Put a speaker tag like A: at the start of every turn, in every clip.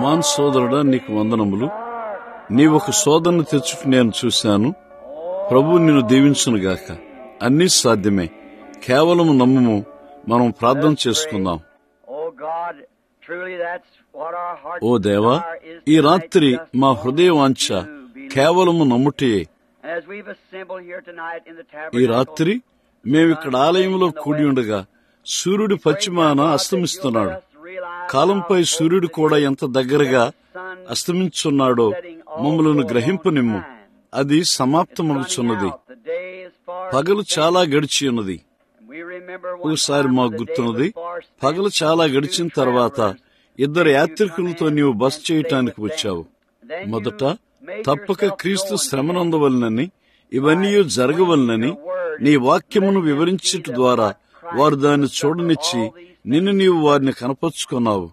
A: అమాన్ సోదరుడా నీకు వందనములు నీ ఒక సోదరుని తెచ్చుట నేను చూశాను ప్రభు నిన్ను దీవించునుగాక అన్నీ సాధ్యమే కేవలం నమ్ముము మనం ప్రార్థన చేసుకుందాం
B: Oh God, truly that's what our heart
A: ఓ దేవా
B: desire is
A: ఈ
B: tonight
A: రాత్రి
B: just
A: మా
B: to
A: హృదయ వాంఛ
B: believe.
A: కేవలము నమ్ముటే
B: As we've assembled here tonight in the
A: ఈ
B: tabernacle,
A: రాత్రి మేమిక్కడ ఆలయంలో కూడి ఉండగా సూర్యుడు పశ్చిమాన అస్తమిస్తున్నాడు కాలంపై సూర్యుడు కూడా ఎంత దగ్గరగా అస్తమించున్నాడో మమ్మలను గ్రహింపనిమ్ము అది సమాప్తమగుచున్నది పగలు చాలా గడిచి ఉన్నది ఒకసారి మాకు గుర్తున్నది పగలు చాలా గడిచిన తర్వాత ఇద్దరు యాత్రికులతో నీవు బస్ చేయటానికి వచ్చావు మొదట తప్పక క్రీస్తు శ్రమనందవలనని ఇవన్నీ జరగవలనని నీ వాక్యమును వివరించుట ద్వారా వారు దాన్ని చూడనిచ్చి నిన్ను నీవు వారిని కనపరుచుకున్నావు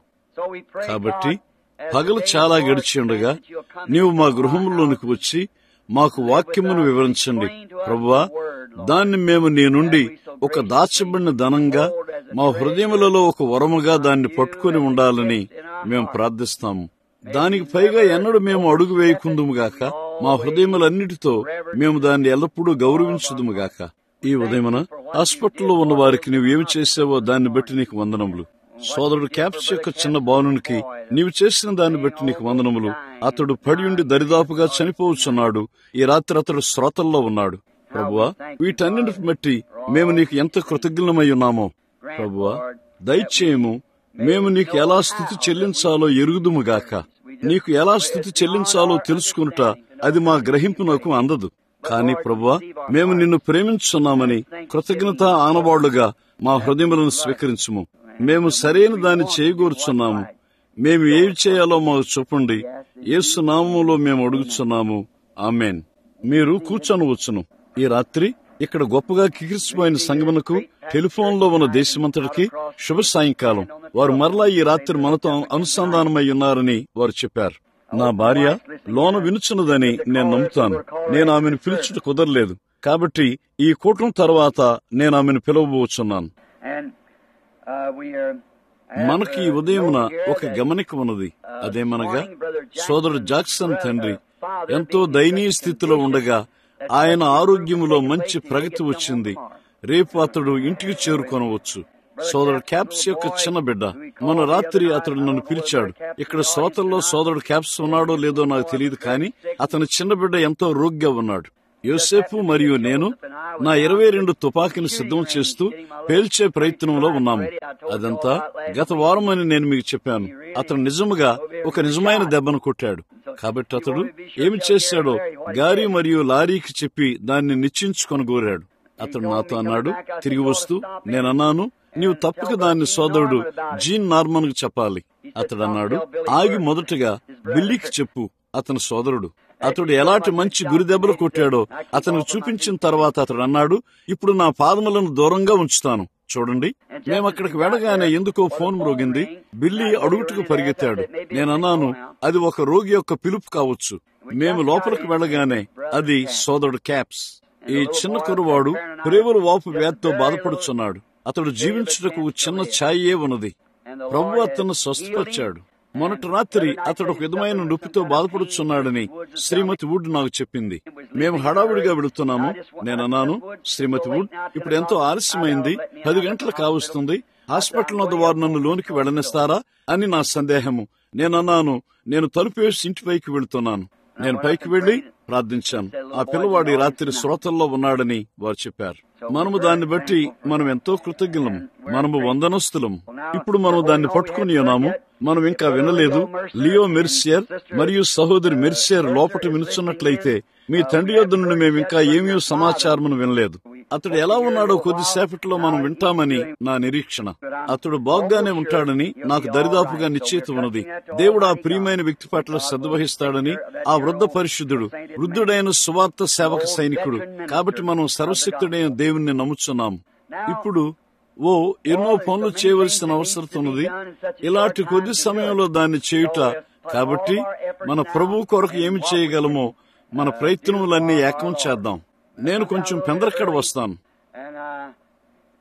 A: కాబట్టి పగలు చాలా గడిచి ఉండగా నీవు మా గృహంలోనికి వచ్చి మాకు వాక్యమును వివరించండి ప్రభువా దాన్ని మేము నీ నుండి ఒక దాచబడిన ధనంగా మా హృదయములలో ఒక వరముగా దాన్ని పట్టుకుని ఉండాలని మేము ప్రార్థిస్తాము దానికి పైగా ఎన్నడూ మేము అడుగు వేయకుందుముగాక మా హృదయములన్నిటితో మేము దాన్ని ఎల్లప్పుడూ గౌరవించుదుముగాక ఈ ఉదయమున హాస్పిటల్లో ఉన్న వారికి నీవు ఏమి చేసావో దాన్ని బట్టి నీకు వందనములు సోదరుడు క్యాప్స్ యొక్క చిన్న బాలునికి నీవు చేసిన దాన్ని బట్టి నీకు వందనములు అతడు పడి ఉండి దరిదాపుగా చనిపోవచ్చున్నాడు ఈ రాత్రి అతడు శ్రోతల్లో ఉన్నాడు ప్రభువా వీటన్నిటిని బట్టి మేము నీకు ఎంత కృతజ్ఞమై ఉన్నామో ప్రభువా దయచేయము మేము నీకు ఎలా స్థుతి చెల్లించాలో ఎరుగుదుముగాక నీకు ఎలా స్థుతి చెల్లించాలో తెలుసుకునుట అది మా గ్రహింపునకు అందదు కానీ ప్రభువా మేము నిన్ను ప్రేమించున్నామని కృతజ్ఞత ఆనవాళ్లుగా మా హృదయములను స్వీకరించుము మేము సరైన దాన్ని చేయగోరుచున్నాము మేము ఏమి చేయాలో మాకు చెప్పండి యేసు నామములో మేము అడుగుచున్నాము ఆమెన్ మీరు కూర్చొనవచ్చును ఈ రాత్రి ఇక్కడ గొప్పగా కికిరిసిపోయిన సంగమునకు టెలిఫోన్లో ఉన్న దేశమంతటికి శుభ సాయంకాలం వారు మరలా ఈ రాత్రి మనతో అనుసంధానమై ఉన్నారని వారు చెప్పారు నా భార్య లోన వినుచున్నదని నేను నమ్ముతాను నేను ఆమెను పిలుచుట కుదరలేదు కాబట్టి ఈ కూటం తర్వాత నేను ఆమెను పిలవబోచున్నాను
B: And uh, we are.
A: మనకి ఈ ఉదయమున ఒక గమనిక ఉన్నది అదేమనగా సోదరుడు జాక్సన్ తండ్రి ఎంతో దయనీయ స్థితిలో ఉండగా ఆయన ఆరోగ్యములో మంచి ప్రగతి వచ్చింది రేపు అతడు ఇంటికి చేరుకొనవచ్చు సోదరుడు క్యాప్స్ యొక్క చిన్న బిడ్డ మన రాత్రి అతడు నన్ను పిలిచాడు ఇక్కడ శ్రోతల్లో సోదరుడు క్యాప్స్ ఉన్నాడో లేదో నాకు తెలియదు కానీ అతని చిన్న బిడ్డ ఎంతో రోగ్గా ఉన్నాడు యోసేపు మరియు నేను నా ఇరవై రెండు తుపాకీని సిద్ధం చేస్తూ పేల్చే ప్రయత్నంలో ఉన్నాము అదంతా గత వారం అని నేను మీకు చెప్పాను అతడు నిజముగా ఒక నిజమైన దెబ్బను కొట్టాడు కాబట్టి అతడు ఏమి చేశాడో గారి మరియు లారీకి చెప్పి దాన్ని నిశ్చించుకొని కోరాడు అతడు నాతో అన్నాడు తిరిగి వస్తూ నేనన్నాను నీవు తప్పక దాన్ని సోదరుడు జీన్ నార్మన్ కు చెప్పాలి అతడు అన్నాడు ఆగి మొదటగా బిల్లీకి చెప్పు అతని సోదరుడు అతడు ఎలాంటి మంచి గురి దెబ్బలు కొట్టాడో అతనికి చూపించిన తర్వాత అతడు అన్నాడు ఇప్పుడు నా పాదములను దూరంగా ఉంచుతాను చూడండి మేము అక్కడికి వెళ్ళగానే ఎందుకో ఫోన్ మ్రోగింది బిల్లీ అడుగుటకు పరిగెత్తాడు నేనన్నాను అది ఒక రోగి యొక్క పిలుపు కావచ్చు మేము లోపలికి వెళ్ళగానే అది సోదరుడు క్యాప్స్ ఈ చిన్న కురువాడు ప్రేమల వాపు వ్యాధితో బాధపడుచున్నాడు అతడు జీవించుటకు చిన్న ఛాయే ఉన్నది ప్రభు అతను స్వస్థపరిచాడు మొన్నటి రాత్రి అతడు ఒక విధమైన నొప్పితో బాధపడుచున్నాడని శ్రీమతి వుడ్ నాకు చెప్పింది మేము హడావుడిగా వెళుతున్నాము నేనన్నాను శ్రీమతి వుడ్ ఇప్పుడు ఎంతో ఆలస్యమైంది పది గంటలు కావస్తుంది హాస్పిటల్ వద్ద వారు నన్ను లోనికి వెళ్ళనిస్తారా అని నా సందేహము నేనన్నాను నేను తలుపు వేసి ఇంటిపైకి వెళుతున్నాను నేను పైకి వెళ్లి ప్రార్థించాను ఆ పిల్లవాడు ఈ రాత్రి శ్రోతల్లో ఉన్నాడని వారు చెప్పారు మనము దాన్ని బట్టి మనం ఎంతో కృతజ్ఞలం మనము వందనస్తులం ఇప్పుడు మనం దాన్ని పట్టుకుని ఉన్నాము మనం ఇంకా వినలేదు లియో మెర్సియర్ మరియు సహోదరి మెర్సియర్ లోపట వినుచున్నట్లయితే మీ తండ్రి యొద్ద నుండి మేము ఇంకా ఏమీ సమాచారం వినలేదు అతడు ఎలా ఉన్నాడో కొద్దిసేపట్లో మనం వింటామని నా నిరీక్షణ అతడు బాగ్గానే ఉంటాడని నాకు దరిదాపుగా నిశ్చయిత ఉన్నది దేవుడు ఆ ప్రియమైన వ్యక్తి పట్ల శ్రద్ధ వహిస్తాడని ఆ వృద్ధ పరిశుద్ధుడు వృద్ధుడైన సువార్త సేవక సైనికుడు కాబట్టి మనం సర్వశక్తుడైన దేవుణ్ణి నమ్ముచున్నాం ఇప్పుడు ఓ ఎన్నో పనులు చేయవలసిన అవసరం ఉన్నది ఇలాంటి కొద్ది సమయంలో దాన్ని చేయుట కాబట్టి మన ప్రభు కొరకు ఏమి చేయగలమో మన ప్రయత్నములన్నీ ఏకం చేద్దాం నేను కొంచెం పెందరక్కడ వస్తాను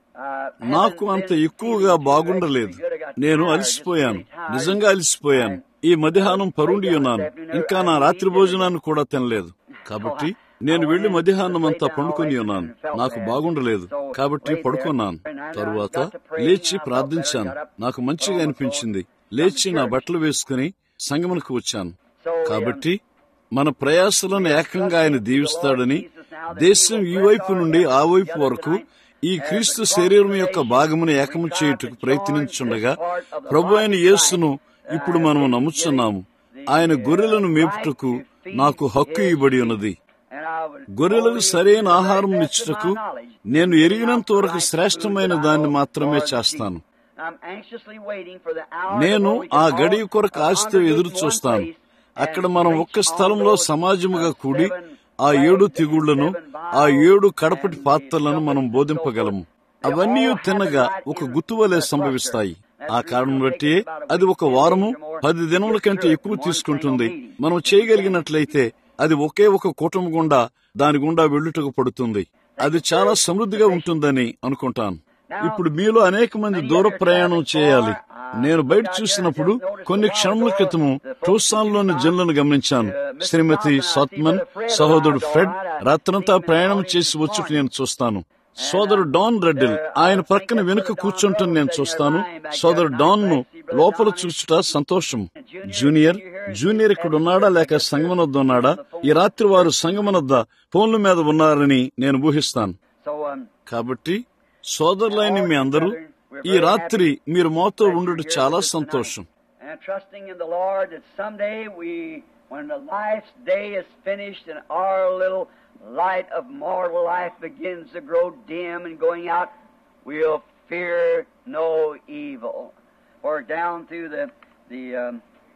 A: నాకు అంత ఎక్కువగా బాగుండలేదు నేను అలసిపోయాను నిజంగా అలసిపోయాను ఈ మధ్యాహ్నం పరుండి ఉన్నాను ఇంకా నా రాత్రి భోజనాన్ని కూడా తినలేదు కాబట్టి నేను వెళ్లి మధ్యాహ్నం అంతా పండుకొని ఉన్నాను నాకు బాగుండలేదు కాబట్టి పడుకున్నాను తరువాత లేచి ప్రార్థించాను నాకు మంచిగా అనిపించింది లేచి నా బట్టలు వేసుకుని సంగమునకు వచ్చాను కాబట్టి మన ప్రయాసలను ఏకంగా ఆయన దీవిస్తాడని దేశం ఈ వైపు నుండి ఆ వైపు వరకు ఈ క్రీస్తు శరీరం యొక్క భాగమును ఏకము చేయుటకు ప్రయత్నించుండగా ప్రభు అయిన యేసును ఇప్పుడు మనము నమ్ముచున్నాము ఆయన గొర్రెలను మేపుటకు నాకు హక్కు ఇవ్వబడి ఉన్నది గొర్రెలకు సరైన ఆహారం ఇచ్చుటకు నేను ఎరిగినంత వరకు శ్రేష్టమైన దాన్ని మాత్రమే చేస్తాను నేను ఆ గడియ కొరకు ఆశతో ఎదురు చూస్తాను అక్కడ మనం ఒక్క స్థలంలో సమాజముగా కూడి ఆ ఏడు తిగుళ్లను ఆ ఏడు కడపటి పాత్రలను మనం బోధింపగలము అవన్నీ తిన్నగా ఒక గుత్తువలే సంభవిస్తాయి ఆ కారణం బట్టి అది ఒక వారము పది దినముల కంటే ఎక్కువ తీసుకుంటుంది మనం చేయగలిగినట్లయితే అది ఒకే ఒక కూటమి గుండా దాని గుండా వెళ్ళుటకు పడుతుంది అది చాలా సమృద్ధిగా ఉంటుందని అనుకుంటాను ఇప్పుడు మీలో అనేక మంది దూర ప్రయాణం చేయాలి నేను బయట చూసినప్పుడు కొన్ని క్షణముల క్రితము టూసాన్లోని జన్లను గమనించాను శ్రీమతి సత్మన్ సహోదరుడు ఫ్రెడ్ రాత్రంతా ప్రయాణం చేసి వచ్చుట నేను చూస్తాను సోదరు డాన్ రెడ్డిల్ ఆయన ప్రక్కన వెనుక కూర్చుంటాను నేను చూస్తాను సోదరు డాన్ ను లోపల చూచుట సంతోషం జూనియర్ జూనియర్ ఇక్కడ ఉన్నాడా లేక సంగమనొద్ద ఉన్నాడా ఈ రాత్రి వారు సంగమనొద్ద ఫోన్ల మీద ఉన్నారని నేను ఊహిస్తాను కాబట్టి సోదరులైన మీ అందరూ ఈ రాత్రి మీరు మాతో ఉండడం చాలా సంతోషం
B: And trusting in the Lord that someday we, when the life's day is finished and our little light of mortal life begins to grow dim and going out, we'll fear no evil. For down through the the um,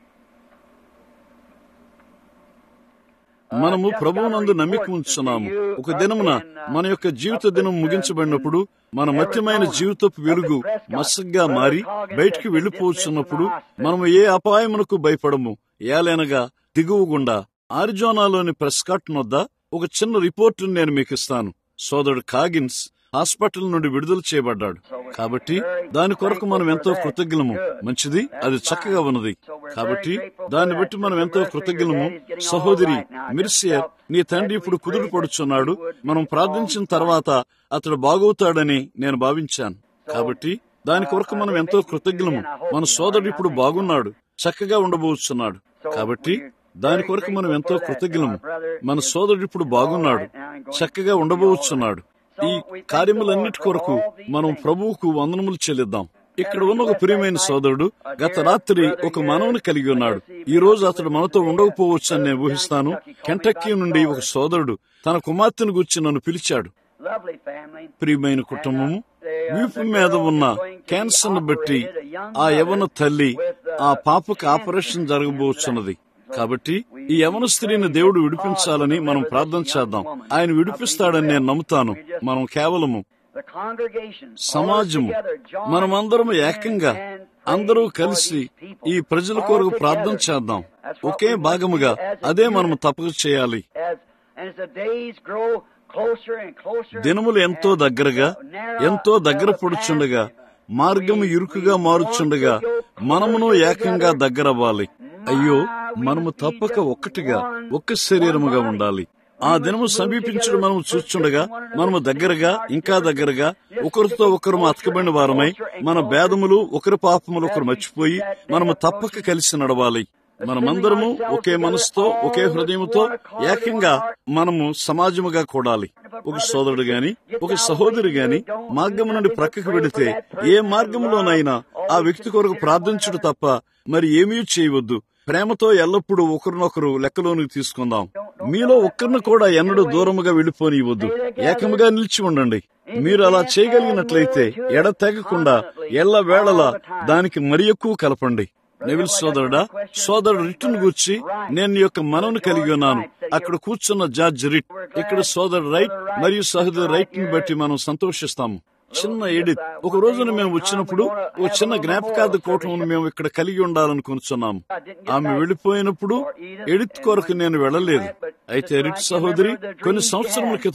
A: మనము ప్రభువునందు నమ్మిక ఉంచున్నాము ఒక దినమున మన యొక్క జీవిత దినం ముగించబడినప్పుడు మన మత్యమైన జీవితపు వెలుగు మసగ్గా మారి బయటికి వెళ్లిపోతున్నప్పుడు మనము ఏ అపాయమునకు భయపడము ఏలైనగా దిగువ గుండా ఆరిజోనాలోని ప్రెస్కాట్ వద్ద ఒక చిన్న రిపోర్టు నేను మీకు ఇస్తాను సోదరుడు కాగిన్స్ హాస్పిటల్ నుండి విడుదల చేయబడ్డాడు కాబట్టి దాని కొరకు మనం ఎంతో కృతజ్ఞము మంచిది అది చక్కగా ఉన్నది కాబట్టి దాన్ని బట్టి మనం ఎంతో కృతజ్ఞము సహోదరి మిర్సియర్ నీ తండ్రి ఇప్పుడు కుదురు పడుచున్నాడు మనం ప్రార్థించిన తర్వాత అతడు బాగవుతాడని నేను భావించాను కాబట్టి దాని కొరకు మనం ఎంతో కృతజ్ఞము మన సోదరుడు ఇప్పుడు బాగున్నాడు చక్కగా ఉండబోతున్నాడు కాబట్టి దాని కొరకు మనం ఎంతో కృతజ్ఞము మన సోదరుడు ఇప్పుడు బాగున్నాడు చక్కగా ఉండబోతున్నాడు ఈ కార్యములన్నిటి కొరకు మనం ప్రభువుకు వందనములు చెల్లిద్దాం ఇక్కడ ఉన్న ఒక ప్రియమైన సోదరుడు గత రాత్రి ఒక మనవుని కలిగి ఉన్నాడు ఈ రోజు అతడు మనతో ఉండకపోవచ్చు అని నేను ఊహిస్తాను కెంటక్కీ నుండి ఒక సోదరుడు తన కుమార్తెను గుర్చి నన్ను పిలిచాడు
B: lovely family.
A: ప్రియమైన కుటుంబము వీపు మీద ఉన్న క్యాన్సర్ బట్టి ఆ యవన తల్లి ఆ పాపకు ఆపరేషన్ జరగబోతున్నది కాబట్టి ఈ యవన స్త్రీని దేవుడు విడిపించాలని మనం ప్రార్థన చేద్దాం ఆయన విడిపిస్తాడని నేను నమ్ముతాను మనం కేవలము
B: The congregation,
A: సమాజము మనమందరం ఏకంగా అందరూ కలిసి ఈ ప్రజల కొరకు ప్రార్థన చేద్దాం ఒకే భాగముగా అదే మనం తప్పక చేయాలి
B: as, and as the days grow closer and closer,
A: దినములు ఎంతో దగ్గరగా ఎంతో దగ్గర పడుచుండగా మార్గము ఇరుకుగా మారుచుండగా మనమును ఏకంగా దగ్గరవ్వాలి అయ్యో మనము తప్పక ఒక్కటిగా ఒక్క శరీరముగా ఉండాలి ఆ దినము సమీపించడం మనము చూస్తుండగా మనము దగ్గరగా ఇంకా దగ్గరగా ఒకరితో ఒకరు అతకబడిన వారమై మన భేదములు ఒకరి పాపములు ఒకరు మర్చిపోయి మనము తప్పక కలిసి నడవాలి మనమందరము ఒకే మనసుతో ఒకే హృదయముతో ఏకంగా మనము సమాజముగా కూడాలి ఒక సోదరుడు గాని ఒక సహోదరి గాని మార్గము నుండి ప్రక్కకు వెడితే ఏ మార్గంలోనైనా ఆ వ్యక్తి కొరకు ప్రార్థించుడు తప్ప మరి ఏమీ చేయవద్దు ప్రేమతో ఎల్లప్పుడూ ఒకరినొకరు లెక్కలోనికి తీసుకుందాం మీలో ఒక్కరిని కూడా ఎన్నడూ దూరముగా వెళ్లిపోనివ్వద్దు ఏకముగా నిలిచి ఉండండి మీరు అలా చేయగలిగినట్లయితే ఎడతెగకుండా ఎల్ల వేళలా దానికి మరి ఎక్కువ కలపండి నెవిల్ సోదరుడా సోదరుడు రిట్టును గూర్చి నేను నీ యొక్క మనవుని కలిగి ఉన్నాను అక్కడ కూర్చున్న జార్జ్ రిట్ ఇక్కడ సోదరు రైట్ మరియు సహోదరు రైట్ ని బట్టి మనం సంతోషిస్తాము చిన్న ఎడిత్ ఒక రోజున మేము వచ్చినప్పుడు ఒక చిన్న జ్ఞాపకార్థ కూటమును మేము ఇక్కడ కలిగి ఉండాలనుకుంటున్నాము ఆమె వెళ్లిపోయినప్పుడు ఎడిత్ కొరకు నేను వెళ్ళలేదు అయితే ఎడిత్ సహోదరి కొన్ని సంవత్సరముల క్రితము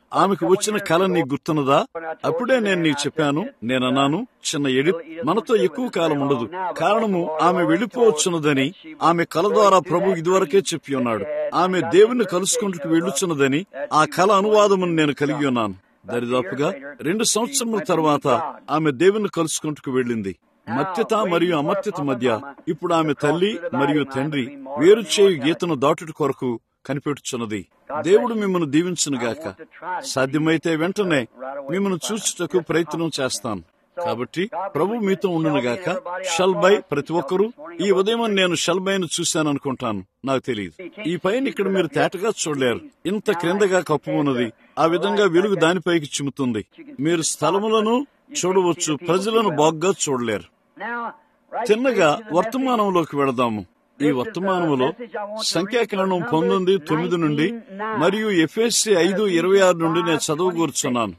A: ఆమెకు వచ్చిన కళ నీకు గుర్తున్నదా అప్పుడే నేను నీకు చెప్పాను నేనన్నాను చిన్న ఎడి మనతో ఎక్కువ కాలం ఉండదు కారణము ఆమె వెళ్లిపోవచ్చున్నదని ఆమె కళ ద్వారా ప్రభు ఇదివరకే చెప్పి ఉన్నాడు ఆమె దేవుని కలుసుకుంటూ వెళ్ళుచున్నదని ఆ కళ అనువాదమును నేను కలిగి ఉన్నాను దరిదాపుగా రెండు సంవత్సరముల తర్వాత ఆమె దేవుని కలుసుకుంటూ వెళ్ళింది మత్యత మరియు అమత్యత మధ్య ఇప్పుడు ఆమె తల్లి మరియు తండ్రి వేరు చేయు గీతను దాటుట కొరకు కనిపెట్టుచున్నది దేవుడు మిమ్మల్ని దీవించునుగాక సాధ్యమైతే వెంటనే మిమ్మల్ని చూచుటకు ప్రయత్నం చేస్తాను కాబట్టి ప్రభు మీతో ఉండునుగాక షల్బై ప్రతి ఒక్కరూ ఈ ఉదయం నేను షల్బైను చూశాను అనుకుంటాను నాకు తెలియదు ఈ పైన ఇక్కడ మీరు తేటగా చూడలేరు ఇంత క్రిందగా కప్పు ఉన్నది ఆ విధంగా వెలుగు దానిపైకి చిమ్ముతుంది మీరు స్థలములను చూడవచ్చు ప్రజలను బాగ్గా చూడలేరు తిన్నగా వర్తమానంలోకి వెళదాము ఈ వర్తమానములో సంఖ్యాకాండం పంతొమ్మిది తొమ్మిది నుండి మరియు ఎఫ్ఎస్సి ఐదు ఇరవై ఆరు నుండి నేను చదవకూర్చున్నాను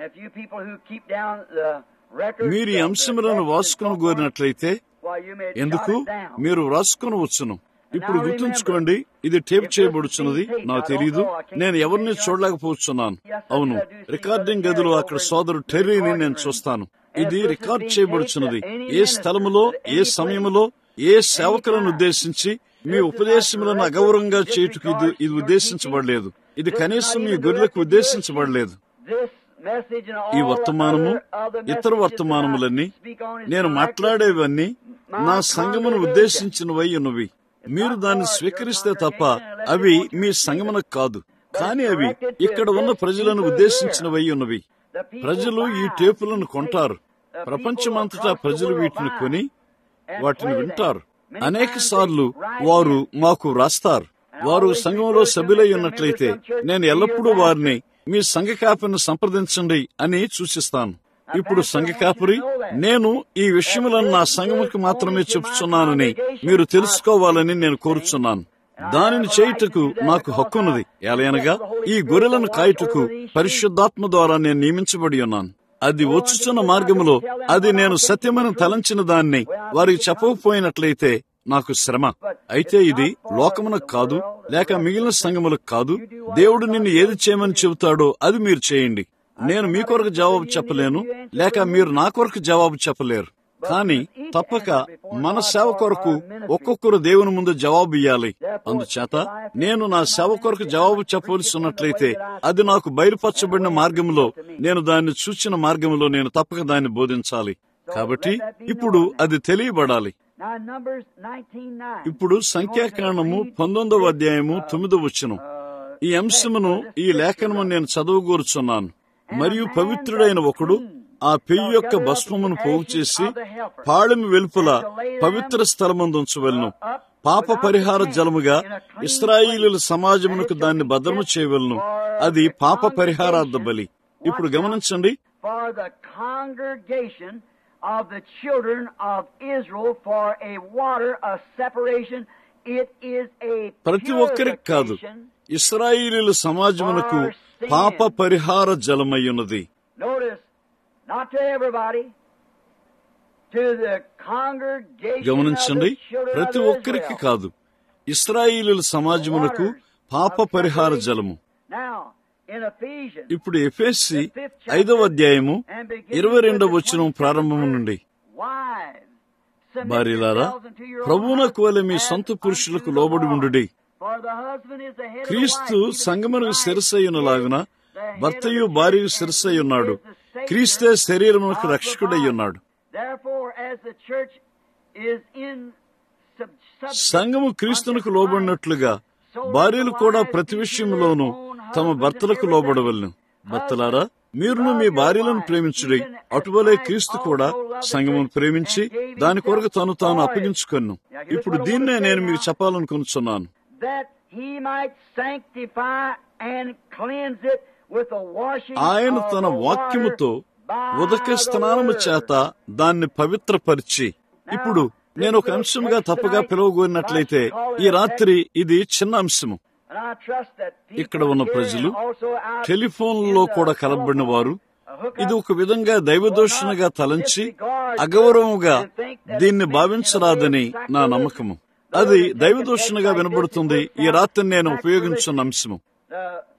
A: మీరు ఈ అంశములను వాసుకొని కోరినట్లయితే ఎందుకు మీరు వ్రాసుకొని వచ్చును ఇప్పుడు గుర్తుంచుకోండి ఇది టేప్ చేయబడుచున్నది నాకు తెలియదు నేను ఎవరిని చూడలేకపోతున్నాను అవును రికార్డింగ్ గదిలో అక్కడ సోదరు టెర్రీని నేను చూస్తాను ఇది రికార్డ్ చేయబడుచున్నది ఏ స్థలములో ఏ సమయములో ఏ సేవకులను ఉద్దేశించి మీ ఉపదేశములను అగౌరవంగా చేయుటకు ఇది ఇది ఉద్దేశించబడలేదు ఇది కనీసం మీ గొర్రెలకు ఉద్దేశించబడలేదు ఈ వర్తమానము ఇతర వర్తమానములన్నీ నేను మాట్లాడేవన్నీ నా సంగమును ఉద్దేశించినవై ఉన్నవి మీరు దాన్ని స్వీకరిస్తే తప్ప అవి మీ సంగమనకు కాదు కానీ అవి ఇక్కడ ఉన్న ప్రజలను ఉద్దేశించినవై ఉన్నవి ప్రజలు ఈ టేపులను కొంటారు ప్రపంచమంతటా ప్రజలు వీటిని కొని వాటిని వింటారు అనేక సార్లు వారు మాకు వ్రాస్తారు వారు సంఘంలో సభ్యులై ఉన్నట్లయితే నేను ఎల్లప్పుడూ వారిని మీ సంఘ కాపరిని సంప్రదించండి అని సూచిస్తాను ఇప్పుడు సంఘ కాపరి నేను ఈ విషయములను నా సంఘముకి మాత్రమే చెప్పుచున్నానని మీరు తెలుసుకోవాలని నేను కోరుచున్నాను దానిని చేయుటకు నాకు హక్కున్నది ఎలయనగా ఈ గొర్రెలను కాయుటకు పరిశుద్ధాత్మ ద్వారా నేను నియమించబడి ఉన్నాను అది వచ్చుచున్న మార్గములో అది నేను సత్యమని తలంచిన దాన్ని వారికి చెప్పకపోయినట్లయితే నాకు శ్రమ అయితే ఇది లోకమునకు కాదు లేక మిగిలిన సంఘములకు కాదు దేవుడు నిన్ను ఏది చేయమని చెబుతాడో అది మీరు చేయండి నేను మీ కొరకు జవాబు చెప్పలేను లేక మీరు నా కొరకు జవాబు చెప్పలేరు కానీ తప్పక మన సేవ కొరకు ఒక్కొక్కరు దేవుని ముందు జవాబు ఇవ్వాలి అందుచేత నేను నా సేవ కొరకు జవాబు చెప్పవలసి ఉన్నట్లయితే అది నాకు బయలుపరచబడిన మార్గంలో నేను దాన్ని చూచిన మార్గంలో నేను తప్పక దాన్ని బోధించాలి కాబట్టి ఇప్పుడు అది తెలియబడాలి ఇప్పుడు సంఖ్యాకాండము పంతొమ్మిదవ అధ్యాయము తొమ్మిదవ వచ్చును ఈ అంశమును ఈ లేఖనము నేను చదవగోరుచున్నాను మరియు పవిత్రుడైన ఒకడు ఆ పెయ్యి యొక్క భస్మమును పోగు చేసి పాళెము వెలుపల పవిత్ర స్థలమందు ఉంచవలను పాప పరిహార జలముగా ఇస్రాయిలుల సమాజమునకు దాన్ని భద్రము చేయవలను అది పాప పరిహారార్థ బలి ఇప్పుడు గమనించండి
B: of the children of Israel for a water of separation. It is a
A: ప్రతి ఒక్కరికి కాదు
B: purification.
A: ఇస్రాయిలీల సమాజమునకు పాప పరిహార జలమయ్యున్నది
B: Notice, not to everybody, to the congregation
A: గమనించండి
B: of the children
A: ప్రతి
B: of
A: ఒక్కరికి
B: Israel.
A: కాదు ఇస్రాయిలీల సమాజమునకు పాప పరిహార జలము
B: Now, in Ephesians,
A: ఇప్పుడు ఎఫెస్సి ఐదవ అధ్యాయము ఇరవై రెండవ వచనం ప్రారంభము నుండి
B: wives, submit
A: భార్యలారా
B: yourselves unto your own
A: ప్రభువునకు వలె మీ
B: husbands
A: సొంత
B: as
A: పురుషులకు
B: unto the
A: లోబడి
B: Lord.
A: ఉండుడి
B: For the husband is the head of the
A: క్రీస్తు
B: wife, even as
A: సంగమునకు
B: Christ
A: శిరసయ్యునలాగున
B: is the head of
A: భర్తయు
B: the
A: భార్యయు
B: church,
A: శిరసై
B: and
A: ఉన్నాడు
B: he is the Savior
A: క్రీస్తే శరీరమునకు
B: of the
A: రక్షకుడై
B: body.
A: ఉన్నాడు
B: Therefore, as the church is in sub- subject
A: సంఘము క్రీస్తునకు లోబడినట్లుగా భార్యలు కూడా ప్రతి విషయంలోనూ తమ భర్తలకు లోబడవలను భర్తలారా మీరును మీ భార్యలను ప్రేమించుడి అటువలే క్రీస్తు కూడా సంఘమును ప్రేమించి దాని కొరకు తను తాను అప్పగించుకొను ఇప్పుడు దీన్నే నేను మీకు చెప్పాలనుకుంటున్నాను
B: that he might sanctify and cleanse it with the washing
A: ఆయన
B: of
A: తన
B: the
A: వాక్యముతో
B: water by
A: ఉదక
B: the
A: స్నానము
B: word.
A: చేత దాన్ని పవిత్రపరిచి ఇప్పుడు నేను ఒక అంశంగా తప్పగా పిలువగోరినట్లయితే ఈ రాత్రి ఇది చిన్న అంశము
B: And I trust that people
A: ఇక్కడ ఉన్న
B: here
A: ప్రజలు
B: and also out
A: టెలిఫోన్లో
B: in the
A: కూడా కలబడిన వారు
B: telephone, a hookup
A: ఇది ఒక విధంగా దైవదోషణగా తలంచి అగౌరవముగా దీన్ని భావించరాదని నా నమ్మకము అది దైవదోషణగా వినబడుతుంది ఈ రాత్రి నేను ఉపయోగించున్న అంశము
B: the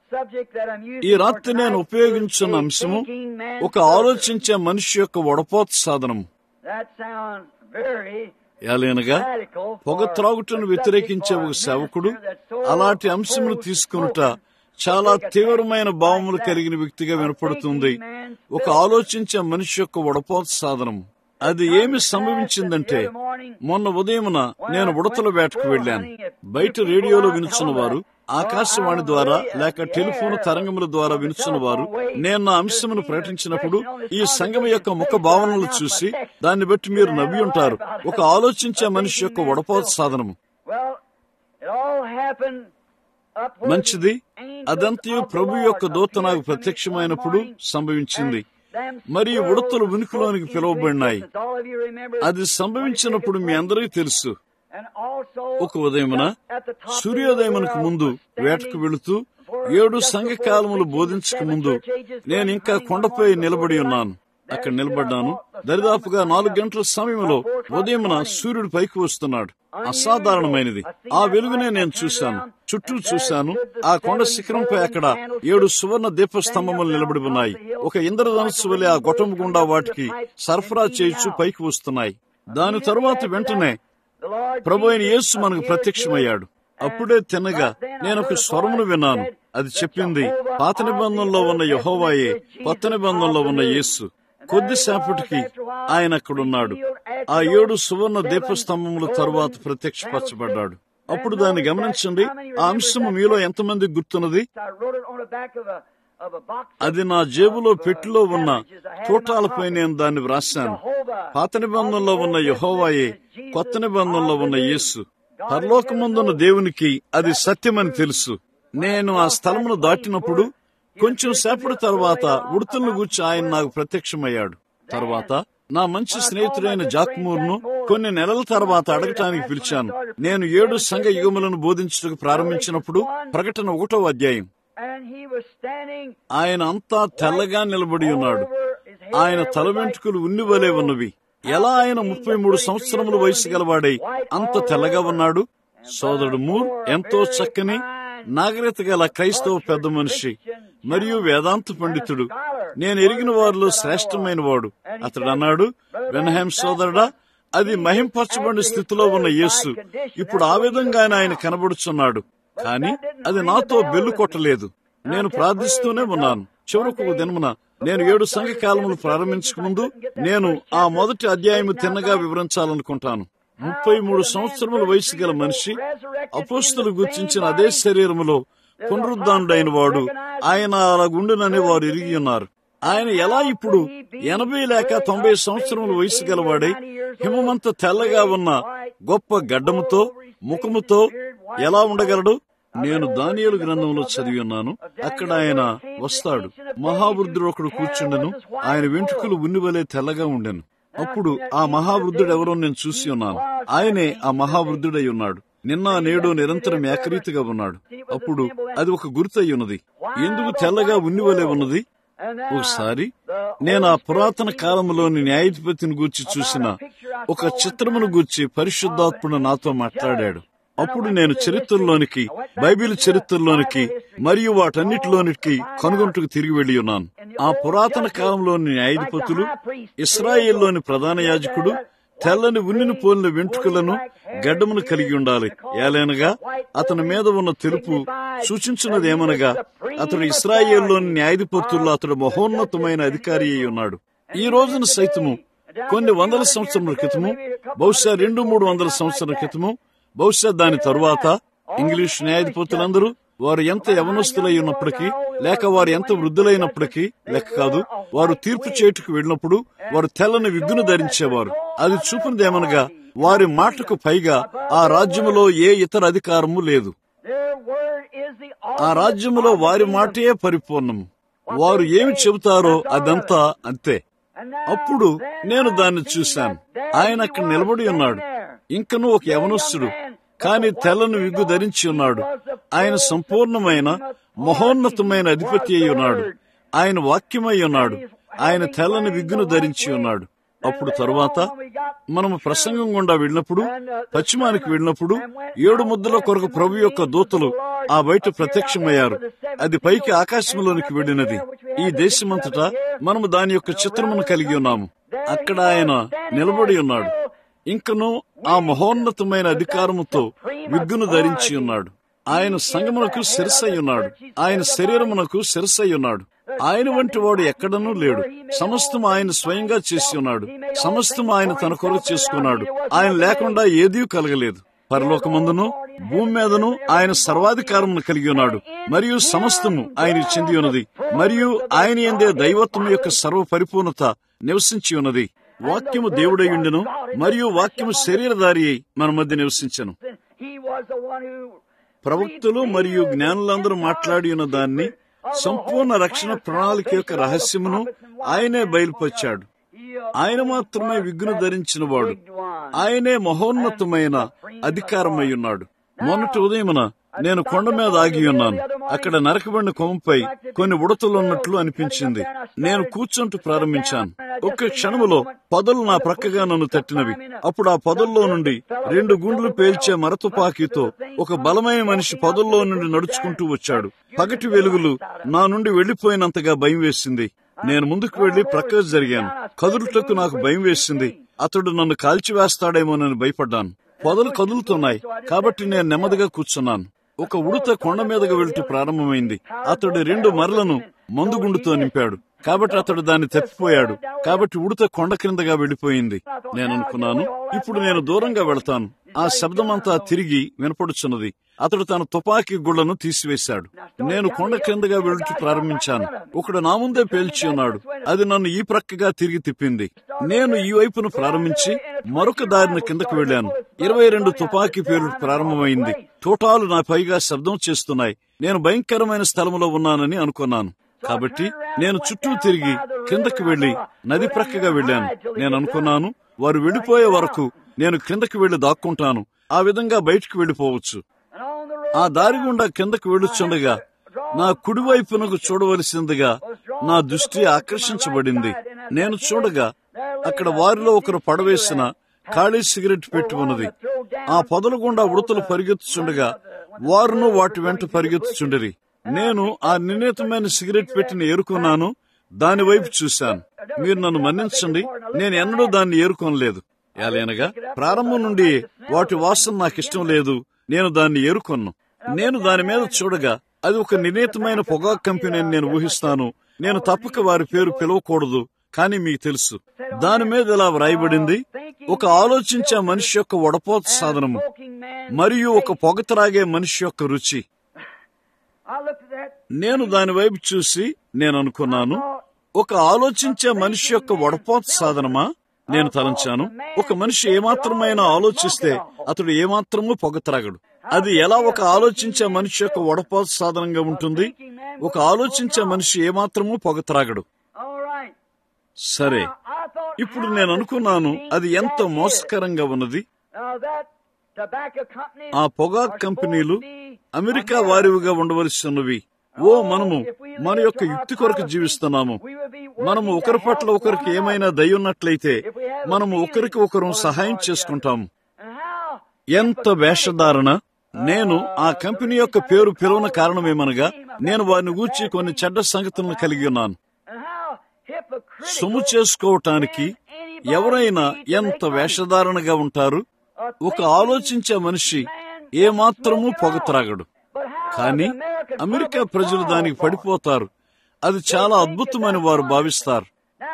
B: subject that I'm using
A: ఈ
B: for
A: రాత్రి నేను
B: tonight
A: ఉపయోగించున్న
B: is a
A: అంశము
B: thinking man's
A: ఒక ఆలోచించే మనిషి యొక్క వడపోత సాధనం
B: That sounds very
A: ఏలైనగా
B: radical
A: పొగ
B: for
A: త్రాగుటను
B: a
A: వ్యతిరేకించే
B: subject for
A: ఒక
B: a
A: సేవకుడు
B: minister that's so
A: అలాంటి అంశమును
B: opposed to
A: తీసుకునుట
B: smoking.
A: చాలా
B: To take a
A: తీవ్రమైన
B: text
A: భావములు
B: like that,
A: కలిగిన వ్యక్తిగా
B: a
A: వినపడుతుంది
B: thinking man's
A: ఒక
B: spirit.
A: ఆలోచించే మనిషి యొక్క వడపోత సాధనం అది ఏమి సంభవించిందంటే మొన్న ఉదయమున నేను ఉడతల వేటకు వెళ్ళాను బయట రేడియోలో వినుచున్న వారు ఆకాశవాణి ద్వారా లేక టెలిఫోన్ తరంగముల ద్వారా వినుచున్న వారు నేను నా అంశమును ప్రకటించినప్పుడు ఈ సంఘం యొక్క ముఖ భావనలు చూసి దాన్ని బట్టి మీరు నవ్వి ఉంటారు ఒక ఆలోచించే మనిషి యొక్క వడపోత సాధనము
B: Well, it all happened up where
A: మంచిది
B: the angels
A: అదంతయు
B: of the
A: Prabhu
B: Lord
A: యొక్క దూత
B: appeared
A: నాకు
B: to me
A: ప్రత్యక్షమైనప్పుడు
B: one morning,
A: సంభవించింది
B: and them
A: మరియు
B: squirrels
A: ఉడతలు ఉనికిలోనికి
B: spoke
A: పిలువబడినాయి
B: into existence. All of you remember
A: అది సంభవించినప్పుడు మీ అందరికీ తెలుసు
B: And also,
A: ఒక ఉదయమున
B: at the top of the
A: సూర్యోదయమునకు
B: hill,
A: ముందు
B: I was
A: వేటకు
B: standing
A: వెళుతూ ఏడు సంఘకాలములు బోధించక ముందు నేను ఇంకా కొండపై నిలబడి ఉన్నాను అక్కడ నిలబడ్డాను దరిదాపుగా నాలుగు గంటల సమయంలో ఉదయమున సూర్యుడు పైకి వస్తున్నాడు అసాధారణమైనది ఆ వెలుగునే నేను చూశాను చుట్టూ చూశాను ఆ కొండ శిఖరంపై అక్కడ ఏడు సువర్ణ దీపస్తంభములు నిలబడి ఉన్నాయి ఒక ఇంద్రధనుస్సు వలె ఆ గొట్టం గుండా వాటికి సరఫరా చేయించు పైకి వస్తున్నాయి దాని తరువాత వెంటనే
B: the Lord
A: ప్రభు అయిన
B: Jesus
A: యేసు మనకు
B: appeared
A: ప్రత్యక్షమయ్యాడు
B: to us.
A: అప్పుడే తినగా నేను ఒక స్వరమును విన్నాను అది చెప్పింది పాత నిబంధనలో ఉన్న యహోవాయే కొత్త నిబంధనలో ఉన్న యేసు కొద్దిసేపటికి ఆయన అక్కడున్నాడు ఆ ఏడు సువర్ణ దీపస్తంభముల తరువాత ప్రత్యక్షపరచబడ్డాడు అప్పుడు దాన్ని గమనించండి ఆ అంశము మీలో ఎంతమంది గుర్తున్నది
B: I wrote it on the back of a, of a box.
A: అది నా జేబులో పెట్టిలో ఉన్న తోటాలపై నేను దాన్ని వ్రాశాను పాత నిబంధనలో ఉన్న యహోవాయే కొత్త నిబంధనలో ఉన్న యేసు పరలోకముందున్న దేవునికి అది సత్యమని తెలుసు నేను ఆ స్థలమును దాటినప్పుడు కొంచెం సేపటి తర్వాత ఉడతలను గూర్చి ఆయన నాకు ప్రత్యక్షమయ్యాడు తర్వాత నా మంచి స్నేహితుడైన జాక్మూర్ను కొన్ని నెలల తర్వాత అడగటానికి పిలిచాను నేను ఏడు సంఘ యుగములను బోధించడానికి ప్రారంభించినప్పుడు ప్రకటన ఒకటో అధ్యాయం
B: And he was standing
A: ఆయన అంతా తెల్లగా నిలబడి ఉన్నాడు ఆయన తల వెంట్రుకలు ఉన్నివలే ఉన్నవి ఎలా ఆయన ముప్పై మూడు సంవత్సరముల వయసు గలవాడై అంత తెల్లగా ఉన్నాడు సోదరుడు మూర్ ఎంతో చక్కని నాగరికత గల క్రైస్తవ పెద్ద మనిషి మరియు వేదాంత పండితుడు నేను ఎరిగిన వారిలో శ్రేష్టమైన వాడు అతడు అన్నాడు వెనహాం సోదరుడా అది మహింపరచబడిన స్థితిలో ఉన్న యేసు ఇప్పుడు ఆ విధంగానే ఆయన కనబడుచున్నాడు కానీ అది నాతో బెల్లు కొట్టలేదు నేను ప్రార్థిస్తూనే ఉన్నాను చివరకు ఒక దినమున నేను ఏడు సంఘ కాలములు ప్రారంభించక ముందు నేను ఆ మొదటి అధ్యాయము తిన్నగా వివరించాలనుకుంటాను ముప్పై మూడు సంవత్సరముల వయసు గల మనిషి అపోస్తులు గుర్తించిన అదే శరీరములో పునరుద్ధానుడైన వాడు ఆయన అలాగుండునని వారు ఎరిగి ఉన్నారు ఆయన ఎలా ఇప్పుడు ఎనభై లేక తొంభై సంవత్సరముల వయసు గలవాడై హిమమంత తెల్లగా ఉన్న గొప్ప గడ్డముతో ముఖముతో ఎలా ఉండగలడు నేను దానియేలు గ్రంథంలో చదివి ఉన్నాను అక్కడ ఆయన వస్తాడు మహావృద్ధుడు ఒకడు కూర్చుండెను ఆయన వెంట్రుకలు ఉన్నివలే తెల్లగా ఉండెను అప్పుడు ఆ మహావృద్ధుడు ఎవరో నేను చూసి ఉన్నాను ఆయనే ఆ మహావృద్ధుడై ఉన్నాడు నిన్న నేడు నిరంతరం ఏకరీతిగా ఉన్నాడు అప్పుడు అది ఒక గుర్తు అయి ఉన్నది ఎందుకు తెల్లగా ఉన్నివలే ఉన్నది ఒకసారి నేను ఆ పురాతన కాలంలోని న్యాయాధిపతిని గూర్చి చూసిన ఒక చిత్రమును గూర్చి పరిశుద్ధాత్ముడు నాతో మాట్లాడాడు అప్పుడు నేను చరిత్రలోనికి బైబిల్ చరిత్రలోనికి మరియు వాటన్నిటిలోనికి కనుగొంటుకు తిరిగి వెళ్లి ఉన్నాను ఆ పురాతన కాలంలోని న్యాయాధిపతులు ఇస్రాయేల్లోని ప్రధాన యాజకుడు తెల్లని ఉన్నిని పోలిన వెంట్రుకలను గడ్డమును కలిగి ఉండాలి ఏలైనగా అతని మీద ఉన్న తెలుపు సూచించినది ఏమనగా అతడు ఇస్రాయేల్లోని న్యాయాధిపతుల్లో అతడు మహోన్నతమైన అధికారి అయి ఉన్నాడు ఈ రోజున సైతము కొన్ని వందల సంవత్సరముల క్రితము బహుశా రెండు మూడు వందల సంవత్సరాల క్రితము బహుశా దాని తరువాత ఇంగ్లీష్ న్యాయాధిపతులందరూ వారు ఎంత యవనస్తులై ఉన్నప్పటికీ లేక వారు ఎంత వృద్ధులైనప్పటికీ లెక్క కాదు వారు తీర్పు చేటుకు వెళ్ళినప్పుడు వారు తెల్లని విగ్గును ధరించేవారు అది చూపినదేమనగా వారి మాటకు పైగా ఆ రాజ్యములో ఏ ఇతర అధికారము లేదు ఆ రాజ్యములో వారి మాటే పరిపూర్ణము వారు ఏమి చెబుతారో అదంతా అంతే అప్పుడు నేను దాన్ని చూశాను ఆయన అక్కడ నిలబడి ఉన్నాడు ఇంకనూ ఒక యవనస్తుడు కాని తెల్లని విగ్గు ధరించి ఉన్నాడు ఆయన సంపూర్ణమైన మహోన్నతమైన అధిపతి అయి ఉన్నాడు ఆయన వాక్యమై ఉన్నాడు ఆయన తెల్లని విగ్గును ధరించి ఉన్నాడు అప్పుడు తరువాత మనము ప్రసంగం గుండా వెళ్ళినప్పుడు పశ్చిమానికి వెళ్ళినప్పుడు ఏడు ముద్దల కొరకు ప్రభు యొక్క దూతలు ఆ బయట ప్రత్యక్షమయ్యారు అది పైకి ఆకాశంలోనికి వెళ్ళినది ఈ దేశమంతటా మనము దాని యొక్క చిత్రమును కలిగి ఉన్నాము అక్కడ ఆయన నిలబడి ఉన్నాడు ఇంకను ఆ మహోన్నతమైన అధికారముతో విగ్గును ధరించి ఉన్నాడు ఆయన సంగమునకు శిరసై ఉన్నాడు ఆయన శరీరమునకు శిరసై ఉన్నాడు ఆయన వంటి వాడు ఎక్కడనూ లేడు సమస్తం ఆయన స్వయంగా చేసి ఉన్నాడు సమస్తం ఆయన తన కొరకు చేసుకున్నాడు ఆయన లేకుండా ఏదీ కలగలేదు పరలోకమందును భూమి మీదను ఆయన సర్వాధికారమును కలిగి ఉన్నాడు మరియు సమస్తము ఆయన చెంది ఉన్నది మరియు ఆయన ఎందే దైవత్వం యొక్క సర్వ పరిపూర్ణత నివసించి ఉన్నది వాక్యము దేవుడై ఉండెను మరియు వాక్యము శరీరధారి అయి మన మధ్య నివసించను ప్రవక్తలు మరియు జ్ఞానులందరూ మాట్లాడి ఉన్న దాన్ని సంపూర్ణ రక్షణ ప్రణాళిక యొక్క రహస్యమును ఆయనే బయలుపరిచాడు ఆయన మాత్రమే విగ్గును ధరించిన వాడు ఆయనే మహోన్నతమైన అధికారమై ఉన్నాడు మొన్నటి ఉదయమున నేను కొండ మీద ఆగి ఉన్నాను అక్కడ నరకబడిన కొమ్మపై కొన్ని ఉడతలు ఉన్నట్లు అనిపించింది నేను కూర్చుంటూ ప్రారంభించాను ఒక్క క్షణములో పొదలు నా ప్రక్కగా నన్ను తట్టినవి అప్పుడు ఆ పొదల్లో నుండి రెండు గుండ్లు పేల్చే మరతుపాకితో ఒక బలమైన మనిషి పొదల్లో నుండి నడుచుకుంటూ వచ్చాడు పగటి వెలుగులు నా నుండి వెళ్లిపోయినంతగా భయం వేసింది నేను ముందుకు వెళ్లి ప్రక్కకు జరిగాను కదులుటకు నాకు భయం వేసింది అతడు నన్ను కాల్చివేస్తాడేమోనని భయపడ్డాను పొదలు కదులుతున్నాయి కాబట్టి నేను నెమ్మదిగా కూర్చున్నాను ఒక ఉడత కొండ మీదగా వెళ్తూ ప్రారంభమైంది అతడు రెండు మరలను మందుగుండుతో నింపాడు కాబట్టి అతడు దాన్ని తప్పిపోయాడు కాబట్టి ఉడత కొండ క్రిందగా వెళ్లిపోయింది నేను అనుకున్నాను ఇప్పుడు నేను దూరంగా వెళతాను ఆ శబ్దమంతా తిరిగి వినపడుచున్నది అతడు తన తుపాకీ గుళ్లను తీసివేశాడు నేను కొండ క్రిందగా వెళుతూ ప్రారంభించాను ఒకడు నా ముందే పేల్చి ఉన్నాడు అది నన్ను ఈ ప్రక్కగా తిరిగి తిప్పింది నేను ఈ వైపును ప్రారంభించి మరొక దారిన కిందకు వెళ్లాను ఇరవై రెండు తుపాకీ పేరు ప్రారంభమైంది తోటాలు నా పైగా శబ్దం చేస్తున్నాయి నేను భయంకరమైన స్థలంలో ఉన్నానని అనుకున్నాను కాబట్టి నేను చుట్టూ తిరిగి కిందకి వెళ్లి నది ప్రక్కగా వెళ్లాను నేను అనుకున్నాను వారు వెళ్లిపోయే వరకు నేను కిందకి వెళ్లి దాక్కుంటాను ఆ విధంగా బయటికి వెళ్లిపోవచ్చు ఆ దారి గుండా కిందకు వెళ్ళుచుండగా నా కుడివైపునకు చూడవలసిందిగా నా దృష్టి ఆకర్షించబడింది నేను చూడగా అక్కడ వారిలో ఒకరు పడవేసిన ఖాళీ సిగరెట్ పెట్టి ఉన్నది ఆ పొదల గుండా ఉడతలు పరిగెత్తుచుండగా వారును వాటి వెంట పరిగెత్తుచుండరి నేను ఆ నిర్ణీతమైన సిగరెట్ పెట్టిన ఏరుకున్నాను దాని వైపు చూశాను మీరు నన్ను మన్నించండి నేను ఎన్నడూ దాన్ని ఏరుకోనలేదు ఎలానగా ప్రారంభం నుండి వాటి వాసన నాకు ఇష్టం లేదు నేను దాన్ని ఏరుకొన్ను నేను దాని మీద చూడగా అది ఒక నిర్ణీతమైన పొగా కంపెనీ అని నేను ఊహిస్తాను నేను తప్పక వారి పేరు పిలవకూడదు కానీ మీకు తెలుసు దాని మీద ఇలా వ్రాయబడింది ఒక ఆలోచించే మనిషి యొక్క వడపోత సాధనము మరియు ఒక పొగ త్రాగే మనిషి యొక్క రుచి నేను దాని వైపు చూసి నేను అనుకున్నాను ఒక ఆలోచించే మనిషి యొక్క వడపోత సాధనమా నేను తలంచాను ఒక మనిషి ఏమాత్రమైనా ఆలోచిస్తే అతడు ఏమాత్రము పొగ త్రాగడు అది ఎలా ఒక ఆలోచించే మనిషి యొక్క వడపోత సాధనంగా ఉంటుంది ఒక ఆలోచించే మనిషి ఏమాత్రము పొగ త్రాగడు సరే ఇప్పుడు నేను అనుకున్నాను అది ఎంత మోసకరంగా ఉన్నది ఆ పొగా కంపెనీలు అమెరికా వారివిగా ఉండవలసి ఉన్నవి ఓ మనము మన యొక్క యుక్తి కొరకు జీవిస్తున్నాము మనము ఒకరి పట్ల ఒకరికి ఏమైనా దయ్యున్నట్లయితే మనము ఒకరికి ఒకరు సహాయం చేసుకుంటాము ఎంత వేషధారణ నేను ఆ కంపెనీ యొక్క పేరు పిలువన కారణమేమనగా నేను వారిని గూర్చి కొన్ని చెడ్డ సంగతులను కలిగి ఉన్నాను సొమ్ము చేసుకోవటానికి ఎవరైనా ఎంత వేషధారణగా ఉంటారు ఒక ఆలోచించే మనిషి ఏమాత్రమూ పొగ త్రాగడు కానీ అమెరికా ప్రజలు దానికి పడిపోతారు అది చాలా అద్భుతమని వారు భావిస్తారు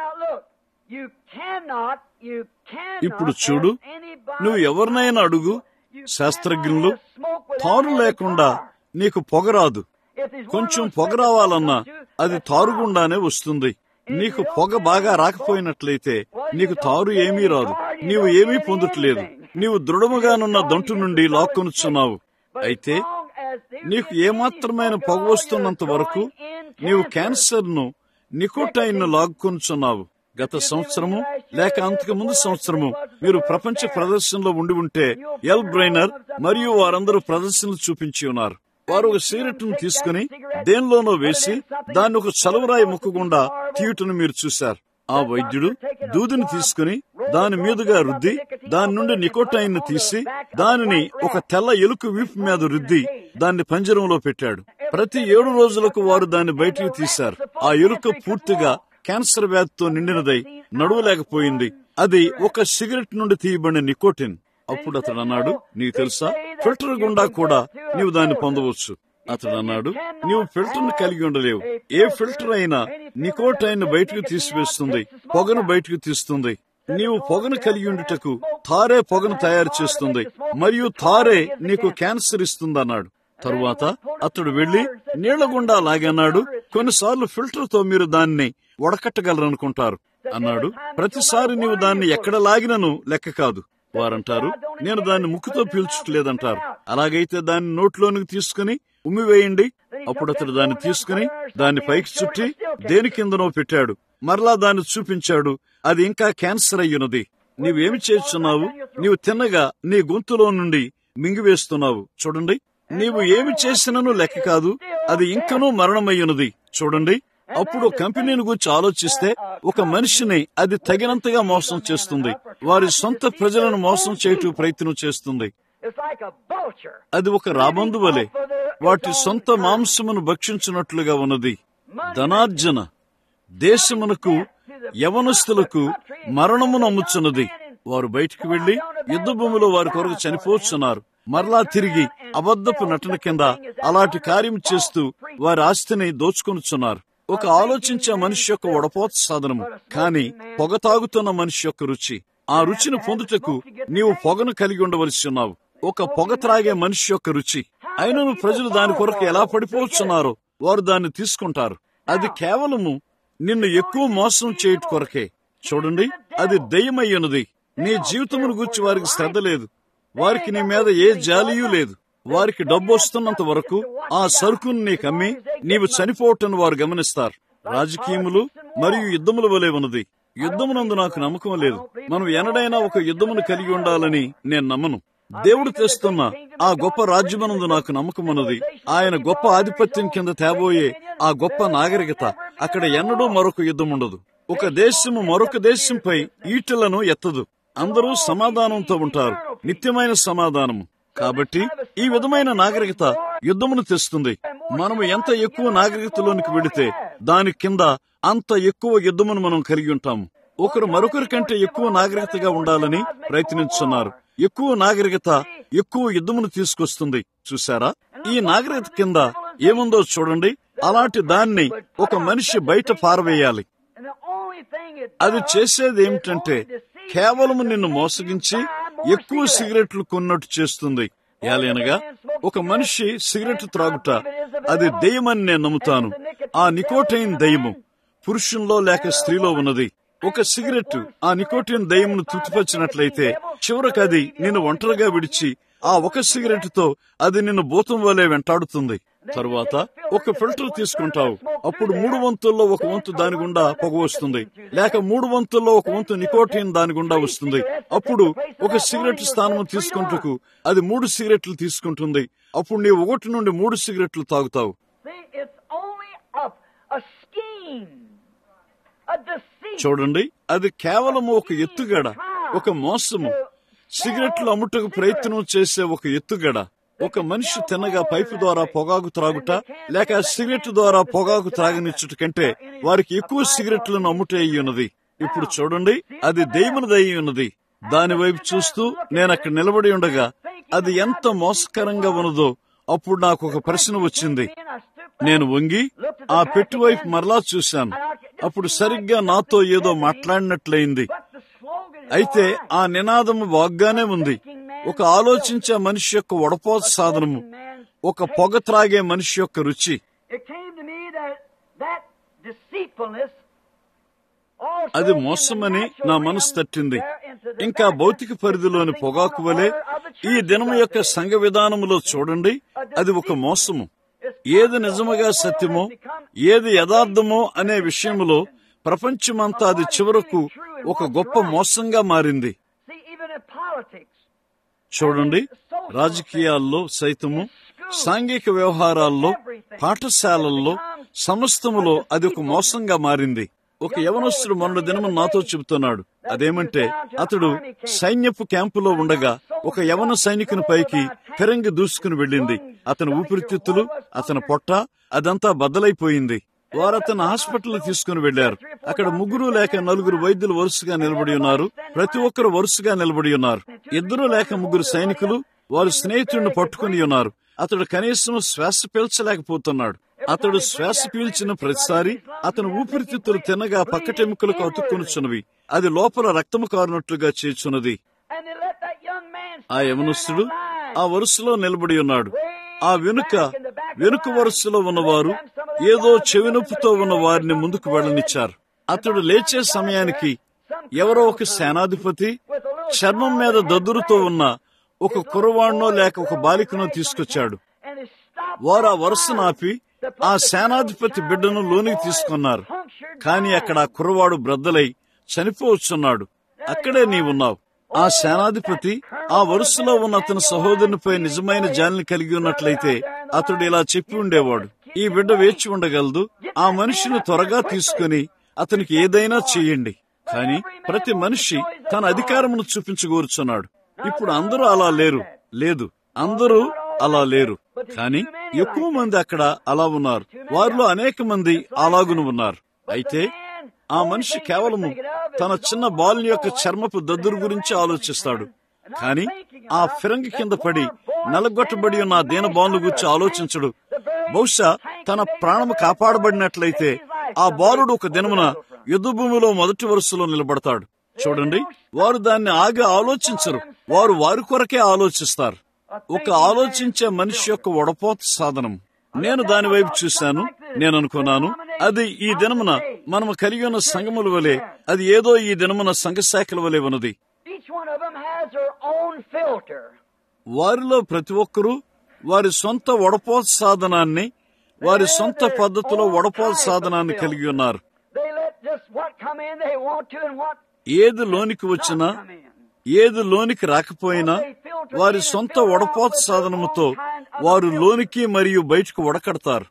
A: ఇప్పుడు చూడు నువ్వు ఎవరినైనా అడుగు శాస్త్రజ్ఞులు తారు లేకుండా నీకు పొగ రాదు కొంచెం పొగ రావాలన్నా అది తారుగుండానే వస్తుంది నీకు పొగ బాగా రాకపోయినట్లయితే నీకు తారు ఏమీ రాదు నీవు ఏమీ పొందట్లేదు నీవు దృఢముగానున్న దంటు నుండి లాక్కొనుచున్నావు అయితే నీకు ఏమాత్రమైన పొగ వస్తున్నంత వరకు నీవు క్యాన్సర్ ను నికోటైన్ ను లాక్కొనుచున్నావు గత సంవత్సరము లేక అంతకు ముందు సంవత్సరము మీరు ప్రపంచ ప్రదర్శనలో ఉండి ఉంటే ఎల్ బ్రైనర్ మరియు వారందరూ ప్రదర్శనలు చూపించి ఉన్నారు వారు ఒక సిగరెట్ను తీసుకుని దేనిలోనో వేసి దాన్ని ఒక చలువరాయి ముక్కకుండా తీయుటను మీరు చూశారు ఆ వైద్యుడు దూదిని తీసుకుని దాని మీదుగా రుద్ది దాని నుండి నికోటైన్ తీసి దానిని ఒక తెల్ల ఎలుక వీపు మీద రుద్ది దాన్ని పంజరంలో పెట్టాడు ప్రతి ఏడు రోజులకు వారు దాన్ని బయటికి తీశారు ఆ ఎలుక పూర్తిగా క్యాన్సర్ వ్యాధితో నిండినదై నడువలేకపోయింది అది ఒక సిగరెట్ నుండి తీయబడిన నికోటిన్ అప్పుడు అతడు అన్నాడు నీకు తెలుసా ఫిల్టర్ గుండా కూడా నీవు దాన్ని పొందవచ్చు అతడు అన్నాడు నీవు ఫిల్టర్ ను కలిగి ఉండలేవు ఏ ఫిల్టర్ అయినా నికోటైన్ బయటకు తీసివేస్తుంది పొగను బయటకు తీస్తుంది నీవు పొగను కలిగి ఉండుటకు తారే పొగను తయారు చేస్తుంది మరియు తారే నీకు క్యాన్సర్ ఇస్తుందన్నాడు తరువాత అతడు వెళ్లి నీళ్ల గుండా లాగన్నాడు కొన్నిసార్లు ఫిల్టర్ తో మీరు దాన్ని వడకట్టగలరనుకుంటారు అన్నాడు ప్రతిసారి నీవు దాన్ని ఎక్కడ లాగినను లెక్క కాదు వారంటారు నేను దాన్ని ముక్కుతో పీల్చుటలేదంటారు అలాగైతే దాన్ని నోట్లోనికి తీసుకుని ఉమ్మివేయండి అప్పుడు అతడు దాన్ని తీసుకుని దాన్ని పైకి చుట్టి దేని కిందనో పెట్టాడు మరలా దాన్ని చూపించాడు అది ఇంకా క్యాన్సర్ అయ్యున్నది నీవేమి చేస్తున్నావు నీవు తిన్నగా నీ గొంతులో నుండి మింగివేస్తున్నావు చూడండి నీవు ఏమి చేసినను లెక్క కాదు అది ఇంకనూ మరణమయ్యున్నది చూడండి అప్పుడు కంపెనీని గురించి ఆలోచిస్తే ఒక మనిషిని అది తగినంతగా మోసం చేస్తుంది వారి సొంత ప్రజలను మోసం చేయటం ప్రయత్నం చేస్తుంది అది ఒక రాబందు వలె వాటి సొంత మాంసమును భక్షించినట్లుగా ఉన్నది ధనార్జన దేశమునకు యవనస్తులకు మరణమును అమ్ముచున్నది వారు బయటికి వెళ్లి యుద్ధ భూమిలో వారి కొరకు చనిపోతున్నారు మరలా తిరిగి అబద్ధపు నటన కింద అలాంటి కార్యం చేస్తూ వారి ఆస్తిని దోచుకొనుచున్నారు ఒక ఆలోచించే మనిషి యొక్క వడపోత సాధనము కానీ పొగ తాగుతున్న మనిషి యొక్క రుచి ఆ రుచిని పొందుటకు నీవు పొగను కలిగి ఉండవలసి ఉన్నావు ఒక పొగ త్రాగే మనిషి యొక్క రుచి అయినను ప్రజలు దాని కొరకు ఎలా పడిపోతున్నారో వారు దాన్ని తీసుకుంటారు అది కేవలము నిన్ను ఎక్కువ మోసం చేయట కొరకే చూడండి అది దయ్యమయ్యున్నది నీ జీవితమును గురించి వారికి శ్రద్ధ లేదు వారికి నీ మీద ఏ జాలియూ లేదు వారికి డబ్బు వస్తున్నంత వరకు ఆ సరుకును నీకు అమ్మి నీవు చనిపోవటం వారు గమనిస్తారు రాజకీయములు మరియు యుద్ధముల వలె ఉన్నది యుద్ధమునందు నాకు నమ్మకం లేదు మనం ఎనడైనా ఒక యుద్ధమును కలిగి ఉండాలని నేను నమ్మను దేవుడు తెస్తున్న ఆ గొప్ప రాజ్యమనందు నాకు నమ్మకం ఉన్నది ఆయన గొప్ప ఆధిపత్యం కింద తేబోయే ఆ గొప్ప నాగరికత అక్కడ ఎన్నడూ మరొక యుద్ధం ఉండదు ఒక దేశము మరొక దేశంపై ఈటలను ఎత్తదు అందరూ సమాధానంతో ఉంటారు నిత్యమైన సమాధానము కాబట్టి ఈ విధమైన నాగరికత యుద్ధమును తెస్తుంది మనము ఎంత ఎక్కువ నాగరికతలోనికి వెడితే దాని కింద అంత ఎక్కువ యుద్ధమును మనం కలిగి ఉంటాము ఒకరు మరొకరి కంటే ఎక్కువ నాగరికతగా ఉండాలని ప్రయత్నించున్నారు ఎక్కువ నాగరికత ఎక్కువ యుద్ధమును తీసుకొస్తుంది చూసారా ఈ నాగరికత కింద ఏముందో చూడండి అలాంటి దాన్ని ఒక మనిషి బయట పారవేయాలి అది చేసేది ఏమిటంటే కేవలం నిన్ను మోసగించి ఎక్కువ సిగరెట్లు కొన్నట్టు చేస్తుంది ఏలైనగా ఒక మనిషి సిగరెట్ త్రాగుట అది దెయ్యమని నేను నమ్ముతాను ఆ నికోటైన్ దయ్యము పురుషుల్లో లేక స్త్రీలో ఉన్నది ఒక సిగరెట్ ఆ నికోటిన్ దయ్యమును తృప్తిపరిచినట్లయితే చివరకు అది నిన్ను ఒంటరిగా విడిచి ఆ ఒక సిగరెట్ తో అది నిన్ను భూతం వలె వెంటాడుతుంది తరువాత ఒక ఫిల్టర్ తీసుకుంటావు అప్పుడు మూడు వంతుల్లో ఒక వంతు దాని గుండా పొగ వస్తుంది లేక మూడు వంతుల్లో ఒక వంతు నికోటిన్ దాని గుండా వస్తుంది అప్పుడు ఒక సిగరెట్ స్థానం తీసుకుంటకు అది మూడు సిగరెట్లు తీసుకుంటుంది అప్పుడు నీవు ఒకటి నుండి మూడు సిగరెట్లు తాగుతావు చూడండి అది కేవలం ఒక ఎత్తుగడ ఒక మోసము సిగరెట్లు అమ్ముటకు ప్రయత్నం చేసే ఒక ఎత్తుగడ ఒక మనిషి తిన్నగా పైపు ద్వారా పొగాకు త్రాగుట లేక సిగరెట్ ద్వారా పొగాకు త్రాగనిచ్చుట కంటే వారికి ఎక్కువ సిగరెట్లను అమ్ముటే ఉన్నది ఇప్పుడు చూడండి అది దయ్యమునదయ్యి ఉన్నది దాని వైపు చూస్తూ నేను అక్కడ నిలబడి ఉండగా అది ఎంత మోసకరంగా ఉన్నదో అప్పుడు నాకు ఒక ప్రశ్న వచ్చింది నేను వంగి ఆ పెట్టు వైపు మరలా చూశాను అప్పుడు సరిగ్గా నాతో ఏదో మాట్లాడినట్లయింది అయితే ఆ నినాదము వాగ్గానే ఉంది ఒక ఆలోచించే మనిషి యొక్క వడపోత సాధనము ఒక పొగ త్రాగే మనిషి యొక్క రుచి అది మోసమని నా మనసు తట్టింది ఇంకా భౌతిక పరిధిలోని పొగాకు వలె ఈ దినము యొక్క సంఘ విధానములో చూడండి అది ఒక మోసము ఏది నిజముగా సత్యమో ఏది యథార్థమో అనే విషయములో ప్రపంచమంతా అది చివరకు ఒక గొప్ప మోసంగా మారింది చూడండి రాజకీయాల్లో సైతము సాంఘిక వ్యవహారాల్లో పాఠశాలల్లో సమస్తములో అది ఒక మోసంగా మారింది ఒక యవనస్తుడు మొన్న దినము నాతో చెబుతున్నాడు అదేమంటే అతడు సైన్యపు క్యాంపులో ఉండగా ఒక యవన సైనికుని పైకి ఫిరంగి దూసుకుని వెళ్ళింది అతని ఊపిరితిత్తులు అతని పొట్ట అదంతా బద్దలైపోయింది వారు అతను హాస్పిటల్ తీసుకుని వెళ్లారు అక్కడ ముగ్గురు లేక నలుగురు వైద్యులు వరుసగా నిలబడి ఉన్నారు ప్రతి ఒక్కరు వరుసగా నిలబడి ఉన్నారు ఇద్దరు లేక ముగ్గురు సైనికులు వారు స్నేహితుడిని పట్టుకుని ఉన్నారు అతడు కనీసం శ్వాస పీల్చలేకపోతున్నాడు అతడు శ్వాస పీల్చిన ప్రతిసారి అతను ఊపిరితిత్తులు తిన్నగా పక్కటెముకలకు అతుక్కునుచున్నవి అది లోపల రక్తము కారునట్లుగా చేర్చున్నది ఆ యవనస్తుడు ఆ వరుసలో నిలబడి ఉన్నాడు ఆ వెనుక వెనుక వరుసలో ఉన్నవారు ఏదో చెవినొప్పుతో ఉన్న వారిని ముందుకు వెళ్ళనిచ్చారు అతడు లేచే సమయానికి ఎవరో ఒక సేనాధిపతి చర్మం మీద దద్దురుతో ఉన్న ఒక కురవాణ్ణో లేక ఒక బాలికనో తీసుకొచ్చాడు వారు ఆ వరుసను ఆపి ఆ సేనాధిపతి బిడ్డను లోనికి తీసుకున్నారు కాని అక్కడ ఆ కుర్రవాడు బ్రద్దలై చనిపోవచ్చున్నాడు అక్కడే నీవున్నావు ఆ సేనాధిపతి ఆ వరుసలో ఉన్న అతని సహోదరునిపై నిజమైన జాలిని కలిగి ఉన్నట్లయితే అతడు ఇలా చెప్పి ఉండేవాడు ఈ బిడ్డ వేచి ఉండగలదు ఆ మనిషిని త్వరగా తీసుకుని అతనికి ఏదైనా చెయ్యండి కాని ప్రతి మనిషి తన అధికారమును చూపించగోరుచున్నాడు ఇప్పుడు అందరూ అలా లేరు లేదు అందరూ అలా లేరు కానీ ఎక్కువ మంది అక్కడ అలా ఉన్నారు వారిలో అనేక మంది అలాగును ఉన్నారు అయితే ఆ మనిషి కేవలము తన చిన్న బాలుని యొక్క చర్మపు దద్దురు గురించి ఆలోచిస్తాడు కాని ఆ ఫిరంగి కింద పడి నలగొట్టబడి ఉన్న ఆ దీన బాలుని గురించి ఆలోచించడు బహుశా తన ప్రాణము కాపాడబడినట్లయితే ఆ బాలుడు ఒక దినమున యుద్ధ భూమిలో మొదటి వరుసలో నిలబడతాడు చూడండి వారు దాన్ని ఆగి ఆలోచించరు వారు వారి కొరకే ఆలోచిస్తారు ఒక ఆలోచించే మనిషి యొక్క వడపోత సాధనం నేను దాని వైపు చూశాను నేను అనుకున్నాను అది ఈ దినమున మనము కలిగి ఉన్న సంగముల వలె అది ఏదో ఈ దినమున సంఘశాఖల వలె ఉన్నది వారిలో ప్రతి ఒక్కరూ వారి సొంత వడపోత సాధనాన్ని వారి సొంత పద్ధతిలో వడపోత సాధనాన్ని కలిగి ఉన్నారు ఏది లోనికి వచ్చినా ఏది లోనికి రాకపోయినా వారి సొంత వడపోత సాధనముతో వారు లోనికి మరియు బయటకు వడకడతారు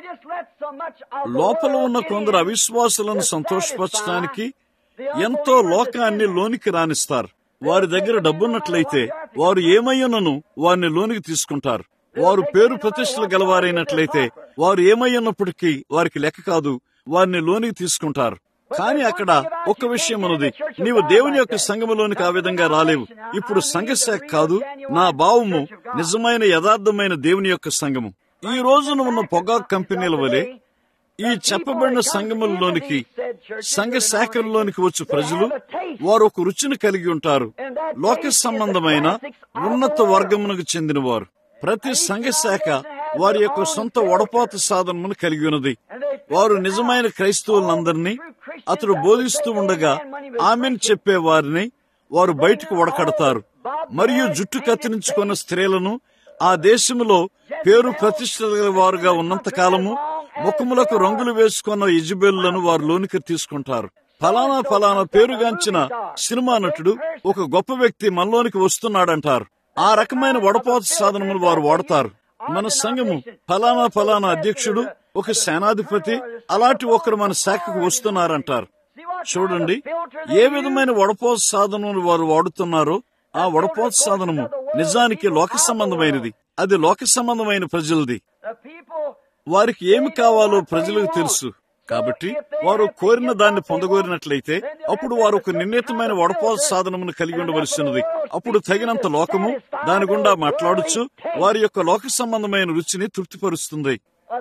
A: లోపల ఉన్న కొందరు అవిశ్వాసులను సంతోషపరచడానికి ఎంతో లోకాన్ని లోనికి రాణిస్తారు వారి దగ్గర డబ్బున్నట్లయితే వారు ఏమయ్యున్నను వారిని లోనికి తీసుకుంటారు వారు పేరు ప్రతిష్టలు గలవారైనట్లయితే వారు ఏమయ్యున్నప్పటికీ వారికి లెక్క కాదు వారిని లోనికి తీసుకుంటారు కానీ అక్కడ ఒక్క విషయం ఉన్నది నీవు దేవుని యొక్క సంఘములోనికి ఆ విధంగా రాలేవు ఇప్పుడు సంఘశాఖ కాదు నా భావము నిజమైన యథార్థమైన దేవుని యొక్క సంఘము ఈ రోజున ఉన్న పొగాకు కంపెనీల వలె ఈ చెప్పబడిన సంఘములలోనికి సంఘ శాఖల్లోనికి వచ్చి ప్రజలు వారు ఒక రుచిని కలిగి ఉంటారు లోక సంబంధమైన ఉన్నత వర్గమునకు చెందినవారు ప్రతి సంఘ శాఖ వారి యొక్క సొంత వడపోత సాధనమును కలిగి ఉన్నది వారు నిజమైన క్రైస్తవులందరినీ అతడు బోధిస్తూ ఉండగా ఆమెను చెప్పే వారిని వారు బయటకు వడకడతారు మరియు జుట్టు కత్తిరించుకున్న స్త్రీలను ఆ దేశంలో పేరు ప్రతిష్టల వారుగా ఉన్నంత కాలము ముఖములకు రంగులు వేసుకున్న యజబేళ్లను వారు లోనికి తీసుకుంటారు ఫలానా ఫలానా పేరుగాంచిన సినిమా నటుడు ఒక గొప్ప వ్యక్తి మనలోనికి వస్తున్నాడంటారు ఆ రకమైన వడపోత సాధనములు వారు వాడతారు మన సంఘము ఫలానా ఫలానా అధ్యక్షుడు ఒక సేనాధిపతి అలాంటి ఒకరు మన శాఖకు వస్తున్నారంటారు చూడండి ఏ విధమైన వడపోత సాధనములు వారు వాడుతున్నారో ఆ వడపోత సాధనము నిజానికి లోక సంబంధమైనది అది లోక సంబంధమైన ప్రజలది వారికి ఏమి కావాలో ప్రజలకు తెలుసు కాబట్టి వారు కోరిన దాన్ని పొందగోరినట్లయితే అప్పుడు వారు ఒక నిర్ణీతమైన వడపోత సాధనమును కలిగి ఉండవలసినది అప్పుడు తగినంత లోకము దాని గుండా మాట్లాడచ్చు వారి యొక్క లోక సంబంధమైన రుచిని తృప్తిపరుస్తుంది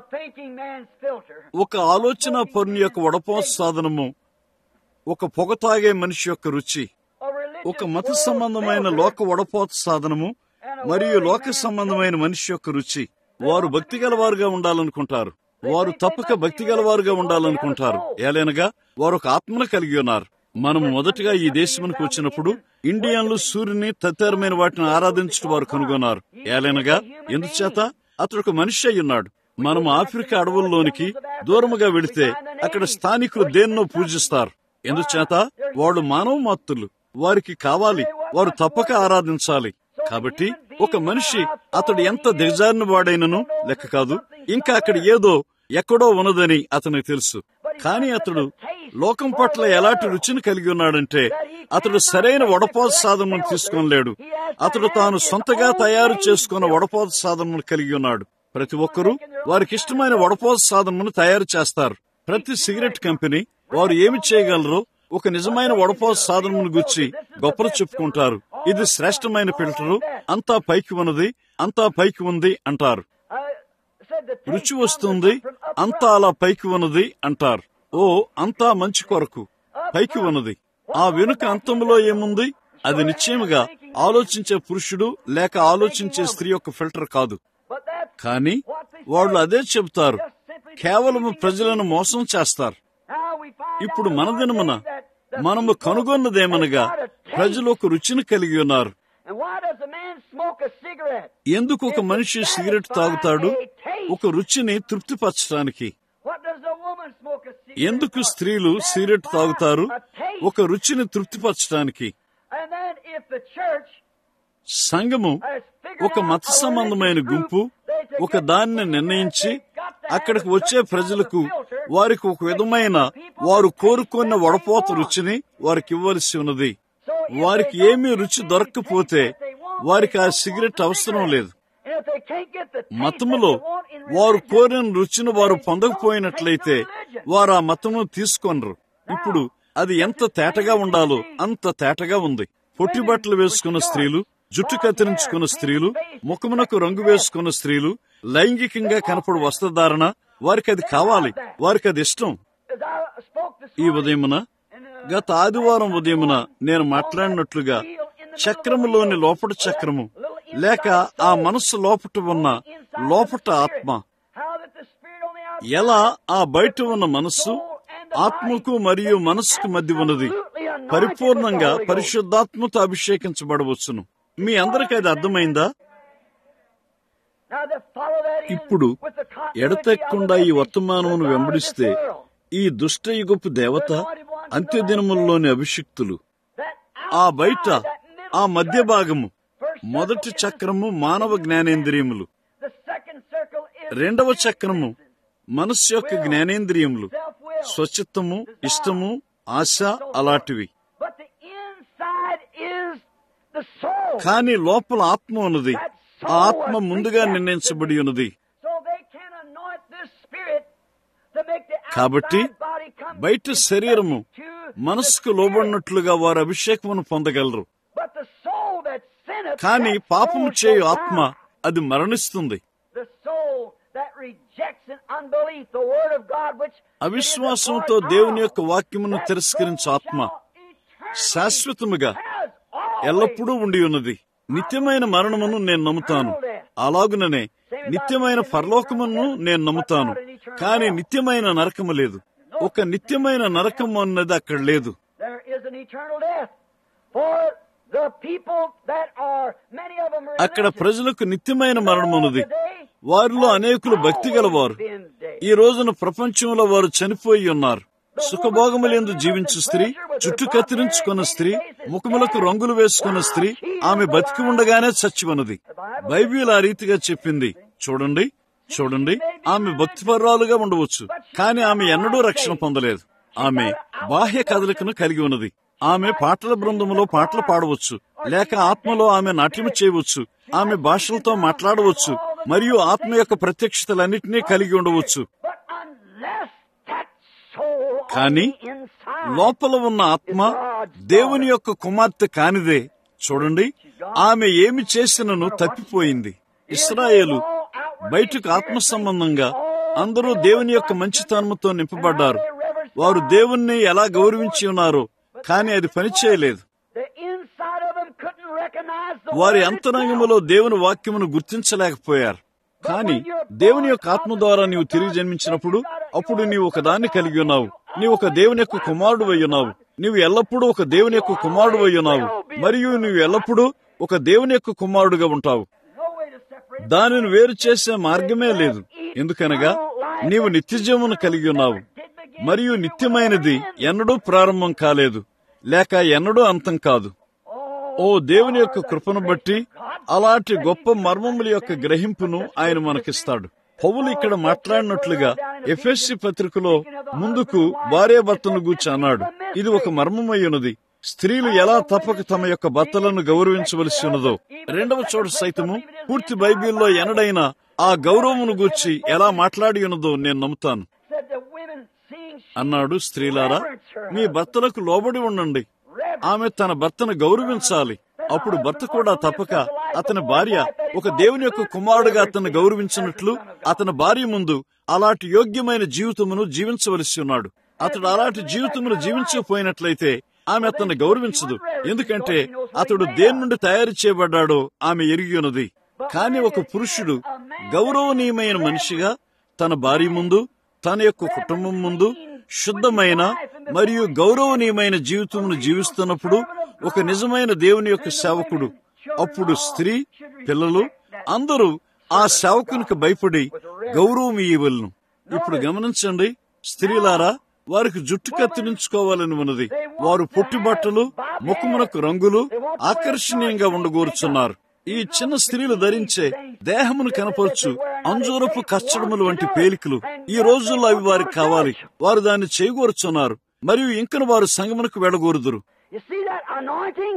A: ఒక ఆలోచన పరుని యొక్క వడపోత సాధనము ఒక పొగ తాగే మనిషి యొక్క రుచి ఒక మత సంబంధమైన లోక వడపోత సాధనము మరియు లోక సంబంధమైన మనిషి యొక్క రుచి వారు భక్తి గలవారుగా ఉండాలనుకుంటారు వారు తప్పక భక్తి గలవారుగా ఉండాలనుకుంటారు ఏలైనగా వారు ఒక ఆత్మను కలిగి ఉన్నారు మనం మొదటగా ఈ దేశమునికి వచ్చినప్పుడు ఇండియన్లు సూర్యుని తదితరమైన వాటిని ఆరాధించడం వారు కనుగొన్నారు ఏలైనగా ఎందుచేత అతడు ఒక మనిషి అయి ఉన్నాడు మనం ఆఫ్రికా అడవుల్లోనికి దూరముగా వెళితే అక్కడ స్థానికులు దేన్నో పూజిస్తారు ఎందుచేత వాడు మానవ మాత్రులు వారికి కావాలి వారు తప్పక ఆరాధించాలి కాబట్టి ఒక మనిషి అతడు ఎంత దిగజారిన వాడైనను లెక్క కాదు ఇంకా అక్కడ ఏదో ఎక్కడో ఉన్నదని అతనికి తెలుసు కానీ అతడు లోకం పట్ల ఎలాంటి రుచిని కలిగి ఉన్నాడంటే అతడు సరైన వడపోత సాధనను తీసుకోలేడు అతడు తాను సొంతగా తయారు చేసుకున్న వడపోత సాధనను కలిగి ఉన్నాడు ప్రతి ఒక్కరూ వారికి ఇష్టమైన వడపోత సాధనను తయారు చేస్తారు ప్రతి సిగరెట్ కంపెనీ వారు ఏమి చేయగలరో ఒక నిజమైన వడపోత సాధనను గుచ్చి గొప్పలు చెప్పుకుంటారు ఇది శ్రేష్టమైన ఫిల్టరు అంతా పైకి ఉన్నది అంతా పైకి ఉంది అంటారు రుచి వస్తుంది అంతా అలా పైకి ఉన్నది అంటారు ఓ అంతా మంచి కొరకు పైకి ఉన్నది ఆ వెనుక అంతంలో ఏముంది అది నిశ్చయముగా ఆలోచించే పురుషుడు లేక ఆలోచించే స్త్రీ యొక్క ఫిల్టర్ కాదు కానీ వాళ్ళు అదే చెబుతారు కేవలం ప్రజలను మోసం చేస్తారు ఇప్పుడు మన దినమున మనము కనుగొన్నదేమనగా ప్రజలు ఒక రుచిని కలిగి ఉన్నారు ఎందుకు ఒక మనిషి సిగరెట్ తాగుతాడు ఒక రుచిని తృప్తిపరచడానికి ఎందుకు స్త్రీలు సిగరెట్ తాగుతారు ఒక రుచిని తృప్తిపరచడానికి సంఘము ఒక మత సంబంధమైన గుంపు ఒక దానిని నిర్ణయించి అక్కడికి వచ్చే ప్రజలకు వారికి ఒక విధమైన వారు కోరుకున్న వడపోత రుచిని వారికి ఇవ్వవలసి ఉన్నది వారికి ఏమీ రుచి దొరక్కపోతే వారికి ఆ సిగరెట్ అవసరం లేదు మతములో వారు కోరిన రుచిని వారు పొందకపోయినట్లయితే వారు ఆ మతమును తీసుకొనరు ఇప్పుడు అది ఎంత తేటగా ఉండాలో అంత తేటగా ఉంది పొట్టి బట్టలు వేసుకున్న స్త్రీలు జుట్టు కత్తిరించుకున్న స్త్రీలు ముఖమునకు రంగు వేసుకున్న స్త్రీలు లైంగికంగా కనపడు వస్త్రధారణ వారికి అది కావాలి వారికి అది ఇష్టం ఈ ఉదయమున గత ఆదివారం ఉదయమున నేను మాట్లాడినట్లుగా చక్రములోని లోపట చక్రము లేక ఆ మనస్సు లోపట ఉన్న లోపట ఆత్మ ఎలా ఆ బయట ఉన్న మనస్సు ఆత్మకు మరియు మనస్సుకు మధ్య ఉన్నది పరిపూర్ణంగా పరిశుద్ధాత్మతో అభిషేకించబడవచ్చును మీ అందరికీ అది అర్థమైందా ఇప్పుడు ఎడతెక్కకుండా ఈ వర్తమానమును వెంబడిస్తే ఈ దుష్టయుగపు దేవత అంత్యదినముల్లోని అభిషిక్తులు ఆ బయట ఆ మధ్య భాగము మొదటి చక్రము మానవ జ్ఞానేంద్రియములు రెండవ చక్రము మనస్సు యొక్క జ్ఞానేంద్రియములు స్వచ్ఛతము ఇష్టము ఆశ అలాంటివి కానీ లోపల ఆత్మ ఉన్నది ఆ ఆత్మ ముందుగా నిర్ణయించబడి ఉన్నది కాబట్టి బయట శరీరము మనస్సుకు లోబడినట్లుగా వారు అభిషేకమును పొందగలరు కానీ పాపము చేయు ఆత్మ అది మరణిస్తుంది అవిశ్వాసంతో దేవుని యొక్క వాక్యమును తిరస్కరించు ఆత్మ శాశ్వతముగా ఎల్లప్పుడూ ఉండి ఉన్నది నిత్యమైన మరణమును నేను నమ్ముతాను అలాగుననే నిత్యమైన పరలోకమును నేను నమ్ముతాను కానీ నిత్యమైన నరకము లేదు ఒక నిత్యమైన నరకము అన్నది అక్కడ లేదు అక్కడ ప్రజలకు నిత్యమైన మరణం ఉన్నది వారిలో అనేకులు భక్తి గలవారు ఈ రోజున ప్రపంచంలో వారు చనిపోయి ఉన్నారు సుఖభోగములందు జీవించు స్త్రీ చుట్టూ కత్తిరించుకున్న స్త్రీ ముఖములకు రంగులు వేసుకున్న స్త్రీ ఆమె బతికి ఉండగానే చచ్చి ఉన్నది బైబిల్ ఆ రీతిగా చెప్పింది చూడండి చూడండి ఆమె భక్తిపర్రాలుగా ఉండవచ్చు కానీ ఆమె ఎన్నడూ రక్షణ పొందలేదు ఆమె బాహ్య కదలికను కలిగి ఉన్నది ఆమె పాటల బృందములో పాటలు పాడవచ్చు లేక ఆత్మలో ఆమె నాట్యం చేయవచ్చు ఆమె భాషలతో మాట్లాడవచ్చు మరియు ఆత్మ యొక్క ప్రత్యక్షతలన్నింటినీ కలిగి ఉండవచ్చు కానీ లోపల ఉన్న ఆత్మ దేవుని యొక్క కుమార్తె కానిదే చూడండి ఆమె ఏమి చేసినను తప్పిపోయింది ఇస్రాయేలు బయటకు ఆత్మ సంబంధంగా అందరూ దేవుని యొక్క మంచితనంతో నింపబడ్డారు వారు దేవుణ్ణి ఎలా గౌరవించి ఉన్నారో కానీ అది పనిచేయలేదు వారి అంతరంగములో దేవుని వాక్యమును గుర్తించలేకపోయారు కానీ దేవుని యొక్క ఆత్మ ద్వారా నీవు తిరిగి జన్మించినప్పుడు అప్పుడు నీవు ఒక దాన్ని కలిగి ఉన్నావు నీవు ఒక దేవుని యొక్క కుమారుడు ఉన్నావు నీవు ఎల్లప్పుడూ ఒక దేవుని యొక్క కుమారుడు ఉన్నావు మరియు నీవు ఎల్లప్పుడూ ఒక దేవుని యొక్క కుమారుడుగా ఉంటావు దానిని వేరు చేసే మార్గమే లేదు ఎందుకనగా నీవు నిత్యజీవమును కలిగి ఉన్నావు మరియు నిత్యమైనది ఎన్నడూ ప్రారంభం కాలేదు లేక ఎన్నడూ అంతం కాదు ఓ దేవుని యొక్క కృపను బట్టి అలాంటి గొప్ప మర్మముల యొక్క గ్రహింపును ఆయన మనకిస్తాడు పౌలు ఇక్కడ మాట్లాడినట్లుగా ఎఫ్ఎస్సి పత్రికలో ముందుకు భార్యాభర్తను గూర్చి అన్నాడు ఇది ఒక మర్మమై ఉన్నది స్త్రీలు ఎలా తప్పక తమ యొక్క భర్తలను గౌరవించవలసి ఉన్నదో రెండవ చోట సైతము పూర్తి బైబిల్లో ఎనడైన ఆ గౌరవమును గూర్చి ఎలా మాట్లాడి ఉన్నదో నేను నమ్ముతాను
B: said the women seeing she
A: అన్నాడు స్త్రీలారా మీ భర్తలకు లోబడి ఉండండి ఆమె తన భర్తను గౌరవించాలి అప్పుడు భర్త కూడా తప్పక అతని భార్య ఒక దేవుని యొక్క కుమారుడుగా అతన్ని గౌరవించినట్లు అతని భార్య ముందు అలాంటి యోగ్యమైన జీవితమును జీవించవలసి ఉన్నాడు అతడు అలాంటి జీవితమును జీవించకపోయినట్లయితే ఆమె అతన్ని గౌరవించదు ఎందుకంటే అతడు దేని నుండి తయారు చేయబడ్డాడో ఆమె ఎరిగి ఉన్నది కానీ ఒక పురుషుడు గౌరవనీయమైన మనిషిగా తన భార్య ముందు తన యొక్క కుటుంబం ముందు శుద్ధమైన మరియు గౌరవనీయమైన జీవితమును జీవిస్తున్నప్పుడు ఒక నిజమైన దేవుని యొక్క సేవకుడు అప్పుడు స్త్రీ పిల్లలు అందరూ ఆ సేవకునికి భయపడి గౌరవం ఇవ్వలను ఇప్పుడు గమనించండి స్త్రీలారా వారికి జుట్టు కత్తిరించుకోవాలని ఉన్నది వారు పొట్టి బట్టలు ముఖమునకు రంగులు ఆకర్షణీయంగా ఉండగోరుచున్నారు ఈ చిన్న స్త్రీలు ధరించే దేహమును కనపరచు అంజూరపు కచ్చడములు వంటి పేలికలు ఈ రోజుల్లో అవి వారికి కావాలి వారు దాన్ని చేయగోరుచున్నారు మరియు ఇంకను వారు సంగమునకు వెళ్ళగోరుదురు
B: You see that anointing?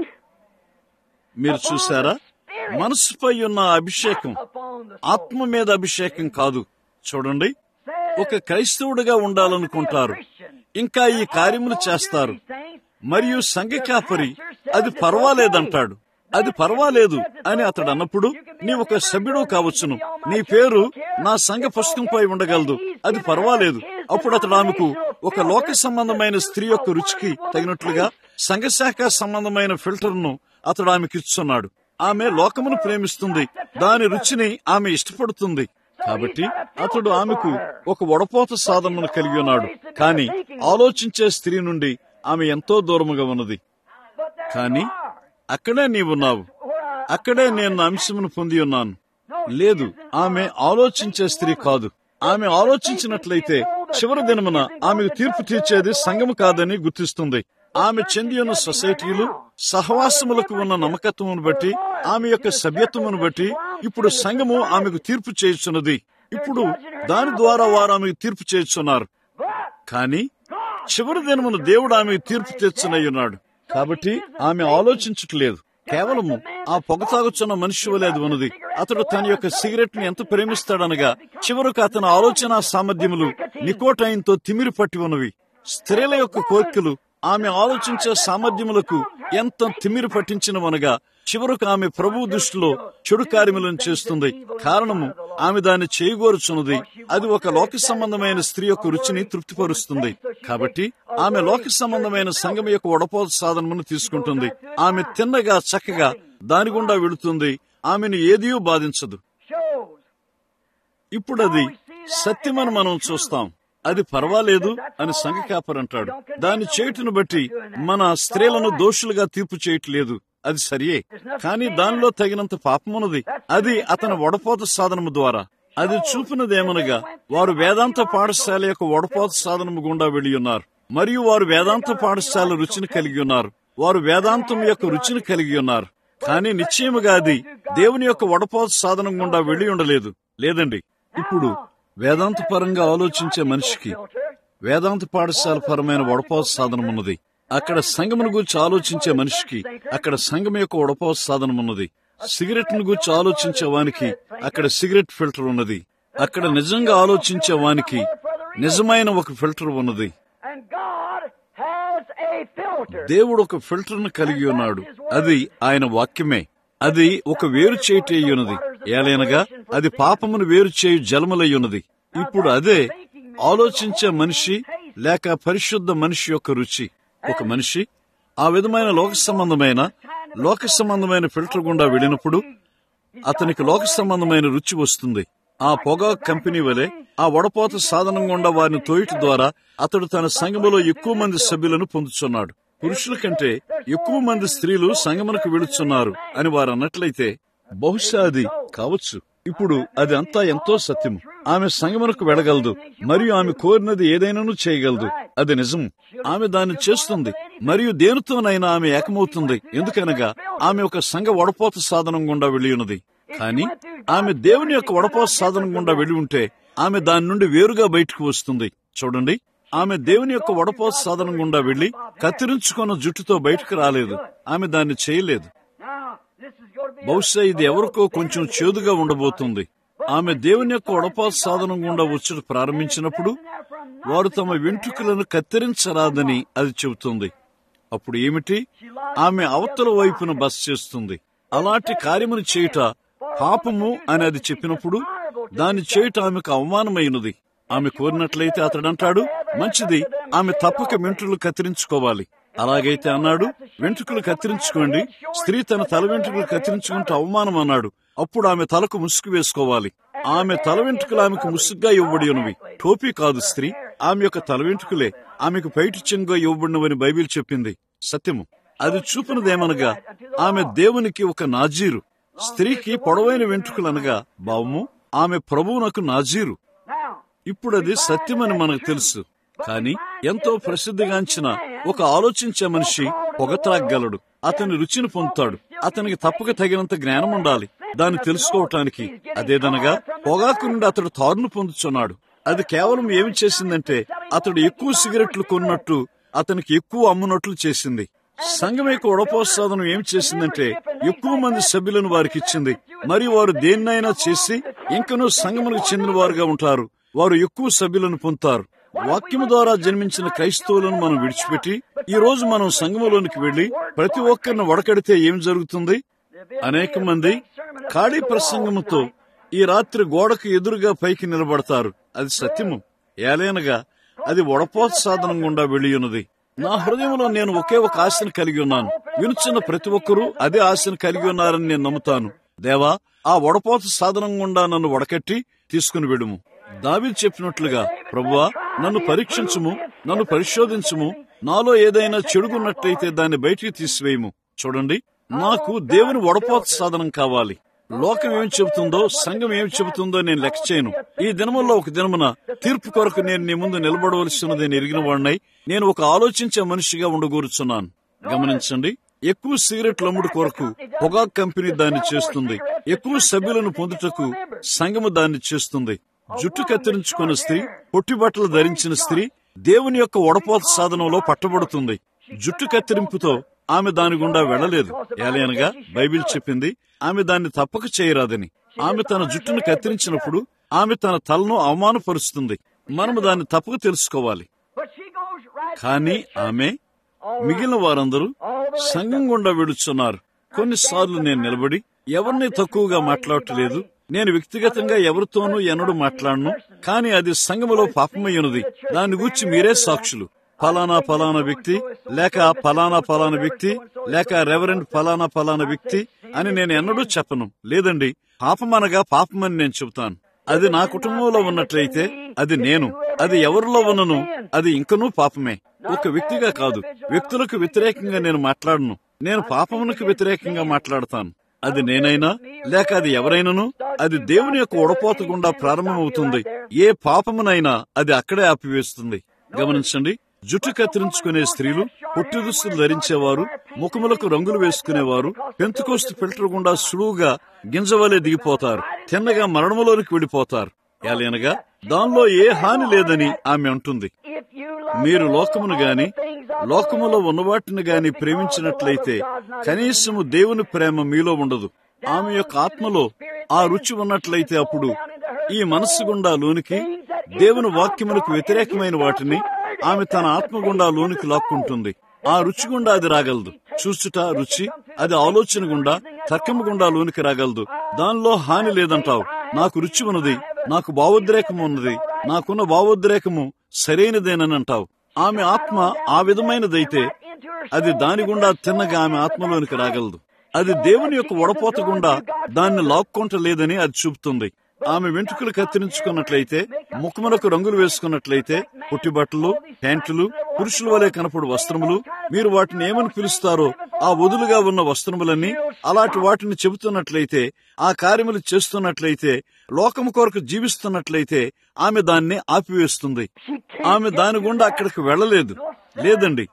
A: మీరు చూసారా మనసుపై ఉన్న అభిషేకం
B: Upon the
A: ఆత్మ మీద అభిషేకం కాదు చూడండి ఒక క్రైస్తవుడిగా ఉండాలనుకుంటారు ఇంకా ఈ కార్యములు చేస్తారు మరియు సంఘ కాపరి అది పర్వాలేదంటాడు అది పర్వాలేదు అని అతడు అన్నప్పుడు నీ ఒక సభ్యుడు కావచ్చును నీ పేరు నా సంఘ పుస్తకంపై ఉండగలదు అది పర్వాలేదు అప్పుడు అతడు ఆమెకు ఒక లోక సంబంధమైన స్త్రీ యొక్క రుచికి తగినట్లుగా సంఘశాఖ సంబంధమైన ఫిల్టర్ ను అతడు ఆమెకి ఇస్తున్నాడు ఆమె లోకమును ప్రేమిస్తుంది దాని రుచిని ఆమె ఇష్టపడుతుంది కాబట్టి అతడు ఆమెకు ఒక వడపోత సాధనను కలిగి ఉన్నాడు కానీ ఆలోచించే స్త్రీ నుండి ఆమె ఎంతో దూరముగా ఉన్నది కానీ అక్కడే నీవున్నావు అక్కడే నేను నా అంశమును పొంది ఉన్నాను లేదు ఆమె ఆలోచించే స్త్రీ కాదు ఆమె ఆలోచించినట్లయితే చివరి దినమున ఆమెకు తీర్పు తీర్చేది సంఘము కాదని గుర్తిస్తుంది ఆమె చెంది ఉన్న సొసైటీలు సహవాసములకు ఉన్న నమ్మకత్వమును బట్టి ఆమె యొక్క సభ్యత్వమును బట్టి ఇప్పుడు సంఘము ఆమెకు తీర్పు చేయుచున్నది ఇప్పుడు దాని ద్వారా వారు ఆమెకు తీర్పు చేయుచున్నారు కానీ చివరి దినమున దేవుడు ఆమెకు తీర్పు తెచ్చనయ్యున్నాడు కాబట్టి ఆమె ఆలోచించట్లేదు కేవలము ఆ పొగ తాగుచున్న మనిషి వలె అది ఉన్నది అతడు తన యొక్క సిగరెట్ ని ఎంత ప్రేమిస్తాడనగా చివరకు అతని ఆలోచన సామర్థ్యములు నికోటైన్తో తిమిరి పట్టి ఉన్నవి స్త్రీల యొక్క కోరికలు ఆమె ఆలోచించే సామర్థ్యములకు ఎంత తిమిరి పట్టించినవనగా చివరకు ఆమె ప్రభు దృష్టిలో చెడు కార్యములను చేస్తుంది కారణము ఆమె దాన్ని చేయగోరుచున్నది అది ఒక లోక సంబంధమైన స్త్రీ యొక్క రుచిని తృప్తిపరుస్తుంది కాబట్టి ఆమె లోక సంబంధమైన సంఘం యొక్క వడపోత సాధనమును తీసుకుంటుంది ఆమె తిన్నగా చక్కగా దాని గుండా వెళుతుంది ఆమెను ఏదియూ బాధించదు
B: shows
A: ఇప్పుడు అది సత్యమని మనం చూస్తాం అది పర్వాలేదు అని సంఘ కాపర్ అంటాడు దాని చేటును బట్టి మన స్త్రీలను దోషులుగా తీర్పు చేయట్లేదు అది సరియే కానీ దానిలో తగినంత పాపమున్నది అది అతని వడపోత సాధనము ద్వారా అది చూపినదేమనగా వారు వేదాంత పాఠశాల యొక్క వడపోత సాధనము గుండా వెళ్లి ఉన్నారు మరియు వారు వేదాంత పాఠశాల రుచిని కలిగి ఉన్నారు వారు వేదాంతం యొక్క రుచిని కలిగి ఉన్నారు కానీ నిశ్చయముగా అది దేవుని యొక్క వడపోత సాధనం గుండా వెళ్లి ఉండలేదు లేదండి ఇప్పుడు వేదాంత పరంగా ఆలోచించే మనిషికి వేదాంత పాఠశాల పరమైన వడపోత సాధనం ఉన్నది అక్కడ సంగమును గురించి ఆలోచించే మనిషికి అక్కడ సంఘం యొక్క వడపోత సాధనం ఉన్నది సిగరెట్ ను గురించి ఆలోచించే వానికి అక్కడ సిగరెట్ ఫిల్టర్ ఉన్నది అక్కడ నిజంగా ఆలోచించే వానికి నిజమైన ఒక ఫిల్టర్ ఉన్నది
B: and God has a filter.
A: దేవుడు ఒక ఫిల్టర్ ను కలిగి ఉన్నాడు అది ఆయన వాక్యమే అది ఒక వేరు చేయటి ఉన్నది ఏలైనగా అది పాపమును వేరు చేయు జలములై ఉన్నది ఇప్పుడు అదే ఆలోచించే మనిషి లేక పరిశుద్ధ మనిషి యొక్క రుచి ఒక మనిషి ఆ విధమైన లోక సంబంధమైన లోక సంబంధమైన ఫిల్టర్ గుండా వెళ్ళినప్పుడు అతనికి లోక సంబంధమైన రుచి వస్తుంది ఆ పొగ కంపెనీ వలె ఆ వడపోత సాధనం గుండా వారిని తోయట ద్వారా అతడు తన సంఘములో ఎక్కువ మంది సభ్యులను పొందుచున్నాడు పురుషుల కంటే ఎక్కువ మంది స్త్రీలు సంగమునకు వెళుచున్నారు అని వారు అన్నట్లయితే బహుశా అది కావచ్చు ఇప్పుడు అది అంతా ఎంతో సత్యము ఆమె సంగమునకు వెళ్ళగలదు మరియు ఆమె కోరినది ఏదైనాను చేయగలదు అది నిజం ఆమె దాన్ని చేస్తుంది మరియు దేనితోనైనా ఆమె ఏకమవుతుంది ఎందుకనగా ఆమె ఒక సంఘ వడపోత సాధనం గుండా వెళ్ళి ఉన్నది కానీ ఆమె దేవుని యొక్క వడపోత సాధనం గుండా వెళ్ళి ఉంటే ఆమె దాని నుండి వేరుగా బయటకు వస్తుంది చూడండి ఆమె దేవుని యొక్క వడపోత సాధనం గుండా వెళ్లి కత్తిరించుకున్న జుట్టుతో బయటకు రాలేదు ఆమె దాన్ని చేయలేదు బహుశా ఇది ఎవరికో కొంచెం చేదుగా ఉండబోతుంది ఆమె దేవుని యొక్క వడపోత సాధనం గుండా వచ్చి ప్రారంభించినప్పుడు వారు తమ వెంట్రుకలను కత్తిరించరాదని అది చెబుతుంది అప్పుడు ఏమిటి ఆమె అవతల వైపున బస్ చేస్తుంది అలాంటి కార్యమును చేయుట పాపము అని అది చెప్పినప్పుడు దాన్ని చేయుట ఆమెకు అవమానమైనది ఆమె కోరినట్లయితే అతడు అంటాడు మంచిది ఆమె తప్పక వెంట్రుకలు కత్తిరించుకోవాలి అలాగైతే అన్నాడు వెంట్రుకలు కత్తిరించుకోండి స్త్రీ తన తల వెంట్రుకలు కత్తిరించుకుంటే అవమానం అన్నాడు అప్పుడు ఆమె తలకు ముసుగు వేసుకోవాలి ఆమె తల వెంట్రుకలు ఆమెకు ముసుగ్గా ఇవ్వబడి ఉన్నవి టోపీ కాదు స్త్రీ ఆమె యొక్క తల వెంట్రుకలే ఆమెకు పైటి చెంగుగా ఇవ్వబడినవని బైబిల్ చెప్పింది సత్యము అది చూపినదేమనగా ఆమె దేవునికి ఒక నాజీరు స్త్రీకి పొడవైన వెంట్రుకలు అనగా భావము ఆమె ప్రభువునకు నాజీరు ఇప్పుడు అది సత్యమని మనకు తెలుసు కానీ ఎంతో ప్రసిద్ధిగాంచిన ఒక ఆలోచించే మనిషి పొగ త్రాగలడు అతని రుచిని పొందుతాడు అతనికి తప్పక తగినంత జ్ఞానం ఉండాలి దాన్ని తెలుసుకోవటానికి అదేదనగా పొగాకు నుండి అతడు తారును పొందుతున్నాడు అది కేవలం ఏమి చేసిందంటే అతడు ఎక్కువ సిగరెట్లు కొన్నట్టు అతనికి ఎక్కువ అమ్మునట్లు చేసింది సంఘం యొక్క ఉడపోత్సాదనం ఏం చేసిందంటే ఎక్కువ మంది సభ్యులను వారికి ఇచ్చింది మరియు వారు దేన్నైనా చేసి ఇంకనూ సంఘములకు చెందిన వారుగా ఉంటారు వారు ఎక్కువ సభ్యులను పొందుతారు వాక్యము ద్వారా జన్మించిన క్రైస్తవులను మనం విడిచిపెట్టి ఈ రోజు మనం సంఘములోనికి వెళ్లి ప్రతి ఒక్కరిని వడకడితే ఏం జరుగుతుంది అనేక మంది ఖాళీ ప్రసంగముతో ఈ రాత్రి గోడకు ఎదురుగా పైకి నిలబడతారు అది సత్యము ఏలైనగా అది వడపోత్సాదనం గుండా వెళ్ళియున్నది నా హృదయంలో నేను ఒకే ఒక ఆశను కలిగి ఉన్నాను వినుచున్న ప్రతి ఒక్కరూ అదే ఆశను కలిగి ఉన్నారని నేను నమ్ముతాను దేవా ఆ వడపోత సాధనం గుండా నన్ను వడకట్టి తీసుకుని విడుము దావి చెప్పినట్లుగా ప్రభువా నన్ను పరీక్షించుము నన్ను పరిశోధించుము నాలో ఏదైనా చెడుగున్నట్లయితే దాన్ని బయటికి తీసివేయము చూడండి నాకు దేవుని వడపోత సాధనం కావాలి లోకం ఏం చెబుతుందో సంఘం ఏం చెబుతుందో నేను లెక్క చేయను ఈ దినముల్లో ఒక దినమున తీర్పు కొరకు నేను నీ ముందు నిలబడవలసినది నేను ఎరిగిన వాడినై నేను ఒక ఆలోచించే మనిషిగా ఉండగూరుచున్నాను గమనించండి ఎక్కువ సిగరెట్ల అమ్ముడు కొరకు పొగాక్ కంపెనీ దాన్ని చేస్తుంది ఎక్కువ సభ్యులను పొందుటకు సంఘము దాన్ని చేస్తుంది జుట్టు కత్తిరించుకున్న స్త్రీ పొట్టి బట్టలు ధరించిన స్త్రీ దేవుని యొక్క వడపోత సాధనంలో పట్టబడుతుంది జుట్టు కత్తిరింపుతో ఆమె దాని గుండా వెళ్లలేదు ఏలయనగా బైబిల్ చెప్పింది ఆమె దాన్ని తప్పక చేయరాదని ఆమె తన జుట్టును కత్తిరించినప్పుడు ఆమె తన తలను అవమానపరుస్తుంది మనము దాన్ని తప్పక తెలుసుకోవాలి కానీ ఆమె మిగిలిన వారందరూ సంఘం గుండా వెడుచున్నారు కొన్నిసార్లు నేను నిలబడి ఎవరిని తక్కువగా మాట్లాడటలేదు నేను వ్యక్తిగతంగా ఎవరితోనూ ఎన్నడూ మాట్లాడను కానీ అది సంఘములో పాపమయ్యున్నది దాని గురించి మీరే సాక్షులు ఫలానా ఫలానా వ్యక్తి లేక ఫలానా ఫలానా వ్యక్తి లేక రెవరెండ్ ఫలానా ఫలానా వ్యక్తి అని నేను ఎన్నడూ చెప్పను లేదండి పాపమనగా పాపమని నేను చెబుతాను అది నా కుటుంబంలో ఉన్నట్లయితే అది నేను అది ఎవరిలో ఉన్నను అది ఇంకనూ పాపమే ఒక వ్యక్తిగా కాదు వ్యక్తులకు వ్యతిరేకంగా నేను మాట్లాడను నేను పాపమునకు వ్యతిరేకంగా మాట్లాడతాను అది నేనైనా లేక అది ఎవరైనాను అది దేవుని యొక్క ఉడపోత గుండా ప్రారంభమవుతుంది ఏ పాపమునైనా అది అక్కడే ఆపివేస్తుంది గమనించండి జుట్టు కత్తిరించుకునే స్త్రీలు పొట్టి దుస్తులు ధరించేవారు ముఖములకు రంగులు వేసుకునేవారు పెంతుకోస్తు ఫిల్టర్ గుండా సులువుగా గింజవలే దిగిపోతారు తిన్నగా మరణములోనికి వెళ్ళిపోతారు ఏలైనగా దానిలో ఏ హాని లేదని ఆమె అంటుంది మీరు లోకమును గాని లోకములో ఉన్నవాటిని గాని ప్రేమించినట్లయితే కనీసము దేవుని ప్రేమ మీలో ఉండదు ఆమె యొక్క ఆత్మలో ఆ రుచి ఉన్నట్లయితే అప్పుడు ఈ మనస్సు గుండా లోనికి దేవుని వాక్యములకు వ్యతిరేకమైన వాటిని ఆమె తన ఆత్మ గుండా లోనికి లాక్కుంటుంది ఆ రుచి గుండా అది రాగలదు చూచుట రుచి అది ఆలోచన గుండా తర్కము గుండా లోనికి రాగలదు దానిలో హాని లేదంటావు నాకు రుచి ఉన్నది నాకు భావోద్రేకము ఉన్నది నాకున్న భావోద్రేకము సరైనదేనని అంటావు ఆమె ఆత్మ ఆ విధమైనదైతే అది దాని గుండా తిన్నగా ఆమె ఆత్మలోనికి రాగలదు అది దేవుని యొక్క వడపోత గుండా దాన్ని లాక్కొంటలేదని అది చూపుతుంది ఆమె వెంట్రుకలు కత్తిరించుకున్నట్లయితే ముఖములకు రంగులు వేసుకున్నట్లయితే పుట్టి బట్టలు ప్యాంటులు పురుషుల వలె కనపడు వస్త్రములు మీరు వాటిని ఏమని పిలుస్తారో ఆ వదులుగా ఉన్న వస్త్రములన్నీ అలాంటి వాటిని చెబుతున్నట్లయితే ఆ కార్యములు చేస్తున్నట్లయితే లోకము కొరకు జీవిస్తున్నట్లయితే ఆమె దాన్ని ఆపివేస్తుంది ఆమె దాని గుండా అక్కడికి వెళ్ళలేదు లేదండి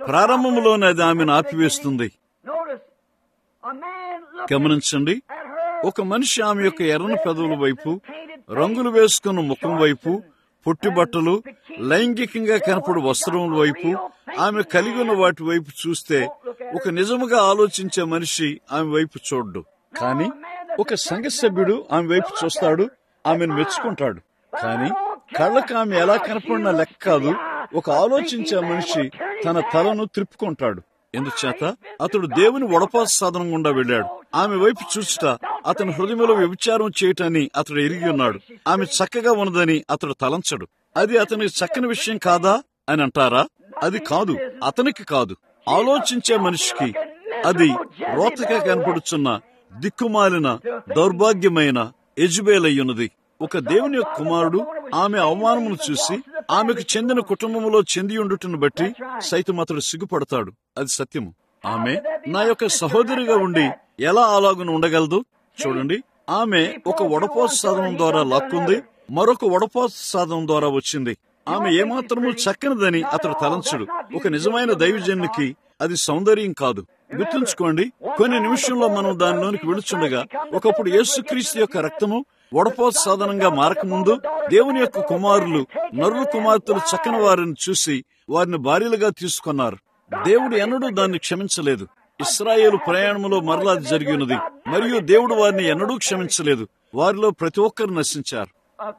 A: ప్రారంభంలోనే అది ఆమెను ఆపివేస్తుంది గమనించండి ఒక మనిషి ఆమె యొక్క ఎర్రని పెదవుల వైపు రంగులు వేసుకున్న ముఖం వైపు పొట్టి బట్టలు లైంగికంగా కనపడు వస్త్రముల వైపు ఆమె కలిగి ఉన్న వాటి వైపు చూస్తే ఒక నిజముగా ఆలోచించే మనిషి ఆమె వైపు చూడ్డు కానీ ఒక సంఘ సభ్యుడు ఆమె వైపు చూస్తాడు ఆమెను మెచ్చుకుంటాడు కానీ కళ్ళకు ఆమె ఎలా కనపడిన లెక్క కాదు ఒక ఆలోచించే మనిషి తన తలను త్రిప్పుకుంటాడు ఎందుచేత అతడు దేవుని వడపాస సాధనం గుండా వెళ్ళాడు ఆమె వైపు చూచుట అతని హృదయంలో వ్యభిచారం చేయటాన్ని అతడు ఎరిగి ఉన్నాడు ఆమె చక్కగా ఉన్నదని అతడు తలంచడు అది అతనికి చక్కని విషయం కాదా అని అంటారా అది కాదు అతనికి కాదు ఆలోచించే మనిషికి అది రోతగా కనపడుచున్న దిక్కుమాలిన దౌర్భాగ్యమైన ఎజుబేలయ్యున్నది ఒక దేవుని యొక్క కుమారుడు ఆమె అవమానమును చూసి ఆమెకు చెందిన కుటుంబంలో చెంది ఉండుటను బట్టి సైతం అతడు సిగ్గుపడతాడు అది సత్యము ఆమె నా యొక్క సహోదరిగా ఉండి ఎలా అలాగున ఉండగలదు చూడండి ఆమె ఒక వడపోత సాధనం ద్వారా లాక్కుంది మరొక వడపోత సాధనం ద్వారా వచ్చింది ఆమె ఏమాత్రము చక్కనిదని అతడు తలంచడు ఒక నిజమైన దైవజనునికి అది సౌందర్యం కాదు గుర్తుంచుకోండి కొన్ని నిమిషంలో మనం దానిలోనికి వెళుచుండగా ఒకప్పుడు యేసుక్రీస్తు యొక్క రక్తము వడపోత సాధనంగా మారకముందు దేవుని యొక్క కుమారులు నరుల కుమార్తెలు చక్కని వారిని చూసి వారిని భార్యలుగా తీసుకున్నారు దేవుడు ఎన్నడూ దాన్ని క్షమించలేదు ఇస్రాయేలు ప్రయాణములో మరలా జరిగినది మరియు దేవుడు వారిని ఎన్నడూ క్షమించలేదు వారిలో ప్రతి ఒక్కరు నశించారు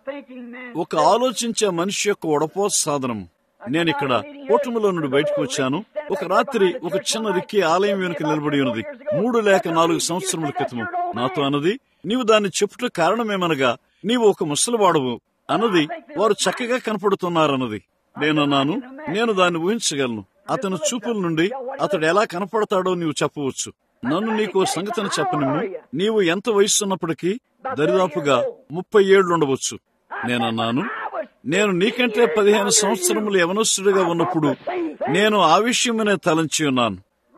A: ఒక ఆలోచించే మనిషి యొక్క వడపోత సాధనం నేను ఇక్కడ కూటమిలో నుండి బయటకు వచ్చాను ఒక రాత్రి ఒక చిన్న రిక్కి ఆలయం వెనుక నిలబడి ఉన్నది మూడు లేక నాలుగు సంవత్సరముల క్రితము నాతో అన్నది నీవు దాన్ని చెప్పుట కారణమేమనగా నీవు ఒక ముసలివాడవు అన్నది వారు చక్కగా కనపడుతున్నారన్నది నేనన్నాను నేను దాన్ని ఊహించగలను అతని చూపుల నుండి అతడు ఎలా కనపడతాడో నీవు చెప్పవచ్చు నన్ను నీకు సంగతిని చెప్పనిమ్ము నీవు ఎంత వయసున్నప్పటికీ దరిదాపుగా ముప్పై ఏళ్లు ఉండవచ్చు నేనన్నాను నేను నీకంటే పదిహేను సంవత్సరములు యవనస్తుడిగా ఉన్నప్పుడు నేను ఆ విషయమనే తలంచి ఉన్నాను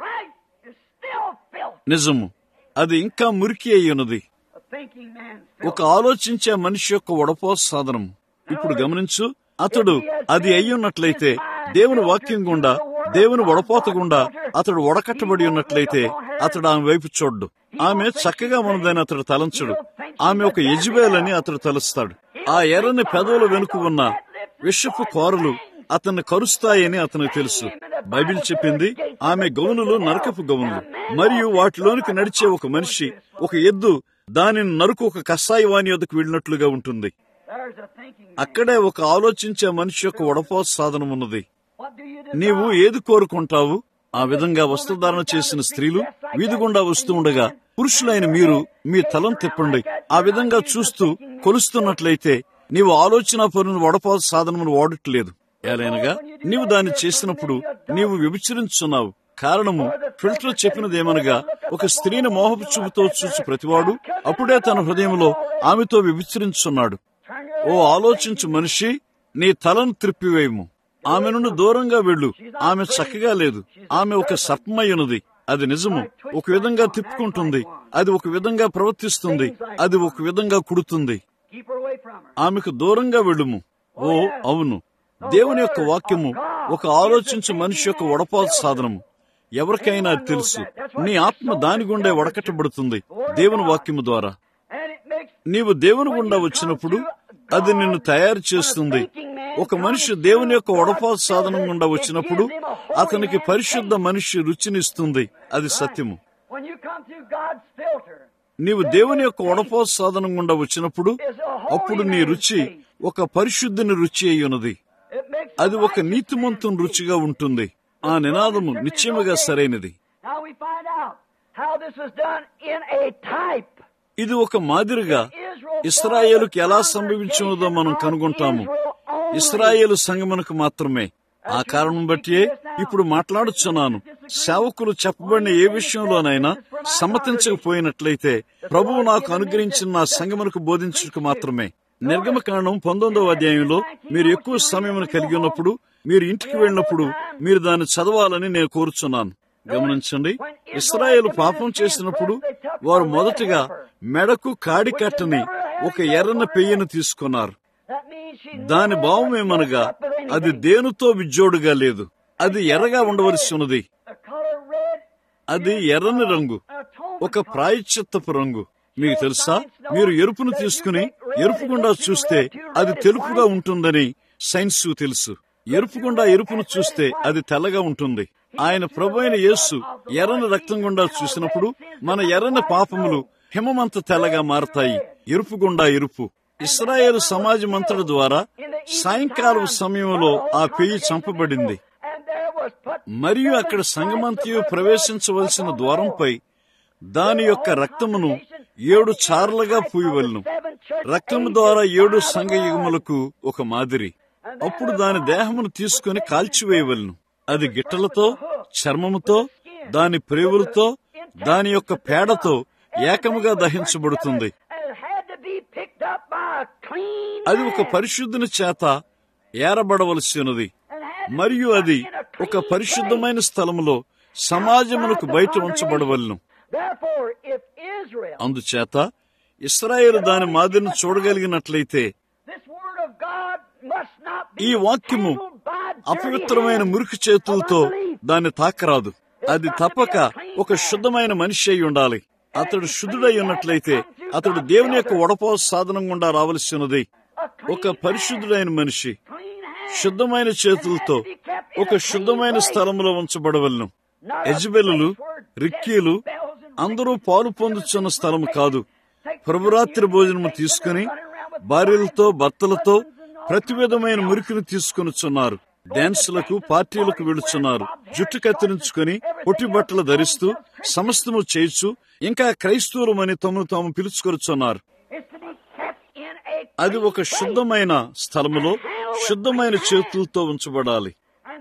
A: నిజము అది ఇంకా మురికి అయి ఉన్నది ఒక ఆలోచించే మనిషి యొక్క వడపోస సాధనం ఇప్పుడు గమనించు అతడు అది అయ్యున్నట్లయితే దేవుని వాక్యం గుండా దేవుని వడపోత గుండా అతడు వడకట్టబడి ఉన్నట్లయితే అతడు ఆమె వైపు చూడ్డు ఆమె చక్కగా ఉన్నదని అతడు తలంచడు ఆమె ఒక యజుబేలని అతడు తలుస్తాడు ఆ ఎర్రని పెదవుల వెనుక ఉన్న విషపు కోరలు అతన్ని కరుస్తాయని అతనికి తెలుసు బైబిల్ చెప్పింది ఆమె గౌనులు నరకపు గౌనులు మరియు వాటిలోనికి నడిచే ఒక మనిషి ఒక ఎద్దు దానిని నరుకు ఒక కషాయి వాణి వద్దకు వెళ్ళినట్లుగా ఉంటుంది అక్కడే ఒక ఆలోచించే మనిషి యొక్క వడపోత సాధనం ఉన్నది నీవు ఏది కోరుకుంటావు ఆ విధంగా వస్త్రధారణ చేసిన స్త్రీలు వీధి గుండా వస్తూ ఉండగా పురుషులైన మీరు మీ తలం తిప్పండి ఆ విధంగా చూస్తూ కొలుస్తున్నట్లయితే నీవు ఆలోచన పరుని వడపోత సాధనమును వాడట్లేదు ఏలైనగా నీవు దాన్ని చేసినప్పుడు నీవు విభచరించున్నావు కారణము ఫిల్టర్ చెప్పినదేమనగా ఒక స్త్రీని మోహపు చూపుతో చూసి ప్రతివాడు అప్పుడే తన హృదయంలో ఆమెతో విభచరించున్నాడు ఓ ఆలోచించు మనిషి నీ తలను త్రిప్పివేయము ఆమె నుండి దూరంగా వెళ్ళు ఆమె చక్కగా లేదు ఆమె ఒక సర్పమయ్యున్నది అది నిజము ఒక విధంగా తిప్పుకుంటుంది అది ఒక విధంగా ప్రవర్తిస్తుంది అది ఒక విధంగా కుడుతుంది ఆమెకు దూరంగా వెళ్ళుము ఓ అవును దేవుని యొక్క వాక్యము ఒక ఆలోచించు మనిషి యొక్క వడపాత సాధనము ఎవరికైనా తెలుసు నీ ఆత్మ దాని గుండే వడకట్టబడుతుంది దేవుని వాక్యము ద్వారా నీవు దేవుని గుండా వచ్చినప్పుడు అది నిన్ను తయారు చేస్తుంది ఒక మనిషి దేవుని యొక్క వడపాత సాధనం గుండా వచ్చినప్పుడు అతనికి పరిశుద్ధ మనిషి రుచినిస్తుంది అది సత్యము నీవు దేవుని యొక్క వడపాత సాధనం గుండా వచ్చినప్పుడు అప్పుడు నీ రుచి ఒక పరిశుద్ధిని రుచి అయి ఉన్నది అది ఒక నీతిమంతుని రుచిగా ఉంటుంది ఆ నినాదము నిశ్చయముగా సరైనది ఇది ఒక మాదిరిగా ఇస్రాయేలుకి ఎలా సంభవించినదో మనం కనుగొంటాము ఇస్రాయేలు సంగమునకు మాత్రమే ఆ కారణం బట్టి ఇప్పుడు మాట్లాడుచున్నాను సేవకులు చెప్పబడిన ఏ విషయంలోనైనా సమ్మతించకపోయినట్లయితే ప్రభువు నాకు అనుగ్రహించిన నా సంగమునకు బోధించుటకు మాత్రమే నిర్గమకాండం పంతొమ్మిదవ అధ్యాయంలో మీరు ఎక్కువ సమయం కలిగి ఉన్నప్పుడు మీరు ఇంటికి వెళ్ళినప్పుడు మీరు దాన్ని చదవాలని నేను కోరుచున్నాను గమనించండి ఇస్రాయేల్ పాపం చేసినప్పుడు వారు మొదటిగా మెడకు కాడి కట్టని ఒక ఎర్రన పెయ్యను తీసుకున్నారు దాని భావం ఏమనగా అది దేనితో విజ్జోడుగా లేదు అది ఎర్రగా ఉండవలసి ఉన్నది అది ఎర్రని రంగు ఒక ప్రాయశ్చిత్తపు రంగు మీకు తెలుసా మీరు ఎరుపును తీసుకుని ఎరుపు గుండా చూస్తే అది తెలుపుగా ఉంటుందని సైన్స్ తెలుసు ఎరుపు గుండా ఎరుపును చూస్తే అది తెల్లగా ఉంటుంది ఆయన ప్రభు అయిన యేస్సు ఎర్రని రక్తం గుండా చూసినప్పుడు మన ఎర్రని పాపములు హిమమంత తెల్లగా మారతాయి ఎరుపు గుండా ఎరుపు ఇస్రాయేల్ సమాజం అంతటి ద్వారా సాయంకాలం సమయంలో ఆ పెయ్యి చంపబడింది మరియు అక్కడ సంగమంతయు ప్రవేశించవలసిన ద్వారంపై దాని యొక్క రక్తమును ఏడు చార్లుగా పూయవలను రక్తము ద్వారా ఏడు సంఘయుగములకు ఒక మాదిరి అప్పుడు దాని దేహమును తీసుకుని కాల్చివేయవలను అది గిట్టలతో చర్మముతో దాని ప్రేవులతో దాని యొక్క పేడతో ఏకముగా దహించబడుతుంది అది ఒక పరిశుద్ధుని చేత ఏరబడవలసినది మరియు అది ఒక పరిశుద్ధమైన స్థలములో సమాజమునకు బయట ఉంచబడవలను అందుచేత ఇస్రాయేల్ దాని మాదిరిని చూడగలిగినట్లయితే ఈ వాక్యము అపవిత్రమైన మురికి చేతులతో దాన్ని తాకరాదు అది తప్పక ఒక శుద్ధమైన మనిషి అయి ఉండాలి అతడు శుద్ధుడై ఉన్నట్లయితే అతడు దేవుని యొక్క వడపో సాధనం గుండా రావలసినది ఒక పరిశుద్ధుడైన మనిషి శుద్ధమైన చేతులతో ఒక శుద్ధమైన స్థలంలో ఉంచబడవలను యజ్బెలు రిక్కీలు అందరూ పాలు పొందుతున్న స్థలం కాదు ప్రభురాత్రి భోజనము తీసుకుని భార్యలతో భర్తలతో ప్రతి విధమైన మురికిని తీసుకొనిచున్నారు డాన్సులకు పార్టీలకు వెళుచున్నారు జుట్టు కత్తిరించుకుని పొట్టి బట్టలు ధరిస్తూ సమస్తము చేయొచ్చు ఇంకా క్రైస్తవులమని తమను తాము పిలుచుకొరుచున్నారు అది ఒక శుద్ధమైన స్థలములో శుద్ధమైన చేతులతో ఉంచబడాలి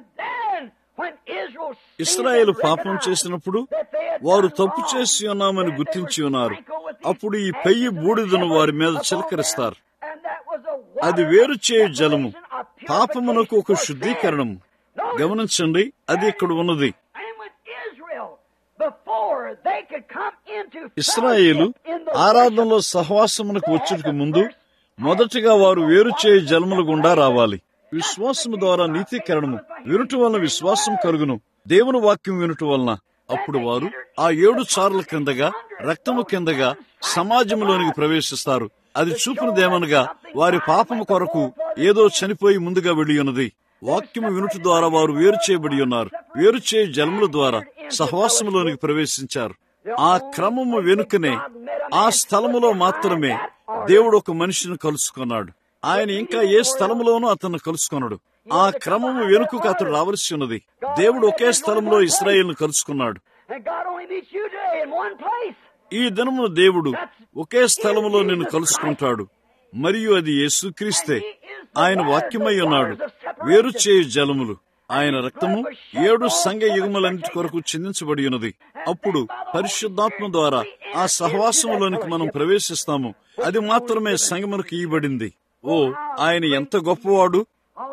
A: ఇస్రాయేల్ పాపం చేసినప్పుడు వారు తప్పు చేసి ఉన్నామని గుర్తించి ఉన్నారు అప్పుడు ఈ పెయ్యి బూడిదను వారి మీద చిలకరిస్తారు అది వేరు చేయు జలము పాపమునకు ఒక శుద్ధీకరణము గమనించండి అది ఇక్కడ ఉన్నది ఇస్రాయేలు ఆరాధనలో సహవాసమునకు వచ్చుటకు ముందు మొదటిగా వారు వేరు చేయు జలముల గుండా రావాలి విశ్వాసము ద్వారా నీతీకరణము వినుట వలన విశ్వాసం కలుగును దేవుని వాక్యం వినుట వలన అప్పుడు వారు ఆ ఏడు చార్ల కిందగా రక్తము కిందగా సమాజంలోనికి ప్రవేశిస్తారు అది చూపునదేమనగా వారి పాపము కొరకు ఏదో చనిపోయి ముందుగా వెళ్లి ఉన్నది వాక్యము వినుట ద్వారా వారు వేరు చేయబడి ఉన్నారు వేరు చేయ జలముల ద్వారా సహవాసములోనికి ప్రవేశించారు ఆ క్రమము వెనుకనే ఆ స్థలములో మాత్రమే దేవుడు ఒక మనిషిని కలుసుకున్నాడు ఆయన ఇంకా ఏ స్థలములోనూ అతన్ని కలుసుకున్నాడు ఆ క్రమము వెనుకకు అతడు రావలసి ఉన్నది దేవుడు ఒకే స్థలంలో ఇస్రాయేల్ను కలుసుకున్నాడు ఈ దినమున దేవుడు ఒకే స్థలములో నిన్ను కలుసుకుంటాడు మరియు అది యేసుక్రీస్తే ఆయన వాక్యమై ఉన్నాడు వేరు చేయు జలములు ఆయన రక్తము ఏడు సంఘ యుగములన్నిటి కొరకు చిందించబడి ఉన్నది అప్పుడు పరిశుద్ధాత్మ ద్వారా ఆ సహవాసములోనికి మనం ప్రవేశిస్తాము అది మాత్రమే సంగమునకు ఇవ్వబడింది ఓ ఆయన ఎంత గొప్పవాడు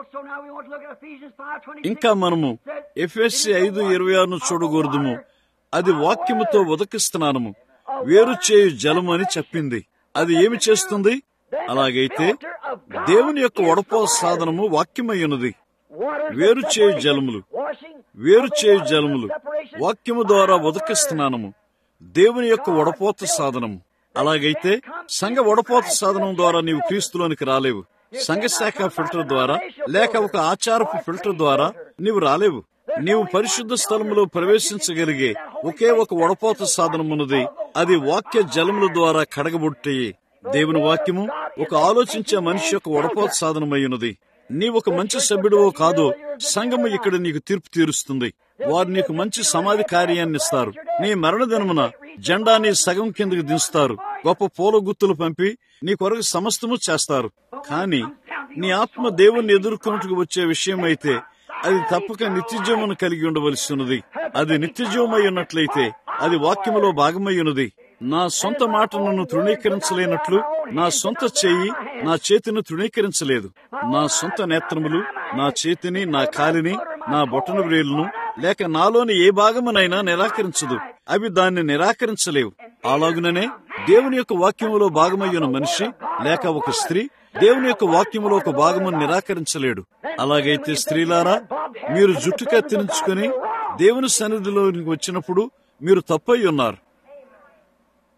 A: ఇంకా మనము ఎఫ్ఎస్సి ఐదు ఇరవై ఆరును చూడకూడదుము అది వాక్యముతో ఉదకిస్తున్నాము వేరు చేయు జలము అని చెప్పింది అది ఏమి చేస్తుంది అలాగైతే దేవుని యొక్క వడపో సాధనము వాక్యమై ఉన్నది వేరు చేయు జలములు వేరు చేయు జలములు వాక్యము ద్వారా ఉదకిస్తున్నాము దేవుని యొక్క వడపోత సాధనము అలాగైతే సంఘ వడపోత సాధనం ద్వారా నీవు క్రీస్తులోనికి రాలేవు సంఘశాఖ ఫిల్టర్ ద్వారా లేక ఒక ఆచారపు ఫిల్టర్ ద్వారా నీవు రాలేవు నీవు పరిశుద్ధ స్థలములో ప్రవేశించగలిగే ఒకే ఒక వడపోత సాధనమున్నది అది వాక్య జలముల ద్వారా కడగబుట్టయి దేవుని వాక్యము ఒక ఆలోచించే మనిషి యొక్క వడపోత సాధనమయ్యున్నది నీ ఒక మంచి సభ్యుడవో కాదో సంఘము ఇక్కడ నీకు తీర్పు తీరుస్తుంది వారు నీకు మంచి సమాధి కార్యాన్ని ఇస్తారు నీ మరణ దినమున జెండాని సగం కిందకి దించుతారు గొప్ప పూల గుత్తులు పంపి నీ కొరకు సమస్తము చేస్తారు కానీ నీ ఆత్మ దేవుణ్ణి ఎదుర్కొన్నట్టుకు వచ్చే విషయం అయితే అది తప్పక నిత్యజీవమును కలిగి ఉండవలసి ఉన్నది అది నిత్యజీవమై ఉన్నట్లయితే అది వాక్యములో భాగమై ఉన్నది నా సొంత మాట నన్ను తృణీకరించలేనట్లు నా సొంత చెయ్యి నా చేతిని తృణీకరించలేదు నా సొంత నేత్రములు నా చేతిని నా కాలిని నా బొటన వ్రేలును లేక నాలోని ఏ భాగమునైనా నిరాకరించదు అవి దాన్ని నిరాకరించలేవు అలాగుననే దేవుని యొక్క వాక్యములో భాగమయ్యున్న మనిషి లేక ఒక స్త్రీ దేవుని యొక్క వాక్యములో ఒక భాగమును నిరాకరించలేడు అలాగైతే స్త్రీలారా మీరు జుట్టు కత్తిరించుకుని దేవుని సన్నిధిలోనికి వచ్చినప్పుడు మీరు తప్పై ఉన్నారు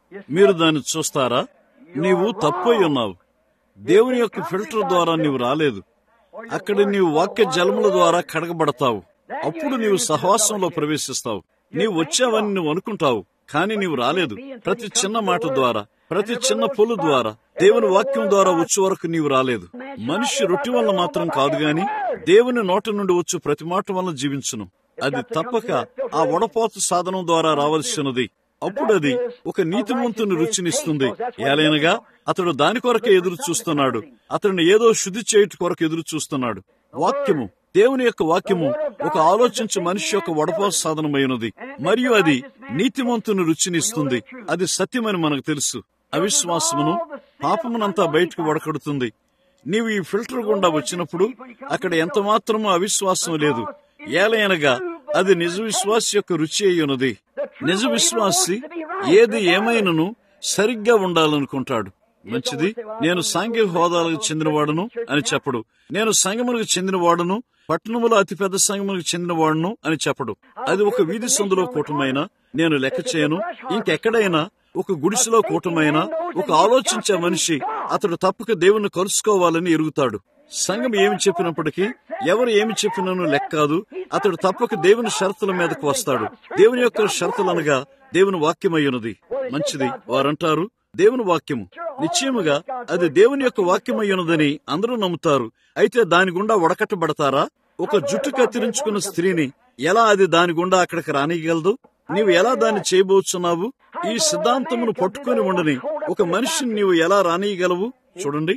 A: మీరు దాన్ని చూస్తారా నీవు తప్పై ఉన్నావు దేవుని యొక్క ఫిల్టర్ ద్వారా నీవు రాలేదు అక్కడ నీవు వాక్య జలముల ద్వారా కడగబడతావు అప్పుడు నీవు సహవాసంలో ప్రవేశిస్తావు నీవు వచ్చావని నువ్వు అనుకుంటావు కానీ నీవు రాలేదు ప్రతి చిన్న మాట ద్వారా ప్రతి చిన్న పొలు ద్వారా దేవుని వాక్యం ద్వారా వచ్చే వరకు నీవు రాలేదు మనిషి రొట్టి వల్ల మాత్రం కాదు గాని దేవుని నోట నుండి వచ్చు ప్రతి మాట వలన జీవించును అది తప్పక ఆ వడపోత సాధనం ద్వారా రావలసినది అప్పుడు అది ఒక నీతిమంతుని రుచినిస్తుంది ఏలైనగా అతడు దాని కొరకే ఎదురు చూస్తున్నాడు అతడిని ఏదో శుద్ధి చేయుట కొరకు ఎదురు చూస్తున్నాడు వాక్యము దేవుని యొక్క వాక్యము ఒక ఆలోచించే మనిషి యొక్క వడపోత సాధనమైనది మరియు అది నీతిమంతుని రుచినిస్తుంది అది సత్యమని మనకు తెలుసు అవిశ్వాసమును పాపమునంతా బయటకు వడకడుతుంది నీవు ఈ ఫిల్టర్ గుండా వచ్చినప్పుడు అక్కడ ఎంత మాత్రమూ అవిశ్వాసం లేదు ఏలైనగా అది నిజ విశ్వాసి యొక్క రుచి అయి ఉన్నది నిజ విశ్వాసి ఏది ఏమైనను సరిగ్గా ఉండాలనుకుంటాడు మంచిది నేను సాంఘిక హోదాలకు చెందినవాడును అని చెప్పడు నేను సంఘములకు చెందినవాడును పట్టణములో అతిపెద్ద సంఘములకు చెందినవాడును అని చెప్పడు అది ఒక వీధి సందులో కూటమైనా నేను లెక్క చేయను ఇంకెక్కడైనా ఒక గుడిసెలో కూటమైనా ఒక ఆలోచించే మనిషి అతడు తప్పక దేవుణ్ణి కలుసుకోవాలని ఎరుగుతాడు సంఘం ఏమి చెప్పినప్పటికీ ఎవరు ఏమి చెప్పినను లెక్కాదు అతడు తప్పక దేవుని షరతుల మీదకు వస్తాడు దేవుని యొక్క షరతులనగా దేవుని వాక్యమయ్యున్నది మంచిది వారంటారు దేవుని వాక్యము నిశ్చయముగా అది దేవుని యొక్క వాక్యమయ్యున్నదని అందరూ నమ్ముతారు అయితే దాని గుండా వడకట్టబడతారా ఒక జుట్టు కత్తిరించుకున్న స్త్రీని ఎలా అది దాని గుండా అక్కడికి రానియగలదు నీవు ఎలా దాన్ని చేయబోతున్నావు ఈ సిద్ధాంతమును పట్టుకొని ఉండని ఒక మనిషిని నీవు ఎలా రానియగలవు చూడండి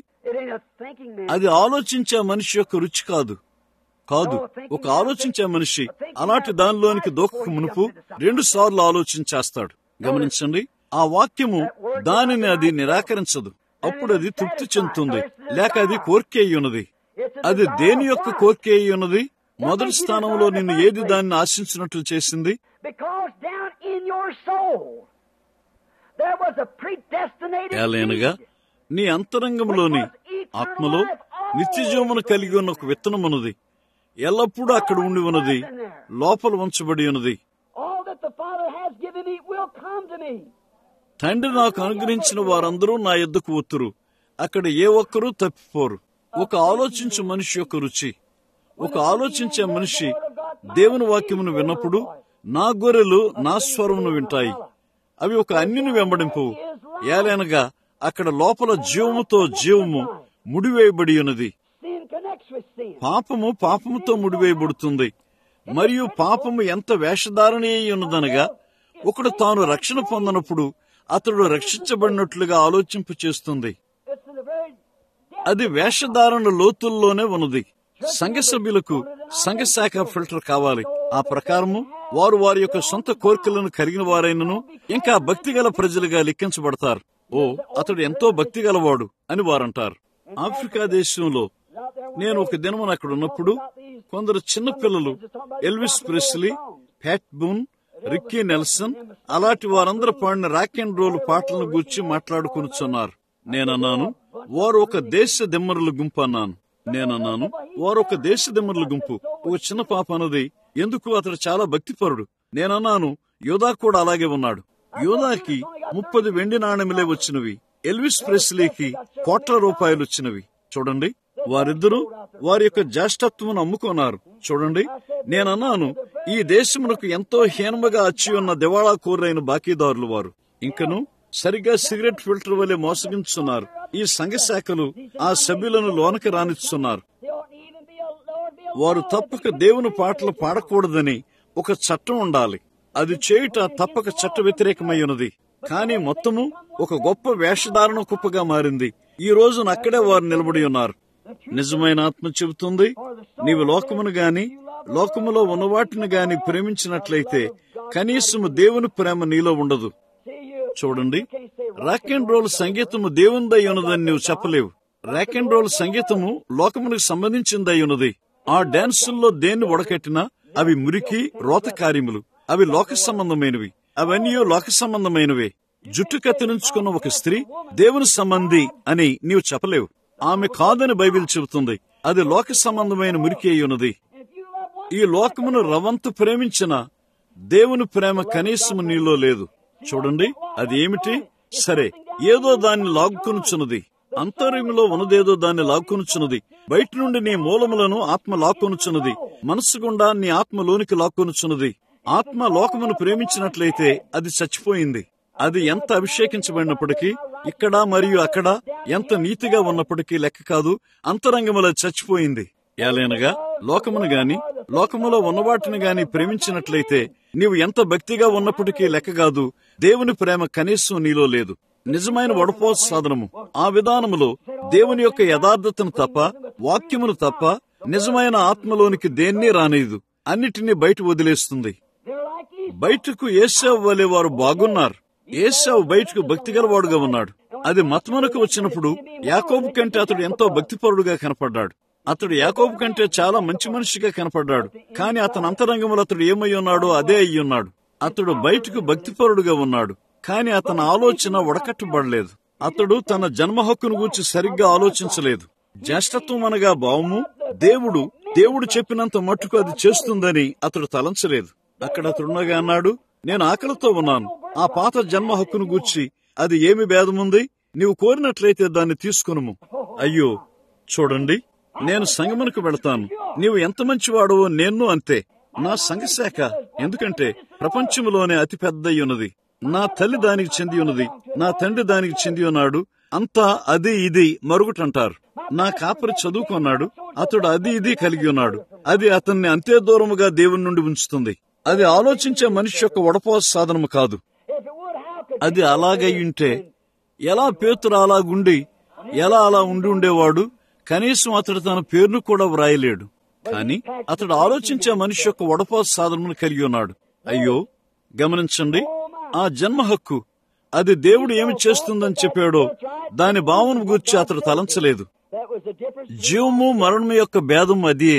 A: అది ఆలోచించే మనిషి యొక్క రుచి కాదు కాదు ఒక ఆలోచించే మనిషి అలాంటి దానిలోనికి దూకక మునుపు రెండు సార్లు ఆలోచించేస్తాడు గమనించండి ఆ వాక్యము దానిని అది నిరాకరించదు అప్పుడు అది తృప్తి చెందుతుంది లేక అది కోరిక అయి ఉన్నది అది దేని యొక్క కోరిక అయి ఉన్నది మొదటి స్థానంలో నిన్ను ఏది దాన్ని ఆశించినట్లు చేసింది ఏలైనగా నీ అంతరంగంలోని ఆత్మలో నిత్యజీవమును కలిగి ఉన్న ఒక విత్తనమున్నది ఎల్లప్పుడూ అక్కడ ఉండి ఉన్నది లోపల ఉంచబడి ఉన్నది తండ్రి నాకు అనుగ్రహించిన వారందరూ నా ఎద్దుకు ఒత్తురు అక్కడ ఏ ఒక్కరూ తప్పిపోరు ఒక ఆలోచించు మనిషి యొక్క రుచి ఒక ఆలోచించే మనిషి దేవుని వాక్యమును విన్నప్పుడు నా గొర్రెలు నా స్వరమును వింటాయి అవి ఒక అన్నిని వెంబడింపు ఏలైనగా అక్కడ లోపల జీవముతో జీవము ముడివేయబడి ఉన్నది పాపము పాపముతో ముడివేయబడుతుంది మరియు పాపము ఎంత వేషధారణ అయి ఉన్నదనగా ఒకడు తాను రక్షణ పొందనప్పుడు అతడు రక్షించబడినట్లుగా ఆలోచింపు చేస్తుంది అది వేషధారణ లోతుల్లోనే ఉన్నది సంఘ సభ్యులకు సంఘ శాఖ ఫిల్టర్ కావాలి ఆ ప్రకారము వారు వారి యొక్క సొంత కోరికలను కలిగిన వారైనను ఇంకా భక్తిగల ప్రజలుగా లెక్కించబడతారు ఓ అతడు ఎంతో భక్తి గలవాడు అని వారంటారు ఆఫ్రికా దేశంలో నేను ఒక దినమున అక్కడ ఉన్నప్పుడు కొందరు చిన్న పిల్లలు Elvis Presley Pat Boone Ricky Nelson అలాంటి వారందరూ పాడిన రాక్ అండ్ రోల్ పాటలను గూర్చి మాట్లాడుకునిచున్నారు నేనన్నాను వారు ఒక దేశ దిమ్మరుల గుంపు అన్నాను నేనన్నాను వారు ఒక దేశ దిమ్మరుల గుంపు ఒక చిన్న పాప అన్నది ఎందుకు అతడు చాలా భక్తిపరుడు నేనన్నాను యోధా కూడా అలాగే ఉన్నాడు యోధాకి ముప్పది వెండి నాణెములే వచ్చినవి ఎల్విస్ ప్రెస్లీకి కోట్ల రూపాయలు వచ్చినవి చూడండి వారిద్దరూ వారి యొక్క జ్యేష్ఠత్వమును అమ్ముకున్నారు చూడండి నేనన్నాను ఈ దేశమునకు ఎంతో హీనముగా అచ్చి ఉన్న దివాళా కోరైన బాకీదారులు వారు ఇంకను సరిగ్గా సిగరెట్ ఫిల్టర్ వలె మోసగించున్నారు ఈ సంఘ శాఖలు ఆ సభ్యులను లోనకి రానిస్తున్నారు వారు తప్పక దేవుని పాటలు పాడకూడదని ఒక చట్టం ఉండాలి అది చేయుట తప్పక చట్ట వ్యతిరేకమై ఉన్నది కానీ మొత్తము ఒక గొప్ప వేషధారణ కుప్పగా మారింది ఈ రోజున అక్కడే వారు నిలబడి ఉన్నారు నిజమైన ఆత్మ చెబుతుంది నీవు లోకమును గాని లోకములో ఉన్న వాటిని గాని ప్రేమించినట్లయితే కనీసము దేవుని ప్రేమ నీలో ఉండదు చూడండి రాక్ అండ్ రోల్ సంగీతము దేవునిదై ఉన్నదని నువ్వు చెప్పలేవు రాక్ అండ్ రోల్ సంగీతము లోకమునకు సంబంధించిందై ఉన్నది ఆ డాన్సుల్లో దేన్ని ఒడకట్టినా అవి మురికి రోత కార్యములు అవి లోక సంబంధమైనవి అవన్నీ లోక సంబంధమైనవే జుట్టు కత్తిరించుకున్న ఒక స్త్రీ దేవుని సంబంధి అని నీవు చెప్పలేవు ఆమె కాదని బైబిల్ చెబుతుంది అది లోక సంబంధమైన మురికి అయి ఉన్నది ఈ లోకమును రవంతు ప్రేమించిన దేవుని ప్రేమ కనీసము నీలో లేదు చూడండి అది ఏమిటి సరే ఏదో దాన్ని లాక్కొనుచున్నది అంతర్యంలో ఉన్నదేదో దాన్ని లాక్కొనుచున్నది బయట నుండి నీ మూలములను ఆత్మ లాక్కొనుచున్నది మనస్సు గుండా నీ ఆత్మ లోనికి లాక్కొనుచున్నది ఆత్మ లోకమును ప్రేమించినట్లయితే అది చచ్చిపోయింది అది ఎంత అభిషేకించబడినప్పటికీ ఇక్కడ మరియు అక్కడ ఎంత నీతిగా ఉన్నప్పటికీ లెక్క కాదు అంతరంగములో చచ్చిపోయింది ఏలైనగా లోకమును గాని లోకములో ఉన్నవాటిని గాని ప్రేమించినట్లయితే నీవు ఎంత భక్తిగా ఉన్నప్పటికీ లెక్క కాదు దేవుని ప్రేమ కనీసం నీలో లేదు నిజమైన వడపోత సాధనము ఆ విధానములో దేవుని యొక్క యథార్థతను తప్ప వాక్యమును తప్ప నిజమైన ఆత్మలోనికి దేన్ని రానేదు అన్నిటినీ బయట వదిలేస్తుంది బయటకు ఏసావు వలె వారు బాగున్నారు ఏసావు బయటకు భక్తి గలవాడుగా ఉన్నాడు అది మత్మనకు వచ్చినప్పుడు యాకోబు కంటే అతడు ఎంతో భక్తిపరుడుగా కనపడ్డాడు అతడు యాకోబు కంటే చాలా మంచి మనిషిగా కనపడ్డాడు కానీ అతని అంతరంగంలో అతడు ఏమై ఉన్నాడో అదే అయి ఉన్నాడు అతడు బయటకు భక్తిపరుడుగా ఉన్నాడు కానీ అతని ఆలోచన వడకట్టబడలేదు అతడు తన జన్మ హక్కును గూర్చి సరిగ్గా ఆలోచించలేదు జ్యేష్ఠత్వం అనగా భావము దేవుడు దేవుడు చెప్పినంత మట్టుకు అది చేస్తుందని అతడు తలంచలేదు అక్కడ అతడున్నగా అన్నాడు నేను ఆకలితో ఉన్నాను ఆ పాత జన్మ హక్కును గూర్చి అది ఏమి భేదముంది నీవు కోరినట్లయితే దాన్ని తీసుకునుము అయ్యో చూడండి నేను సంగమునకు వెళతాను నీవు ఎంత మంచివాడవో నేను అంతే నా సంఘశాఖ ఎందుకంటే ప్రపంచంలోనే అతి పెద్ద ఉన్నది నా తల్లి దానికి చెంది ఉన్నది నా తండ్రి దానికి చెంది ఉన్నాడు అంతా అది ఇది మరుగుటంటారు నా కాపరి చదువుకున్నాడు అతడు అది ఇది కలిగి ఉన్నాడు అది అతన్ని అంతే దూరముగా దేవుని నుండి ఉంచుతుంది అది ఆలోచించే మనిషి యొక్క వడపోస సాధనము కాదు అది అలాగై ఉంటే ఎలా పేతురు అలాగుండి ఎలా అలా ఉండి ఉండేవాడు కనీసం అతడు తన పేరును కూడా వ్రాయలేడు కానీ అతడు ఆలోచించే మనిషి యొక్క వడపోస సాధనమును కలిగి ఉన్నాడు అయ్యో గమనించండి ఆ జన్మ హక్కు అది దేవుడు ఏమి చేస్తుందని చెప్పాడో దాని భావన గురించి అతడు తలంచలేదు జీవము మరణము యొక్క భేదం అదియే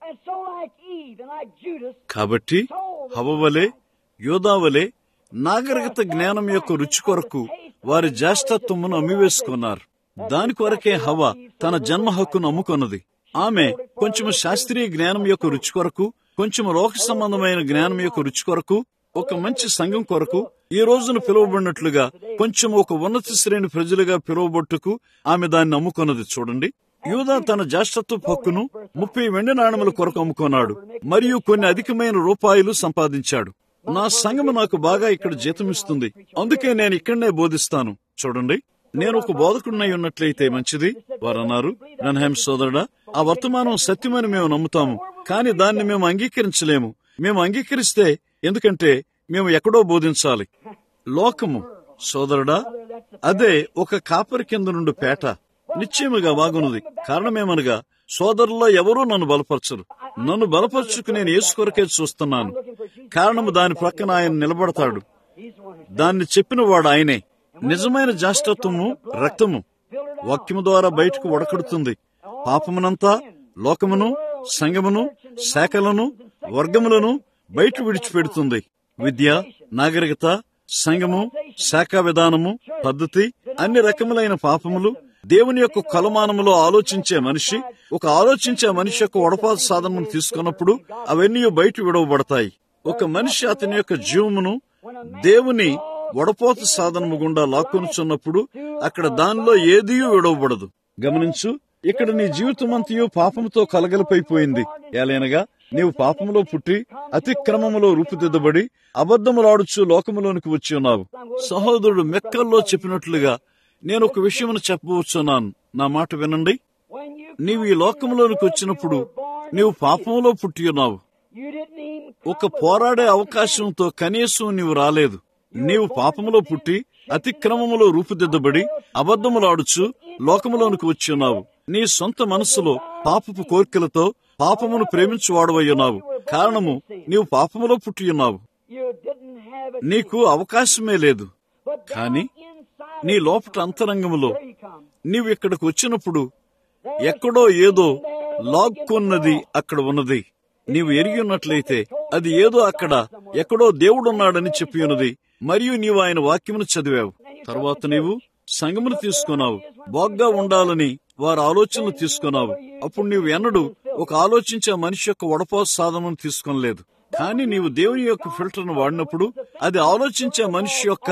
A: కాబట్టి హవవలే యోధావలే నాగరికత జ్ఞానం యొక్క రుచి కొరకు వారి జ్యేష్ఠత్వమును అమ్మివేసుకున్నారు దాని కొరకే హవ తన జన్మ హక్కును అమ్ముకొన్నది ఆమె కొంచెము శాస్త్రీయ జ్ఞానం యొక్క రుచి కొరకు కొంచెం లోక సంబంధమైన జ్ఞానం యొక్క రుచి కొరకు ఒక మంచి సంఘం కొరకు ఈ రోజున పిలువబడినట్లుగా కొంచెం ఒక ఉన్నత శ్రేణి ప్రజలుగా పిలువబొట్టుకు ఆమె దాన్ని అమ్ముకున్నది చూడండి యూదా తన జ్యేష్ఠత్వ హక్కును ముప్పై వెండి నాణముల కొరకు అమ్ముకున్నాడు మరియు కొన్ని అధికమైన రూపాయలు సంపాదించాడు నా సంఘము నాకు బాగా ఇక్కడ జీతం ఇస్తుంది అందుకే నేను ఇక్కడనే బోధిస్తాను చూడండి నేను ఒక బోధకుడినై ఉన్నట్లయితే మంచిది వారు అన్నారు నన్హేం సోదరుడా ఆ వర్తమానం సత్యమని మేము నమ్ముతాము కానీ దాన్ని మేము అంగీకరించలేము మేము అంగీకరిస్తే ఎందుకంటే మేము ఎక్కడో బోధించాలి లోకము సోదరుడా అదే ఒక కాపరి కింద నుండి పేట నిశ్చయముగా వాగున్నది కారణమేమనగా సోదరుల్లో ఎవరూ నన్ను బలపరచరు నన్ను బలపరచుకు నేను యేసు కొరకే చూస్తున్నాను కారణము దాని ప్రక్కన ఆయన నిలబడతాడు దాన్ని చెప్పిన వాడు ఆయనే నిజమైన జాష్టత్వము రక్తము వాక్యము ద్వారా బయటకు వడకడుతుంది పాపమునంతా లోకమును సంగమును శాఖలను వర్గములను బయట విడిచిపెడుతుంది విద్య నాగరికత సంఘము శాఖ విధానము పద్ధతి అన్ని రకములైన పాపములు దేవుని యొక్క కొలమానములో ఆలోచించే మనిషి ఒక ఆలోచించే మనిషి యొక్క వడపాత సాధనను తీసుకున్నప్పుడు అవన్నీ బయట విడవబడతాయి ఒక మనిషి అతని యొక్క జీవమును దేవుని వడపోత సాధనము గుండా లాక్కొనుచున్నప్పుడు అక్కడ దానిలో ఏదీ విడవబడదు గమనించు ఇక్కడ నీ జీవితమంతయు పాపముతో కలగలిపైపోయింది ఏలైనగా నీవు పాపములో పుట్టి అతిక్రమములో రూపుదిద్దబడి అబద్ధములాడుచు లోకములోనికి వచ్చి ఉన్నావు సహోదరుడు మెక్కల్లో చెప్పినట్లుగా నేను ఒక విషయమును చెప్పబోచున్నాను నా మాట వినండి నీవు ఈ లోకంలోనికి వచ్చినప్పుడు నీవు పాపంలో పుట్టి ఉన్నావు ఒక పోరాడే అవకాశంతో కనీసం నీవు రాలేదు నీవు పాపములో పుట్టి అతిక్రమములో రూపుదిద్దబడి అబద్ధములాడుచు లోకములోనికి వచ్చి ఉన్నావు నీ సొంత మనస్సులో పాపపు కోరికలతో పాపమును ప్రేమించువాడవై ఉన్నావు కారణము నీవు పాపములో పుట్టి ఉన్నావు నీకు అవకాశమే లేదు కాని నీ లోపట అంతరంగములో నీవు ఇక్కడికి వచ్చినప్పుడు ఎక్కడో ఏదో లాక్కున్నది అక్కడ ఉన్నది నీవు ఎరిగి ఉన్నట్లయితే అది ఏదో అక్కడ ఎక్కడో దేవుడున్నాడని చెప్పి ఉన్నది మరియు నీవు ఆయన వాక్యమును చదివావు తర్వాత నీవు సంగమును తీసుకున్నావు బాగ్గా ఉండాలని వారి ఆలోచనలు తీసుకున్నావు అప్పుడు నీవు ఎన్నడూ ఒక ఆలోచించే మనిషి యొక్క వడపోస సాధనను తీసుకోలేదు కానీ నీవు దేవుని యొక్క ఫిల్టర్ను వాడినప్పుడు అది ఆలోచించే మనిషి యొక్క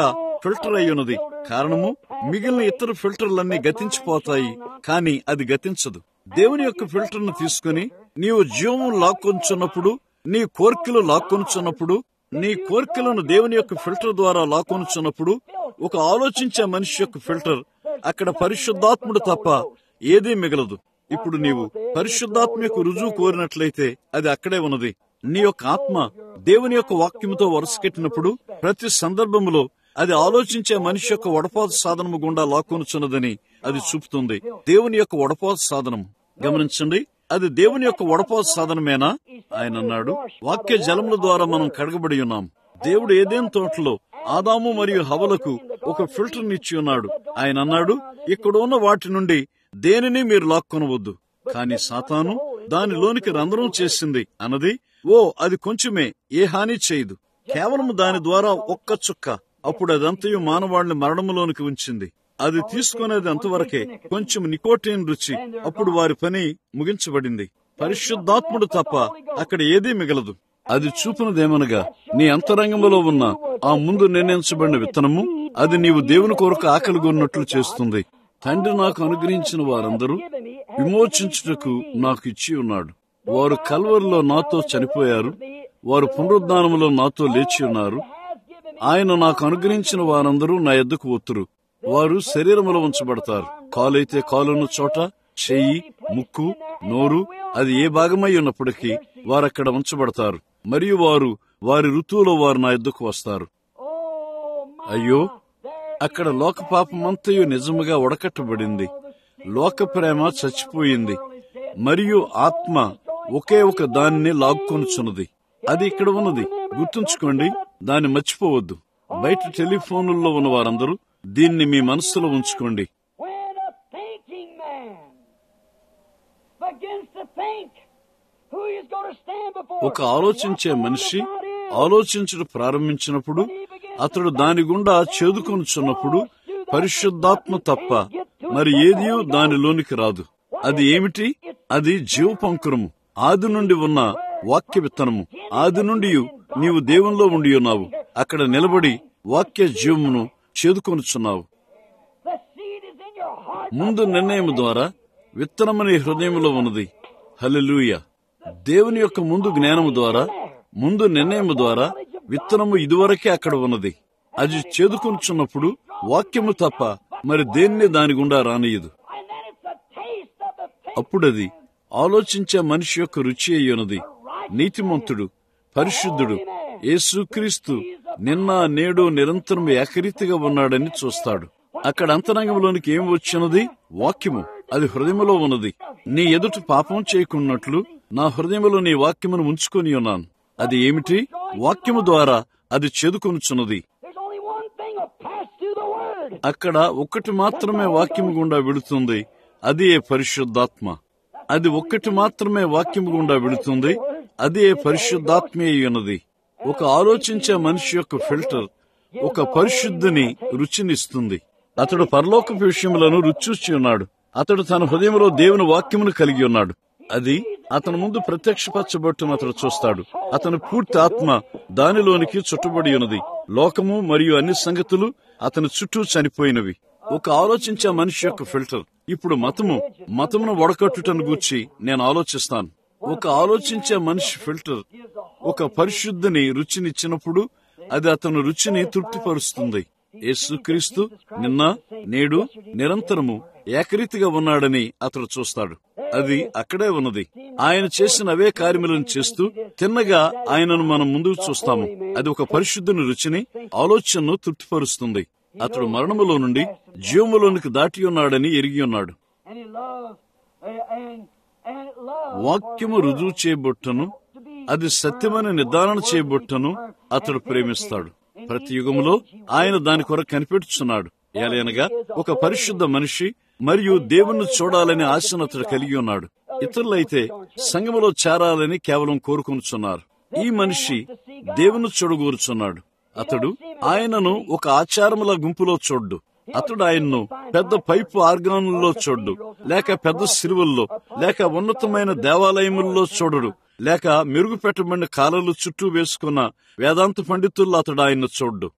A: ఫిల్టర్ అయి ఉన్నది కారణము మిగిలిన ఇతర ఫిల్టర్లన్నీ గతించిపోతాయి కానీ అది గతించదు దేవుని యొక్క ఫిల్టర్ ను తీసుకుని నీవు జీవము లాక్కొంచున్నప్పుడు నీ కోర్కెలు లాక్కొనుచున్నప్పుడు నీ కోర్కెలను దేవుని యొక్క ఫిల్టర్ ద్వారా లాక్కొనుచున్నప్పుడు ఒక ఆలోచించే మనిషి యొక్క ఫిల్టర్ అక్కడ పరిశుద్ధాత్ముడు తప్ప ఏదీ మిగలదు ఇప్పుడు నీవు పరిశుద్ధాత్మ యొక్క రుజువు కోరినట్లయితే అది అక్కడే ఉన్నది నీ యొక్క ఆత్మ దేవుని యొక్క వాక్యముతో వరుసకెట్టినప్పుడు ప్రతి సందర్భములో అది ఆలోచించే మనిషి యొక్క వడపాత సాధనము గుండా లాక్కొనుచున్నదని అది చూపుతుంది దేవుని యొక్క వడపాత సాధనము గమనించండి అది దేవుని యొక్క వడపాత సాధనమేనా ఆయన అన్నాడు వాక్య జలముల ద్వారా మనం కడగబడి ఉన్నాం దేవుడు ఏదేం తోటలో ఆదాము మరియు హవలకు ఒక ఫిల్టర్ నిచ్చి ఉన్నాడు ఆయన అన్నాడు ఇక్కడ ఉన్న వాటి నుండి దేనిని మీరు లాక్కొనవద్దు కాని సాతాను దానిలోనికి రంధ్రం చేసింది అన్నది ఓ అది కొంచెమే ఏ హాని చేయదు కేవలం దాని ద్వారా ఒక్క చుక్క అప్పుడు అదంతయు మానవాళిని మరణములోనికి ఉంచింది అది తీసుకునేది అంతవరకే కొంచెం నికోటిన్ రుచి అప్పుడు వారి పని ముగించబడింది పరిశుద్ధాత్ముడు తప్ప అక్కడ ఏదీ మిగలదు అది చూపినదేమనగా నీ అంతరంగంలో ఉన్న ఆ ముందు నిర్ణయించబడిన విత్తనము అది నీవు దేవుని కొరకు ఆకలిగొన్నట్లు చేస్తుంది తండ్రి నాకు అనుగ్రహించిన వారందరూ విమోచించుటకు నాకు ఇచ్చి ఉన్నాడు వారు కల్వరిలో నాతో చనిపోయారు వారు పునరుద్ధానములో నాతో లేచి ఉన్నారు ఆయన నాకు అనుగ్రహించిన వారందరూ నా ఎద్దుకు ఒత్తురు వారు శరీరములో ఉంచబడతారు కాలైతే కాలున్న చోట చెయ్యి ముక్కు నోరు అది ఏ భాగమై ఉన్నప్పటికీ వారక్కడ ఉంచబడతారు మరియు వారు వారి ఋతువులో వారు నా ఎద్దుకు వస్తారు అయ్యో అక్కడ లోక పాపమంతయు నిజముగా ఉడకట్టబడింది లోక ప్రేమ చచ్చిపోయింది మరియు ఆత్మ ఒకే ఒక దానిని లాక్కొనుచున్నది అది ఇక్కడ ఉన్నది గుర్తుంచుకోండి దాన్ని మర్చిపోవద్దు బయట టెలిఫోనుల్లో ఉన్న వారందరూ దీన్ని మీ మనస్సులో ఉంచుకోండి
B: When a thinking man begins to think who he's going to stand before,
A: ఒక ఆలోచించే మనిషి ఆలోచించుట ప్రారంభించినప్పుడు అతడు దాని గుండా చేదుకొనుచున్నప్పుడు పరిశుద్ధాత్మ తప్ప మరి ఏదియూ దానిలోనికి రాదు అది ఏమిటి అది జీవపంకురము ఆది నుండి ఉన్న వాక్య విత్తనము ఆది నుండి నీవు దేవునిలో ఉండి ఉన్నావు అక్కడ నిలబడి వాక్య జీవమును చేదుకొనుచున్నావు
B: the seed is in your heart.
A: ముందు నిర్ణయం ద్వారా విత్తనమనే హృదయంలో ఉన్నది హల్లెలూయ దేవుని యొక్క ముందు జ్ఞానము ద్వారా ముందు నిర్ణయము ద్వారా విత్తనము ఇదివరకే అక్కడ ఉన్నది అది చేదుకొనుచున్నప్పుడు వాక్యము తప్ప మరి దేన్ని దాని గుండా రానియదు
B: And then it's a taste of the faith.
A: అప్పుడది ఆలోచించే మనిషి యొక్క రుచి అయ్యున్నది నీతిమంతుడు పరిశుద్ధుడు యేసుక్రీస్తు నిన్న నేడు నిరంతరం ఏకరీతిగా ఉన్నాడని చూస్తాడు అక్కడ అంతరంగంలోనికి ఏం వచ్చినది వాక్యము అది హృదయములో ఉన్నది నీ ఎదుట పాపం చేయకున్నట్లు నా హృదయములో నీ వాక్యమును ఉంచుకొని ఉన్నాను అది ఏమిటి వాక్యము ద్వారా అది చేదుకొనుచున్నది
B: There's only one thing will pass through the word.
A: అక్కడ ఒక్కటి మాత్రమే వాక్యము గుండా వెళుతుంది అది ఏ పరిశుద్ధాత్మ అది ఒక్కటి మాత్రమే వాక్యము గుండా వెళుతుంది అది ఏ పరిశుద్ధాత్మే అయి ఉన్నది ఒక ఆలోచించే మనిషి యొక్క ఫిల్టర్ ఒక పరిశుద్ధిని రుచినిస్తుంది అతడు పరలోకపు విషయములను రుచి ఉన్నాడు అతడు తన హృదయంలో దేవుని వాక్యమును కలిగి ఉన్నాడు అది అతని ముందు ప్రత్యక్షపరచబట్టును అతడు చూస్తాడు అతని పూర్తి ఆత్మ దానిలోనికి చుట్టబడి ఉన్నది లోకము మరియు అన్ని సంగతులు అతని చుట్టూ చనిపోయినవి ఒక ఆలోచించే మనిషి యొక్క ఫిల్టర్ ఇప్పుడు మతము మతమును వడకట్టుటను గూర్చి నేను ఆలోచిస్తాను ఒక ఆలోచించే మనిషి ఫిల్టర్ ఒక పరిశుద్ధిని రుచినిచ్చినప్పుడు అది అతను రుచిని తృప్తిపరుస్తుంది యేసుక్రీస్తు నిన్న నేడు నిరంతరము ఏకరీతిగా ఉన్నాడని అతడు చూస్తాడు అది అక్కడే ఉన్నది ఆయన చేసిన అవే కార్యములను చేస్తూ తిన్నగా ఆయనను మనం ముందుకు చూస్తాము అది ఒక పరిశుద్ధిని రుచిని ఆలోచనను తృప్తిపరుస్తుంది అతడు మరణములో నుండి జీవములోనికి దాటి ఉన్నాడని ఎరిగి ఉన్నాడు
B: And he loves, and, and, and loves.
A: వాక్యము రుజువు చేయబొట్టను అది సత్యమైన నిర్ధారణ చేయబొట్టను అతడు ప్రేమిస్తాడు ప్రతి యుగములో ఆయన దాని కొరకు కనిపెట్టుచున్నాడు ఏలైనగా ఒక పరిశుద్ధ మనిషి మరియు దేవుణ్ణి చూడాలని ఆశను అతడు కలిగి ఉన్నాడు ఇతరులైతే సంఘములో చేరాలని కేవలం కోరుకొనుచున్నారు ఈ మనిషి దేవుని చూడగోరుచున్నాడు అతడు ఆయనను ఒక ఆచారముల గుంపులో చూడ్డు అతడు ఆయన్ను పెద్ద పైపు ఆర్గానుల్లో చూడ్డు లేక పెద్ద సిలువల్లో లేక ఉన్నతమైన దేవాలయముల్లో చూడడు లేక మెరుగు పెట్టబడిన కాలలు చుట్టూ వేసుకున్న వేదాంత పండితుల్లో అతడు ఆయన్ను చూడ్డు
B: He doesn't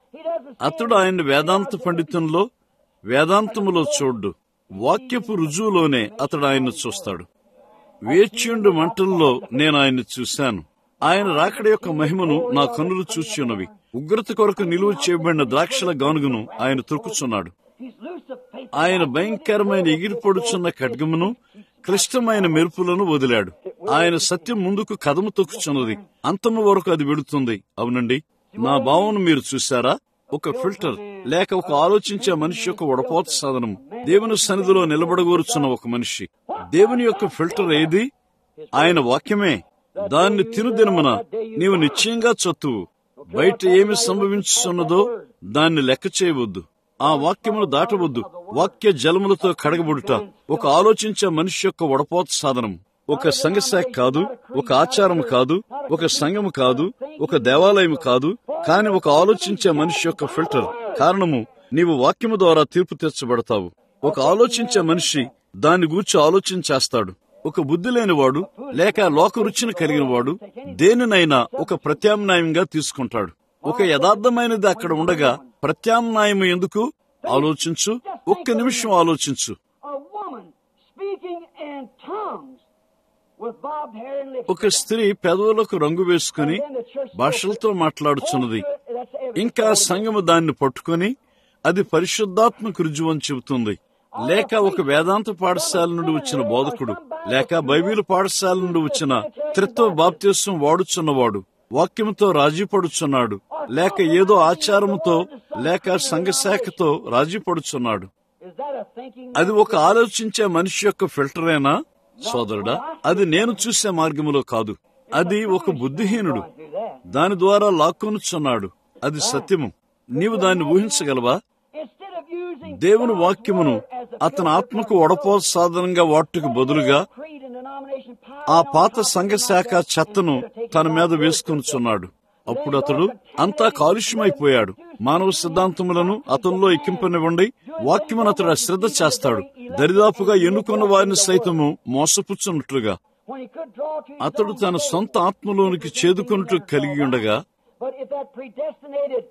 A: అతడు ఆయన వేదాంత పండితంలో వేదాంతములో చూడ్డు వాక్యపు రుజువులోనే అతడు ఆయన్ను చూస్తాడు వేచ్యుండు మంటల్లో నేను ఆయన్ని చూశాను ఆయన రాకడ యొక్క మహిమను నా కన్నులు చూచున్నవి ఉగ్రత కొరకు నిలువ చేయబడిన ద్రాక్షల గానుగును ఆయన తొక్కుచున్నాడు
B: He's loose the faith.
A: ఆయన భయంకరమైన ఎగిరిపడుచున్న ఖడ్గమును క్లిష్టమైన మెరుపులను వదిలాడు ఆయన సత్యం ముందుకు కదము తొక్కుచున్నది అంతము వరకు అది వెడుతుంది అవునండి నా భావన మీరు చూశారా ఒక ఫిల్టర్ లేక ఒక ఆలోచించే మనిషి యొక్క వడపోత సాధనం దేవుని సన్నిధిలో నిలబడగోరుచున్న ఒక మనిషి దేవుని యొక్క ఫిల్టర్ ఏది ఆయన వాక్యమే దాన్ని తినుదినమున నీవు నిశ్చయంగా చత్తువు బయట ఏమి సంభవించుతున్నదో దాన్ని లెక్క చేయవద్దు ఆ వాక్యమును దాటవద్దు వాక్య జలములతో కడగబడుట ఒక ఆలోచించే మనిషి యొక్క వడపోత సాధనం ఒక సంఘశాఖ కాదు ఒక ఆచారం కాదు ఒక సంఘము కాదు ఒక దేవాలయం కాదు కాని ఒక ఆలోచించే మనిషి యొక్క ఫిల్టర్ కారణము నీవు వాక్యము ద్వారా తీర్పు తెచ్చబడతావు ఒక ఆలోచించే మనిషి దాన్ని గూర్చి ఆలోచించేస్తాడు ఒక బుద్ధి లేనివాడు లేక లోక రుచిని కలిగిన వాడు దేనినైనా ఒక ప్రత్యామ్నాయంగా తీసుకుంటాడు ఒక యథార్థమైనది అక్కడ ఉండగా ప్రత్యామ్నాయం ఎందుకు ఆలోచించు ఒక్క నిమిషం ఆలోచించు
B: A woman speaking in tongues with bobbed hair and lips.
A: ఒక స్త్రీ పెదవులకు రంగు వేసుకుని
B: Then the church
A: భాషలతో మాట్లాడుచున్నది
B: That's every-
A: ఇంకా సంఘము దాన్ని పట్టుకొని అది పరిశుద్ధాత్మకు రుజువు అని చెబుతుంది లేక ఒక వేదాంత పాఠశాల నుండి వచ్చిన బోధకుడు లేక బైబిల్ పాఠశాల నుండి వచ్చిన త్రిత్వ బాప్త్యస్వం వాడుచున్నవాడు వాక్యంతో రాజీ పడుచున్నాడు లేక ఏదో ఆచారముతో లేక సంఘశాఖతో రాజీ పడుచున్నాడు
B: Is that a thinking?
A: అది ఒక ఆలోచించే మనిషి యొక్క ఫిల్టరేనా సోదరుడా అది నేను చూసే మార్గములో కాదు అది ఒక బుద్ధిహీనుడు
B: Do that.
A: దాని ద్వారా లాక్కొనుచున్నాడు అది సత్యము నీవు దాన్ని ఊహించగలవా
B: Instead of using
A: దేవుని
B: God's
A: వాక్యమును
B: word as a
A: అతని
B: filter
A: ఆత్మకు
B: for
A: వడపో సాధనంగా వాటుకు బదులుగా
B: creed and denomination power
A: ఆ
B: on
A: పాత
B: top of
A: సంఘ
B: it,
A: శాఖ
B: not just
A: చెత్తను
B: instead of taking
A: తన మీద
B: God's word
A: వేసుకొనుచున్నాడు అప్పుడు అతడు అంతా కాలుష్యమైపోయాడు మానవ సిద్ధాంతములను అతనిలో ఎక్కింపనివ్వండి వాక్యమును అతడు అశ్రద్ధ చేస్తాడు దరిదాపుగా ఎన్నుకున్న వారిని సైతము మోసపుచ్చున్నట్లుగా
B: when he could draw to his
A: అతడు
B: own
A: తన
B: soul,
A: సొంత ఆత్మలోనికి చేదుకొనుట కలిగి ఉండగా
B: But if that predestinated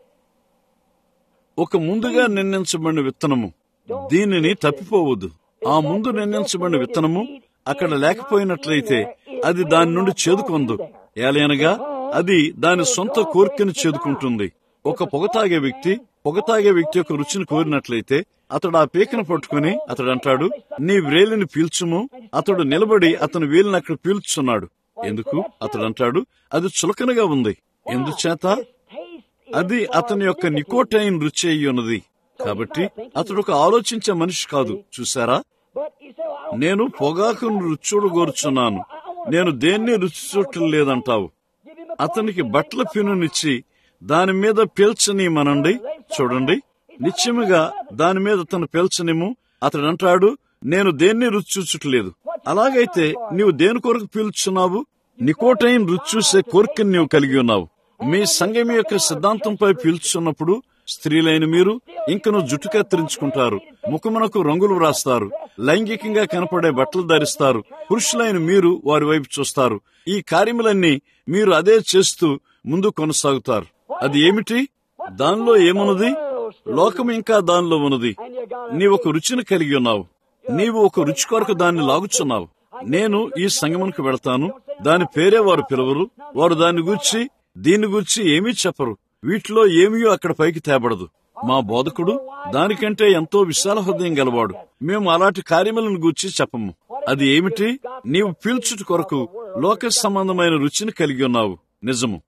A: ఒక ముందుగా నిర్ణయించబడిన విత్తనము దీనిని తప్పిపోవద్దు ఆ ముందు నిర్ణయించబడిన విత్తనము అక్కడ లేకపోయినట్లయితే అది దాని నుండి చేదుకొందు ఏలైనగా అది దాని సొంత కోరికను చేదుకుంటుంది ఒక పొగతాగే వ్యక్తి పొగతాగే వ్యక్తి యొక్క రుచిని కోరినట్లయితే అతడు ఆ పీకను పట్టుకుని అతడు అంటాడు నీ వ్రేలిని పీల్చుము అతడు నిలబడి అతని వేలిని అక్కడ పీల్చున్నాడు ఎందుకు అతడు అంటాడు అది చులకనగా ఉంది ఎందుచేత
B: taste
A: అది అతని యొక్క నికోటైన్ రుచి అయి ఉన్నది కాబట్టి అతడు ఒక ఆలోచించే మనిషి కాదు చూసారా
B: but you say, well, I don't
A: నేను పొగాకును రుచూడగోరుచున్నాను నేను దేన్ని రుచి చూడటం లేదంటావు
B: give him a
A: అతనికి బట్టల పినునిచ్చి దాని మీద పీల్చనీమనండి చూడండి నిత్యముగా దాని మీద తను పీల్చనిము అతడు అంటాడు నేను దేన్ని రుచి చూచుటలేదు అలాగైతే నీవు దేని కొరకు పీల్చున్నావు నికోటైన్ రుచి చూసే కోరికను నీవు కలిగి ఉన్నావు మీ సంఘం యొక్క సిద్ధాంతంపై పీల్చున్నప్పుడు స్త్రీలైన మీరు ఇంకను జుట్టు కత్తిరించుకుంటారు ముఖమునకు రంగులు వ్రాస్తారు లైంగికంగా కనపడే బట్టలు ధరిస్తారు పురుషులైన మీరు వారి వైపు చూస్తారు ఈ కార్యములన్నీ మీరు అదే చేస్తూ ముందు కొనసాగుతారు అది ఏమిటి దానిలో ఏమున్నది లోకం ఇంకా దానిలో ఉన్నది నీవు ఒక రుచిని కలిగి ఉన్నావు నీవు ఒక రుచి కొరకు దాన్ని లాగుచున్నావు నేను ఈ సంగమునకు వెళతాను దాని పేరే వారు పిలవరు వారు దాన్ని గూర్చి దీన్ని గూర్చి ఏమీ చెప్పరు వీటిలో ఏమీ అక్కడ పైకి తేబడదు మా బోధకుడు దానికంటే ఎంతో విశాల హృదయం గలవాడు మేము అలాంటి కార్యములను గూర్చి చెప్పము అది ఏమిటి నీవు పీల్చుట కొరకు లోక సంబంధమైన రుచిని కలిగి ఉన్నావు నిజము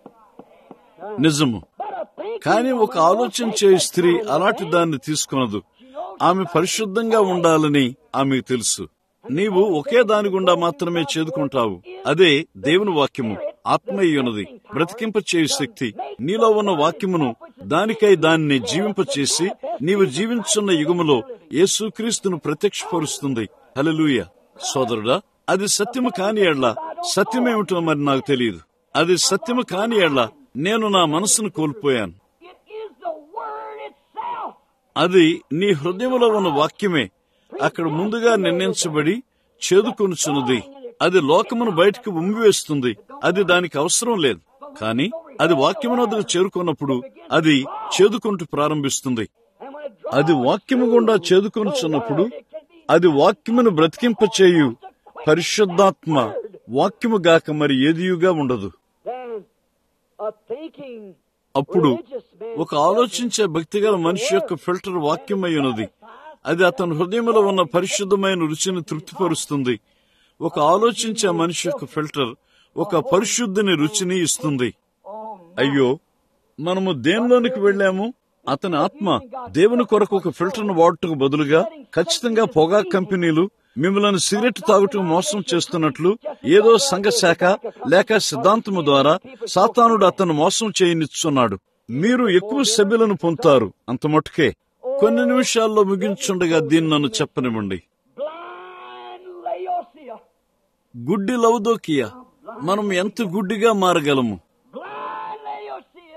A: నిజము కానీ ఒక ఆలోచించే స్త్రీ అలాంటి దాన్ని తీసుకొనదు ఆమె పరిశుద్ధంగా ఉండాలని ఆమెకు తెలుసు నీవు ఒకే దాని గుండా మాత్రమే చేదుకుంటావు అదే దేవుని వాక్యము ఆత్మయ్యున్నది బ్రతికింప చేయు శక్తి నీలో ఉన్న వాక్యమును దానికై దాన్ని జీవింపచేసి నీవు జీవించున్న యుగములో యేసుక్రీస్తును ప్రత్యక్షపరుస్తుంది హల్లెలూయ సోదరుడా అది సత్యము కాని ఎడ్ల సత్యమేమిటో మరి నాకు తెలియదు అది సత్యము కాని ఎడ్ల నేను నా మనసును కోల్పోయాను
B: It is the word itself.
A: అది నీ హృదయంలో ఉన్న వాక్యమే అక్కడ ముందుగా నిర్ణయించబడి చేదుకొనుచున్నది అది లోకమును బయటికి ఉమ్మివేస్తుంది అది దానికి అవసరం లేదు కానీ అది వాక్యమునొద్దకు చేరుకున్నప్పుడు అది చేదుకుంటూ ప్రారంభిస్తుంది
B: And when it
A: అది వాక్యము గుండా చేదుకొనుచున్నప్పుడు అది వాక్యమును బ్రతికింపచేయు పరిశుద్ధాత్మ వాక్యము గాక మరి ఏదియుగా ఉండదు
B: then a thinking
A: అప్పుడు
B: religious man
A: ఒక ఆలోచించే భక్తిగల మనిషి యొక్క ఫిల్టర్ వాక్యమై ఉన్నది అది అతని హృదయంలో ఉన్న పరిశుద్ధమైన రుచిని తృప్తిపరుస్తుంది ఒక ఆలోచించే మనిషి యొక్క ఫిల్టర్ ఒక పరిశుద్ధిని రుచిని ఇస్తుంది అయ్యో మనము దేనిలోనికి వెళ్ళాము అతని ఆత్మ దేవుని కొరకు ఒక ఫిల్టర్ ను వాడటకు బదులుగా ఖచ్చితంగా పొగా కంపెనీలు మిమ్మల్ని సిగరెట్ తాగుటూ మోసం చేస్తున్నట్లు ఏదో సంఘ శాఖ లేక సిద్ధాంతము ద్వారా సాతానుడు అతను మోసం చేయనిచ్చున్నాడు మీరు ఎక్కువ సభ్యులను పొందుతారు అంత మటుకే కొన్ని నిమిషాల్లో ముగించుండగా దీన్ని నన్ను చెప్పనివ్వండి
B: blind Laodicea,
A: గుడ్డి లవదోకియ మనం ఎంత గుడ్డిగా మారగలము
B: blind Laodicea,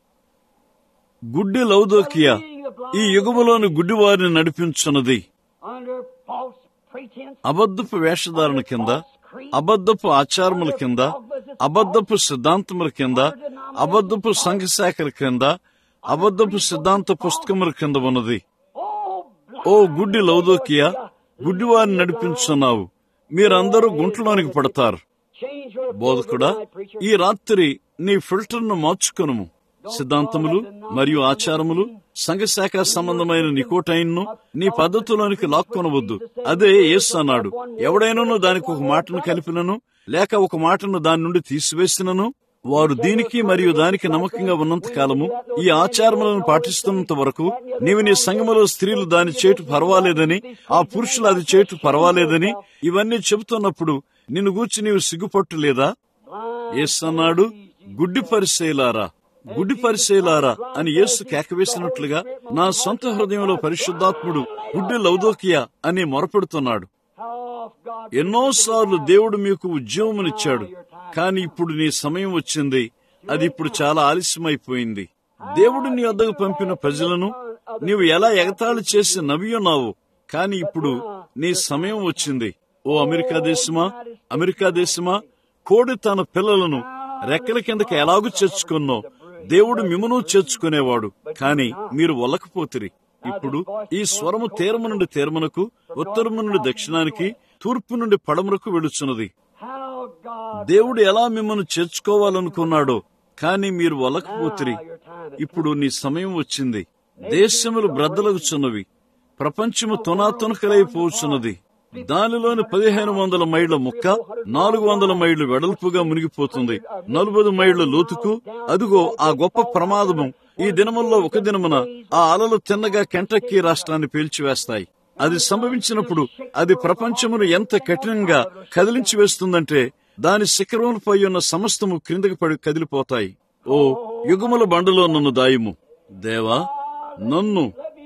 A: గుడ్డి లౌదోకియ ఈ యుగములోని గుడ్డివారిని నడిపించున్నది
B: under false pretense,
A: అబద్ధపు వేషధారణ కింద అబద్ధపు ఆచారముల కింద అబద్ధపు సిద్ధాంతముల కింద అబద్ధపు సంఘ శాఖల కింద అబద్ధపు సిద్ధాంత పుస్తకముల కింద ఉన్నది
B: oh,
A: ఓ గుడ్డి లౌదోకియ గుడ్డివారిని నడిపించున్నావు మీరందరూ గుంట్లోనికి పడతారు
B: change your
A: బోధకుడా
B: tonight, preacher.
A: ఈ రాత్రి నీ ఫిల్టర్ను మార్చుకొనుము సిద్ధాంతములు మరియు ఆచారములు సంఘశాఖ సంబంధమైన నికోటైన్ను నీ పద్ధతిలోనికి లాక్కొనవద్దు అదే యేసు అన్నాడు ఎవడైనాను దానికి ఒక మాటను కలిపినను లేక ఒక మాటను దాని నుండి తీసివేసినను వారు దీనికి మరియు దానికి నమ్మకంగా ఉన్నంత కాలము ఈ ఆచారములను పాటిస్తున్నంత వరకు నీవు నీ సంఘములో స్త్రీలు దాని చేటు పర్వాలేదని ఆ పురుషులు అది చేటు పర్వాలేదని ఇవన్నీ చెబుతున్నప్పుడు నిన్ను గూర్చి నీవు సిగ్గుపట్టు లేదా యేసు అన్నాడు గుడ్డి పరిశీలారా గుడ్డి పరిశీలారా అని యేసు కేకవేసినట్లుగా నా సొంత హృదయంలో పరిశుద్ధాత్ముడు గుడ్డి లౌదోకియా అని మొరపెడుతున్నాడు
B: How God
A: ఎన్నోసార్లు దేవుడు మీకు ఉద్యోగమునిచ్చాడు కానీ ఇప్పుడు నీ సమయం వచ్చింది అది ఇప్పుడు చాలా ఆలస్యమైపోయింది దేవుడు నీ వద్దకు పంపిన ప్రజలను నీవు ఎలా ఎగతాళి చేసి నవ్వున్నావు కానీ ఇప్పుడు నీ సమయం వచ్చింది ఓ అమెరికా దేశమా అమెరికా దేశమా కోడి తన పిల్లలను రెక్కల కిందకి ఎలాగూ చేర్చుకున్నో దేవుడు మిమ్మను చేర్చుకునేవాడు కానీ మీరు వల్లకపోతిరి ఇప్పుడు ఈ స్వరము తీరము నుండి తీరమునకు ఉత్తరము నుండి దక్షిణానికి తూర్పు నుండి పడమరకు వెళుచున్నది
B: how God
A: దేవుడు ఎలా మిమ్మల్ని చేర్చుకోవాలనుకున్నాడో కానీ మీరు వలకపోతిరి ఇప్పుడు నీ సమయం వచ్చింది దేశములు బ్రద్దలగుచున్నవి ప్రపంచము తునాతునకలైపోచున్నది దానిలోని పదిహేను వందల మైళ్ల ముక్క నాలుగు వందల మైళ్లు వెడల్పుగా మునిగిపోతుంది నలభై మైళ్ల లోతుకు అదిగో ఆ గొప్ప ప్రమాదము ఈ దినముల్లో ఒక దినమున ఆ అలలు తిన్నగా కెంటక్కీ రాష్ట్రాన్ని పీల్చివేస్తాయి అది సంభవించినప్పుడు అది ప్రపంచమును ఎంత కఠినంగా కదిలించి వేస్తుందంటే దాని శిఖరములపై ఉన్న సమస్తము క్రిందకి పడి కదిలిపోతాయి ఓ యుగముల బండలో నన్ను దాయుము దేవా నన్ను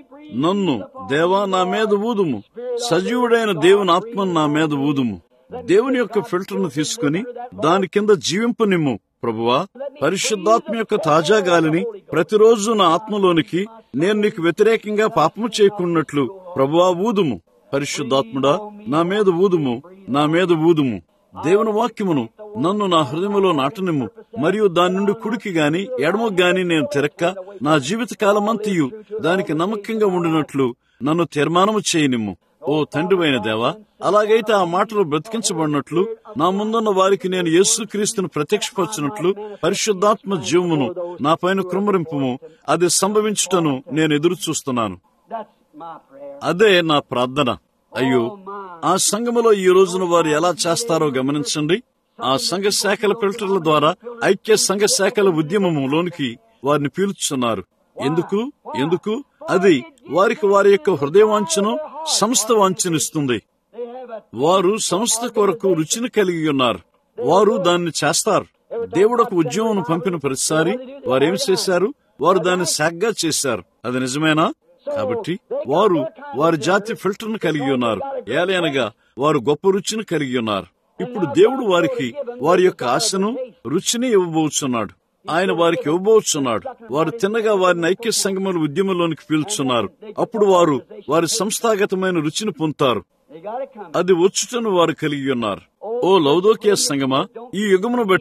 A: నన్ను దేవా నా మీద ఊదుము సజీవుడైన దేవుని ఆత్మను నా మీద ఊదుము దేవుని యొక్క ఫిల్టర్ను తీసుకుని దాని కింద జీవింపనిమ్ము ప్రభువా పరిశుద్ధాత్మ యొక్క తాజా గాలిని ప్రతిరోజు నా ఆత్మలోనికి నేను నీకు వ్యతిరేకంగా పాపము చేయకున్నట్లు ప్రభువా ఊదుము పరిశుద్ధాత్ముడా నా మీద ఊదుము నా మీద ఊదుము దేవుని వాక్యమును నన్ను నా హృదయములో నాటనిమ్ము మరియు దాని నుండి కుడికి గాని ఎడమకు గాని నేను తిరక్క నా జీవిత కాలమంతయు దానికి నమ్మకంగా ఉండినట్లు నన్ను తీర్మానము చేయనిమ్ము ఓ తండ్రివైన దేవా అలాగైతే ఆ మాటలు బ్రతికించబడినట్లు నా ముందున్న వారికి నేను యేసుక్రీస్తును ప్రత్యక్షపరచినట్లు పరిశుద్ధాత్మ జీవమును నా పైన కృమ్మరింపుము అది సంభవించుటను నేను ఎదురు చూస్తున్నాను
B: That's my prayer.
A: అదే నా ప్రార్థన అయ్యో ఆ సంఘములో ఈ రోజున వారు ఎలా చేస్తారో గమనించండి ఆ సంఘ శాఖల ఫిల్టర్ల ద్వారా ఐక్య సంఘ శాఖల ఉద్యమములోనికి వారిని పీల్చుతున్నారు ఎందుకు ఎందుకు అది వారికి వారి యొక్క హృదయ వాంఛను సంస్థ వాంఛనిస్తుంది
B: They have a
A: వారు సంస్థ కొరకు రుచిని కలిగి ఉన్నారు వారు దాన్ని చేస్తారు దేవుడు ఒక ఉద్యమం పంపిన ప్రతిసారి వారేం చేశారు వారు దాన్ని సాగ్గా చేశారు అది నిజమేనా కాబట్టి వారు వారి జాతి ఫిల్టర్ ను కలిగి ఉన్నారు ఏలైనగా వారు గొప్ప రుచిని కలిగి ఉన్నారు ఇప్పుడు దేవుడు వారికి వారి యొక్క ఆశను రుచిని ఇవ్వబోచున్నాడు ఆయన వారికి ఇవ్వబోచున్నాడు వారు తిన్నగా వారిని ఐక్య సంగముల ఉద్యమంలోనికి పీల్చున్నారు అప్పుడు వారు వారి సంస్థాగతమైన రుచిని పొందుతారు
B: they got it coming.
A: అది వచ్చుటను వారు కలిగి ఉన్నారు ఓ లౌదోకియ సంగమా ఈ యుగమును బట్టి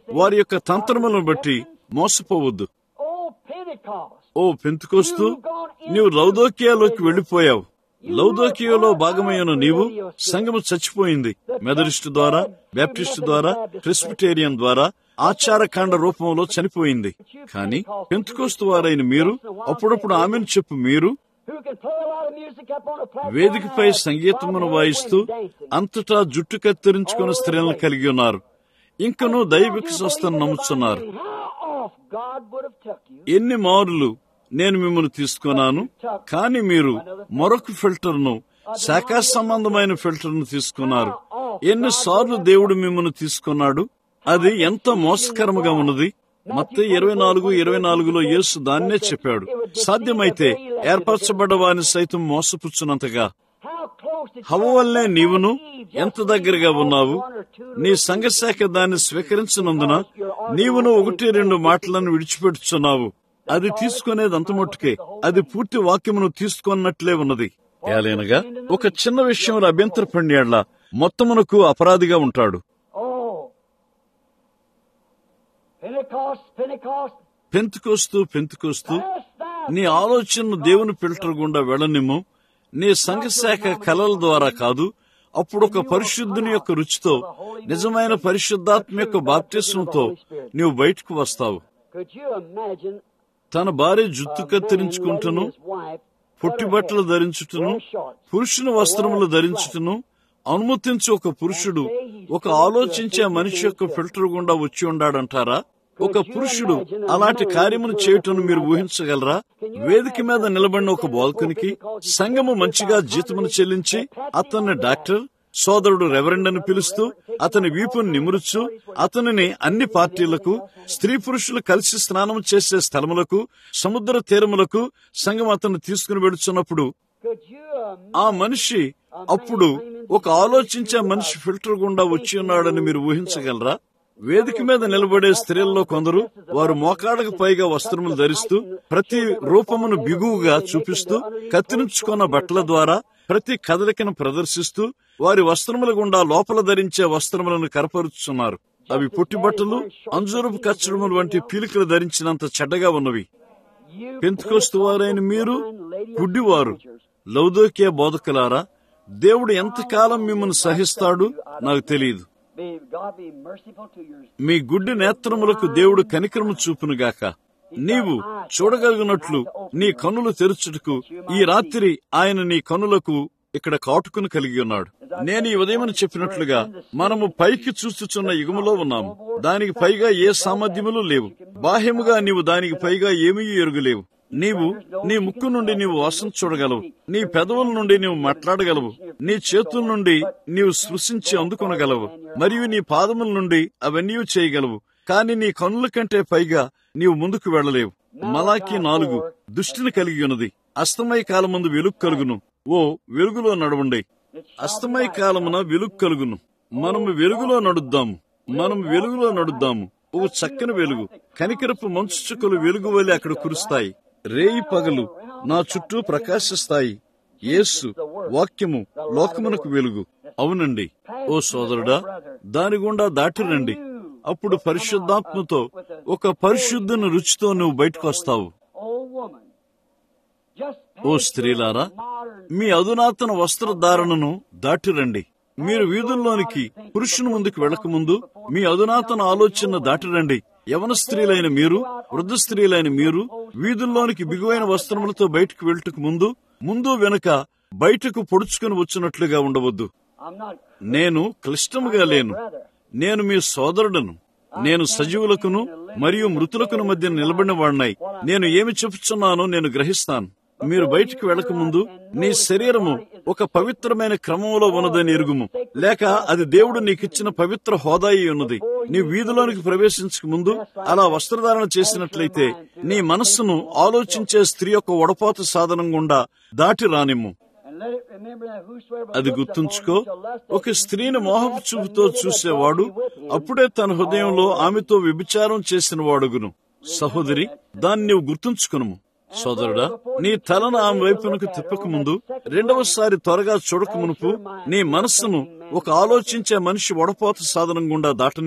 A: వారి యొక్క తంత్రములను బట్టి మోసపోవద్దు
B: Oh, Pentecost.
A: ఓ పెంతుకోస్తూ నీవు లౌదోకియాలోకి వెళ్లిపోయావు లౌదోకియాలో భాగమైన నీవు సంఘము చచ్చిపోయింది మెదరిస్టు ద్వారా బ్యాప్టిస్టు ద్వారా ప్రెస్బిటేరియన్ ద్వారా ఆచారకాండ రూపంలో చనిపోయింది కానీ పెంతుకోస్తు వారైన మీరు అప్పుడప్పుడు ఆమెను చెప్పు మీరు
B: Who can play a lot of music up on a platform
A: వేదికపై
B: and
A: సంగీతమును
B: bobbing
A: వాయిస్తూ
B: and dancing.
A: అంతటా జుట్టు కత్తిరించుకున్న స్త్రీలను కలిగి ఉన్నారు ఇంకనూ దైవిక స్వస్థను నమ్ముతున్నారు
B: How off God would have took you
A: ఎన్ని మారులు నేను మిమ్మల్ని తీసుకున్నాను కానీ మీరు మరొక ఫిల్టర్ను శాఖా సంబంధమైన ఫిల్టర్ను తీసుకున్నారు ఎన్నిసార్లు దేవుడు మిమ్మల్ని తీసుకున్నాడు అది ఎంత మోసకరముగా ఉన్నది మత్తే ఇరవై నాలుగు ఇరవై నాలుగులో యేసు దాన్నే చెప్పాడు సాధ్యమైతే ఏర్పరచబడ్డ వారిని సైతం మోసపుచ్చునంతగా
B: How close did
A: హవ వల్లే నీవును ఎంత దగ్గరగా ఉన్నావు నీ సంఘశాఖ దాన్ని స్వీకరించినందున నీవును ఒకటి రెండు మాటలను విడిచిపెట్టుచున్నావు అది తీసుకునేది అంత మట్టుకే అది పూర్తి వాక్యమును తీసుకున్నట్లే ఉన్నది ఏలైనగా ఒక చిన్న విషయంలో అభ్యంతరపడియాడ్ల మొత్తమునకు అపరాధిగా ఉంటాడు
B: Oh. Pentecost, Pentecost.
A: పెంతుకొస్తూ పెంతుకొస్తూ
B: Pass thou
A: నీ ఆలోచనను దేవుని ఫిల్టర్ గుండా వెళ్ళనిమ్ము నీ సంఘశాఖ కళల ద్వారా కాదు అప్పుడు ఒక పరిశుద్ధుని యొక్క రుచితో నిజమైన పరిశుద్ధాత్మ యొక్క బాప్తిస్మంతో నీవు బయటకు వస్తావు
B: Could you imagine
A: తన భార్య జుత్తు
B: a man
A: కత్తిరించుకుంటును
B: letting his wife
A: Potti
B: cut her
A: బట్టలు
B: hair,
A: ధరించుటను
B: wear shorts?
A: పురుషుని వస్త్రములు ధరించుటను అనుమతించి ఒక పురుషుడు ఒక ఆలోచించే మనిషి యొక్క ఫిల్టర్ గుండా వచ్చి ఉండాడంటారా ఒక పురుషుడు అలాంటి కార్యమును చేయటం మీరు ఊహించగలరా వేదిక మీద నిలబడిన ఒక బాల్కనికి సంఘము మంచిగా జీతమును చెల్లించి అతన్ని డాక్టర్ సోదరుడు రెవరెండ్ అని పిలుస్తూ అతని వీపును నిమురుచు అతనిని అన్ని పార్టీలకు స్త్రీ పురుషులు కలిసి స్నానం చేసే స్థలములకు సముద్ర తీరములకు సంఘం అతన్ని తీసుకుని వెడుచున్నప్పుడు
B: Could you
A: ఆ మనిషి అప్పుడు ఒక ఆలోచించే మనిషి ఫిల్టర్ గుండా వచ్చి ఉన్నాడని మీరు ఊహించగలరా వేదిక మీద నిలబడే స్త్రీల్లో కొందరు వారు మోకాళ్ళకు పైగా వస్త్రములు ధరిస్తూ ప్రతి రూపమును బిగువుగా చూపిస్తూ కత్తిరించుకున్న బట్టల ద్వారా ప్రతి కదలికను ప్రదర్శిస్తూ వారి వస్త్రముల గుండా లోపల ధరించే వస్త్రములను కరపరుచున్నారు అవి పొట్టి బట్టలు అంజూరపు కచ్చడములు వంటి పీలికలు ధరించినంత చెడ్డగా ఉన్నవి
B: you
A: పెంతుకోస్తు వారైన మీరు గుడ్డివారు లౌదోకియా బోధకులారా దేవుడు ఎంతకాలం మిమ్మల్ని సహిస్తాడు నాకు తెలియదు
B: be God be merciful to your
A: మీ గుడ్డి నేత్రములకు దేవుడు కనికరము చూపునుగాక నీవు చూడగలిగినట్లు నీ కన్నులు తెరుచుటకు ఈ రాత్రి ఆయన నీ కన్నులకు ఇక్కడ కాటుకుని కలిగి ఉన్నాడు నేను ఈ ఉదయం చెప్పినట్లుగా మనము పైకి చూస్తున్న యుగములో ఉన్నాము దానికి పైగా ఏ సామర్థ్యములు లేవు బాహ్యముగా నీవు దానికి పైగా ఏమీ ఎరుగులేవు నీవు నీ ముక్కు నుండి నీవు వాసన చూడగలవు నీ పెదవుల నుండి నీవు మాట్లాడగలవు నీ చేతుల నుండి నీవు స్పృశించి అందుకొనగలవు మరియు నీ పాదముల నుండి అవన్నీ చేయగలవు కాని నీ కన్నుల కంటే పైగా నీవు ముందుకు వెళ్ళలేవు మలాకి నాలుగు దృష్టిని కలిగి ఉన్నది అస్తమయ కాలమందు వెలుగు కలుగును ఓ వెలుగులో నడవండి అస్తమయ కాలమున వెలుగు కలుగును మనము వెలుగులో నడుద్దాము మనం వెలుగులో నడుద్దాము ఓ చక్కని వెలుగు కనికరపు మంచు చుక్కలు వెలుగు వలె అక్కడ కురుస్తాయి రేయి పగలు నా చుట్టూ ప్రకాశిస్తాయి యేసు వాక్యము లోకమునకు వెలుగు అవునండి ఓ సోదరుడా దాని గుండా దాటిరండి అప్పుడు పరిశుద్ధాత్మతో ఒక పరిశుద్ధుని రుచితో నువ్వు బయటకు వస్తావు
B: old woman. Just
A: ఓ
B: pass
A: స్త్రీలారా
B: through modern
A: మీ అధునాతన వస్త్రధారణను దాటిరండి మీరు వీధుల్లోనికి పురుషుని ముందుకు వెళ్ళకముందు మీ అధునాతన ఆలోచన దాటిరండి యవన స్త్రీలైన మీరు వృద్ధ స్త్రీలైన మీరు వీధుల్లోనికి బిగువైన వస్త్రములతో బయటకు వెళ్ళటకు ముందు ముందు వెనుక బయటకు పొడుచుకుని వచ్చినట్లుగా ఉండవద్దు
B: I'm not
A: నేను క్లిష్టముగా లేను నేను మీ సోదరుడను నేను సజీవులకును మరియు మృతులకును మధ్య నిలబడిన వాడినై నేను ఏమి చెప్పుచున్నానో నేను గ్రహిస్తాను మీరు బయటికి వెళ్ళకముందు నీ శరీరము ఒక పవిత్రమైన క్రమంలో ఉన్నదని ఎరుగుము లేక అది దేవుడు నీకిచ్చిన పవిత్ర హోదాయి ఉన్నది నీ వీధిలోనికి ప్రవేశించక ముందు అలా వస్త్రధారణ చేసినట్లయితే నీ మనస్సును ఆలోచించే స్త్రీ యొక్క వడపాత సాధనం గుండా దాటి రానిమ్ము
B: and let it remember that whosoever
A: అది
B: looks
A: గుర్తుంచుకో
B: upon you shall lust
A: ఒక స్త్రీని మోహపు చూపుతో చూసేవాడు అప్పుడే తన హృదయంలో ఆమెతో వ్యభిచారం చేసిన వాడుగును సహోదరి దాన్ని నీవు గుర్తుంచుకును సోదరుడా నీ తలను ఆమె వైపునకు తిప్పక ముందు రెండవసారి త్వరగా చూడక మునుపు నీ మనస్సును ఒక ఆలోచించే మనిషి వడపోత సాధనం గుండా దాటనిమ్ము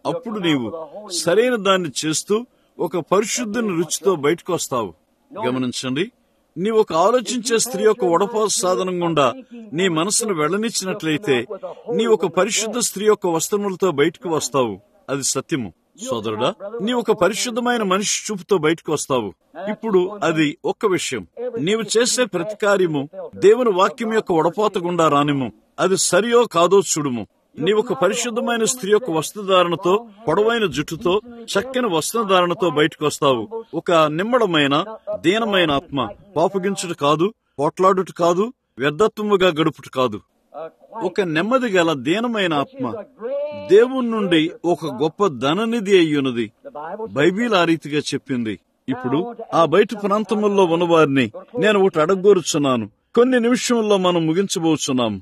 A: అప్పుడు నీవు సరైన దాన్ని చేస్తూ ఒక పరిశుద్ధుని రుచితో బయటకు వస్తావు గమనించండి నీ ఒక ఆలోచించే స్త్రీ యొక్క వడపోత సాధనం గుండా నీ మనసును వెళ్లనిచ్చినట్లయితే నీ ఒక పరిశుద్ధ స్త్రీ యొక్క వస్త్రములతో బయటకు వస్తావు అది సత్యము సోదరుడా నీ ఒక పరిశుద్ధమైన మనిషి చూపుతో బయటకు వస్తావు ఇప్పుడు అది ఒక్క విషయం నీవు చేసే ప్రతి కార్యము దేవుని వాక్యం యొక్క వడపోత గుండా రానిము అది సరియో కాదో చూడుము నీ ఒక పరిశుద్ధమైన స్త్రీ యొక్క వస్త్రధారణతో పొడవైన జుట్టుతో చక్కని వస్త్రధారణతో బయటకు వస్తావు ఒక నిమ్మడమైన దీనమైన ఆత్మ పాపగించుట కాదు పోట్లాడుట కాదు వ్యర్థత్వముగా గడుపుట కాదు ఒక నెమ్మది గల దీనమైన ఆత్మ దేవుని నుండి ఒక గొప్ప ధననిధి అయ్యున్నది బైబిల్ ఆ రీతిగా చెప్పింది ఇప్పుడు ఆ బయట ప్రాంతముల్లో ఉన్నవారిని నేను ఒకటి అడగోరుచున్నాను కొన్ని నిమిషంలో మనం ముగించబోచున్నాం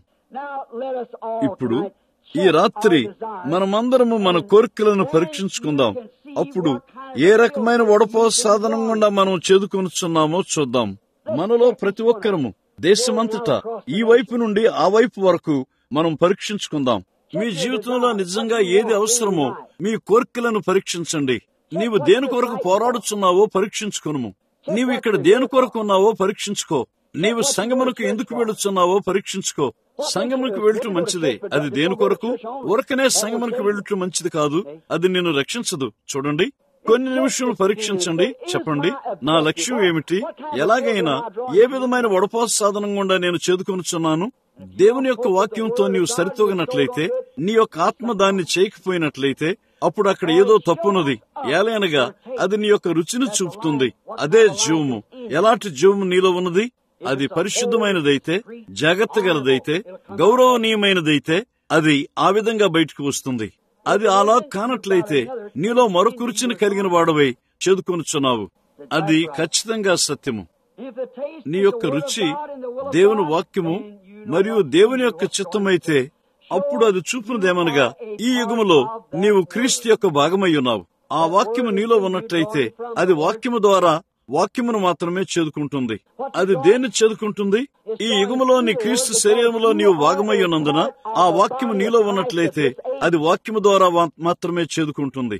A: ఇప్పుడు ఈ రాత్రి మనమందరము మన కోరికలను పరీక్షించుకుందాం అప్పుడు ఏ రకమైన వడపో సాధనం గుండా మనం చేదుకొనుచున్నామో చూద్దాం మనలో ప్రతి ఒక్కరము దేశమంతటా ఈ వైపు నుండి ఆ వైపు వరకు మనం పరీక్షించుకుందాం మీ జీవితంలో నిజంగా ఏది అవసరమో మీ కోరికలను పరీక్షించండి నీవు దేని కొరకు పోరాడుచున్నావో పరీక్షించుకును నీవు ఇక్కడ దేని కొరకు ఉన్నావో పరీక్షించుకో నీవు సంగములకు ఎందుకు వెళుతున్నావో పరీక్షించుకో సంగములకు వెళ్ళటం మంచిదే అది దేని కొరకు ఊరకనే సంగములకు వెళ్ళటం మంచిది కాదు అది నిన్ను రక్షించదు చూడండి కొన్ని నిమిషాలు పరీక్షించండి చెప్పండి నా లక్ష్యం ఏమిటి ఎలాగైనా ఏ విధమైన వడపోత సాధనం గుండా నేను చేదుకొనుచున్నాను దేవుని యొక్క వాక్యంతో నీవు సరితూగినట్లయితే నీ యొక్క ఆత్మ దాన్ని చేయకపోయినట్లయితే అప్పుడు అక్కడ ఏదో తప్పున్నది ఏలైనగా అది నీ యొక్క రుచిని చూపుతుంది అదే జీవము ఎలాంటి జీవము నీలో ఉన్నది అది పరిశుద్ధమైనదైతే జాగ్రత్త గలదైతే గౌరవనీయమైనదైతే అది ఆ విధంగా బయటకు వస్తుంది అది అలా కానట్లయితే నీలో మరొక రుచిని కలిగిన వాడవై చేదుకొనుచున్నావు అది ఖచ్చితంగా సత్యము నీ యొక్క రుచి దేవుని వాక్యము మరియు దేవుని యొక్క చిత్తమైతే అప్పుడు అది చూపునదేమనగా ఈ యుగములో నీవు క్రీస్తు యొక్క భాగమై ఉన్నావు ఆ వాక్యము నీలో ఉన్నట్లయితే అది వాక్యము ద్వారా వాక్యమును మాత్రమే చేదుకుంటుంది అది దేన్ని చేదుకుంటుంది ఈ యుగములో నీ క్రీస్తు శరీరములో నీవు భాగమై ఉన్నందున ఆ వాక్యము నీలో ఉన్నట్లయితే అది వాక్యము ద్వారా మాత్రమే చేదుకుంటుంది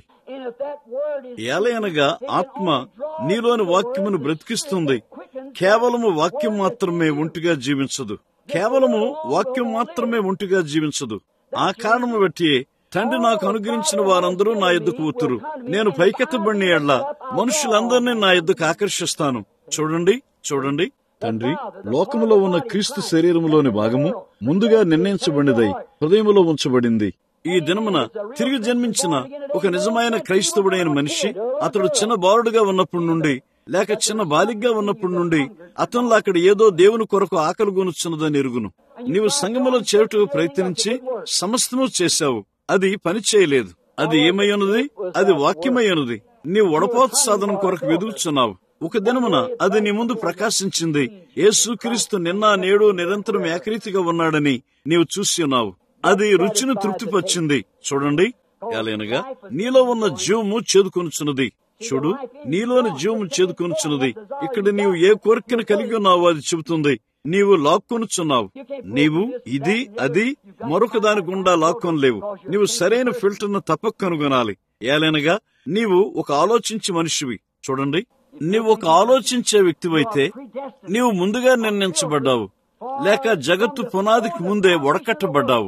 A: ఏలయనగా ఆత్మ నీలోని వాక్యమును బ్రతికిస్తుంది కేవలము వాక్యం మాత్రమే ఒంటిగా జీవించదు కేవలము వాక్యం మాత్రమే ఒంటిగా జీవించదు ఆ కారణము బట్టి తండ్రి నాకు అనుగ్రహించిన వారందరూ నా ఎద్దుకు ఉతురు నేను పైకెత్తబడిన ఎడ్ల మనుషులందరినీ నా ఎద్దుకు ఆకర్షిస్తాను చూడండి చూడండి తండ్రి లోకములో ఉన్న క్రీస్తు శరీరములోని భాగము ముందుగా నిర్ణయించబడినదై హృదయములో ఉంచబడింది ఈ దినమున తిరిగి జన్మించిన ఒక నిజమైన క్రైస్తవుడైన మనిషి అతడు చిన్న బాలుడుగా ఉన్నప్పటి నుండి లేక చిన్న బాలిగ్గా ఉన్నప్పటి నుండి అతనిలో అక్కడ ఏదో దేవుని కొరకు ఆకలి గొనుచున్నదని ఎరుగును నీవు సంగములో చేరుటకు ప్రయత్నించి సమస్తము చేశావు అది పని చేయలేదు అది ఏమయ్యున్నది అది వాక్యమయ్యున్నది నీవు వడపోత సాధనం కొరకు వెదుగుచున్నావు ఒక దినమున అది నీ ముందు ప్రకాశించింది యేసుక్రీస్తు నిన్న నేడు నిరంతరం ఏకరీతిగా ఉన్నాడని నీవు చూసి ఉన్నావు అది రుచిని తృప్తిపరిచింది చూడండి ఎలానగా నీలో ఉన్న జీవము చేదుకొనుచున్నది చూడు నీలోని జీవము చేదుకొనుచున్నది ఇక్కడ నీవు ఏ కోరికను కలిగి ఉన్నావో అది చెబుతుంది నీవు లాక్కొనుచున్నావు నీవు ఇది అది మరొక దాని గుండా లాక్కొనలేవు నీవు సరైన ఫిల్టర్ను తప్పక కనుగొనాలి ఏలైనగా నీవు ఒక ఆలోచించి మనిషివి చూడండి నీవు ఒక ఆలోచించే వ్యక్తివైతే నీవు ముందుగా నిర్ణయించబడ్డావు లేక జగత్తు పునాదికి ముందే వడకట్టబడ్డావు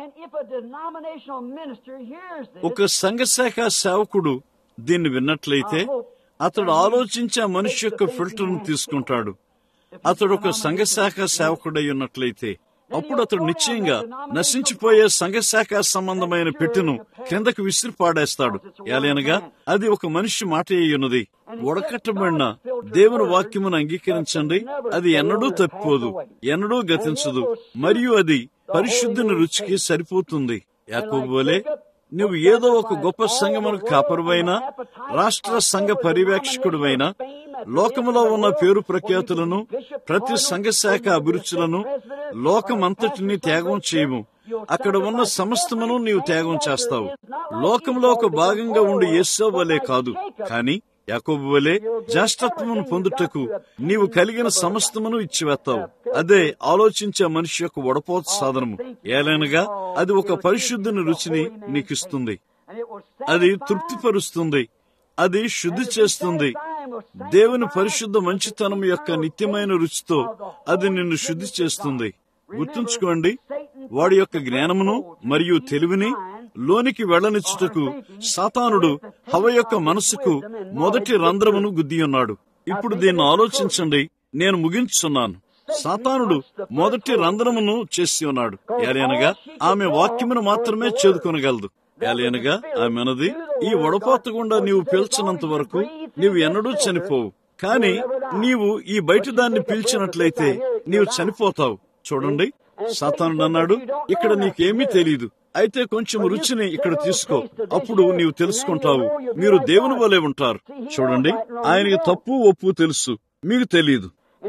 A: ఒక సంఘశాఖ సేవకుడు దీన్ని విన్నట్లయితే అతడు ఆలోచించే మనిషి యొక్క ఫిల్టర్ను తీసుకుంటాడు అతడు ఒక సంఘశాఖ సేవకుడై ఉన్నట్లయితే అప్పుడు అతడు నిశ్చయంగా నశించిపోయే సంఘశాఖ సంబంధమైన పెట్టెను కిందకు విసిరి పాడేస్తాడు ఎలానగా అది ఒక మనిషి మాట అయ్యున్నది ఉడకట్టబడిన దేవుని వాక్యమును అంగీకరించండి అది ఎన్నడూ తప్పిపోదు ఎన్నడూ గతించదు మరియు అది పరిశుద్ధిని రుచికి సరిపోతుంది యాకోబోలే నువ్వు ఏదో ఒక గొప్ప సంఘమునకు కాపరువైనా రాష్ట్ర సంఘ పర్యవేక్షకుడువైనా లోకములో ఉన్న పేరు ప్రఖ్యాతులను ప్రతి సంఘ శాఖ అభిరుచులను లోకమంతటిని త్యాగం చేయము అక్కడ ఉన్న సమస్తమును నీవు త్యాగం చేస్తావు లోకంలో ఒక భాగంగా ఉండి యేసో వలే కాదు కాని యాకోబు వలె జ్యేష్ఠత్వమును పొందుటకు నీవు కలిగిన సమస్తమును ఇచ్చివేస్తావు అదే ఆలోచించే మనిషి యొక్క వడపోత సాధనము ఏలైనగా అది ఒక పరిశుద్ధిని రుచిని నీకిస్తుంది అది తృప్తిపరుస్తుంది అది శుద్ధి చేస్తుంది దేవుని పరిశుద్ధ మంచితనం యొక్క నిత్యమైన రుచితో అది నిన్ను శుద్ధి చేస్తుంది గుర్తుంచుకోండి వాడి యొక్క జ్ఞానమును మరియు తెలివిని లోనికి వెళ్లనిచ్చుటకు సాతానుడు హవ యొక్క మనసుకు మొదటి రంధ్రమును గుద్దియున్నాడు ఇప్పుడు దీన్ని ఆలోచించండి నేను ముగించున్నాను సాతానుడు మొదటి రంధ్రమును చేసి ఉన్నాడు ఏలయనగా ఆమె వాక్యమును మాత్రమే చేదుకొనగలదు ఏలయనగా ఆమె అన్నది ఈ వడపోత గుండా నీవు పీల్చినంత వరకు నీవు ఎన్నడూ చనిపోవు కాని నీవు ఈ బయట దాన్ని పీల్చినట్లయితే నీవు చనిపోతావు చూడండి సాతానుడు అన్నాడు ఇక్కడ నీకేమీ తెలియదు అయితే కొంచెం రుచిని ఇక్కడ తీసుకో అప్పుడు నీవు తెలుసుకుంటావు మీరు దేవుని వలె ఉంటారు చూడండి ఆయనకి తప్పు ఒప్పు తెలుసు మీకు తెలియదు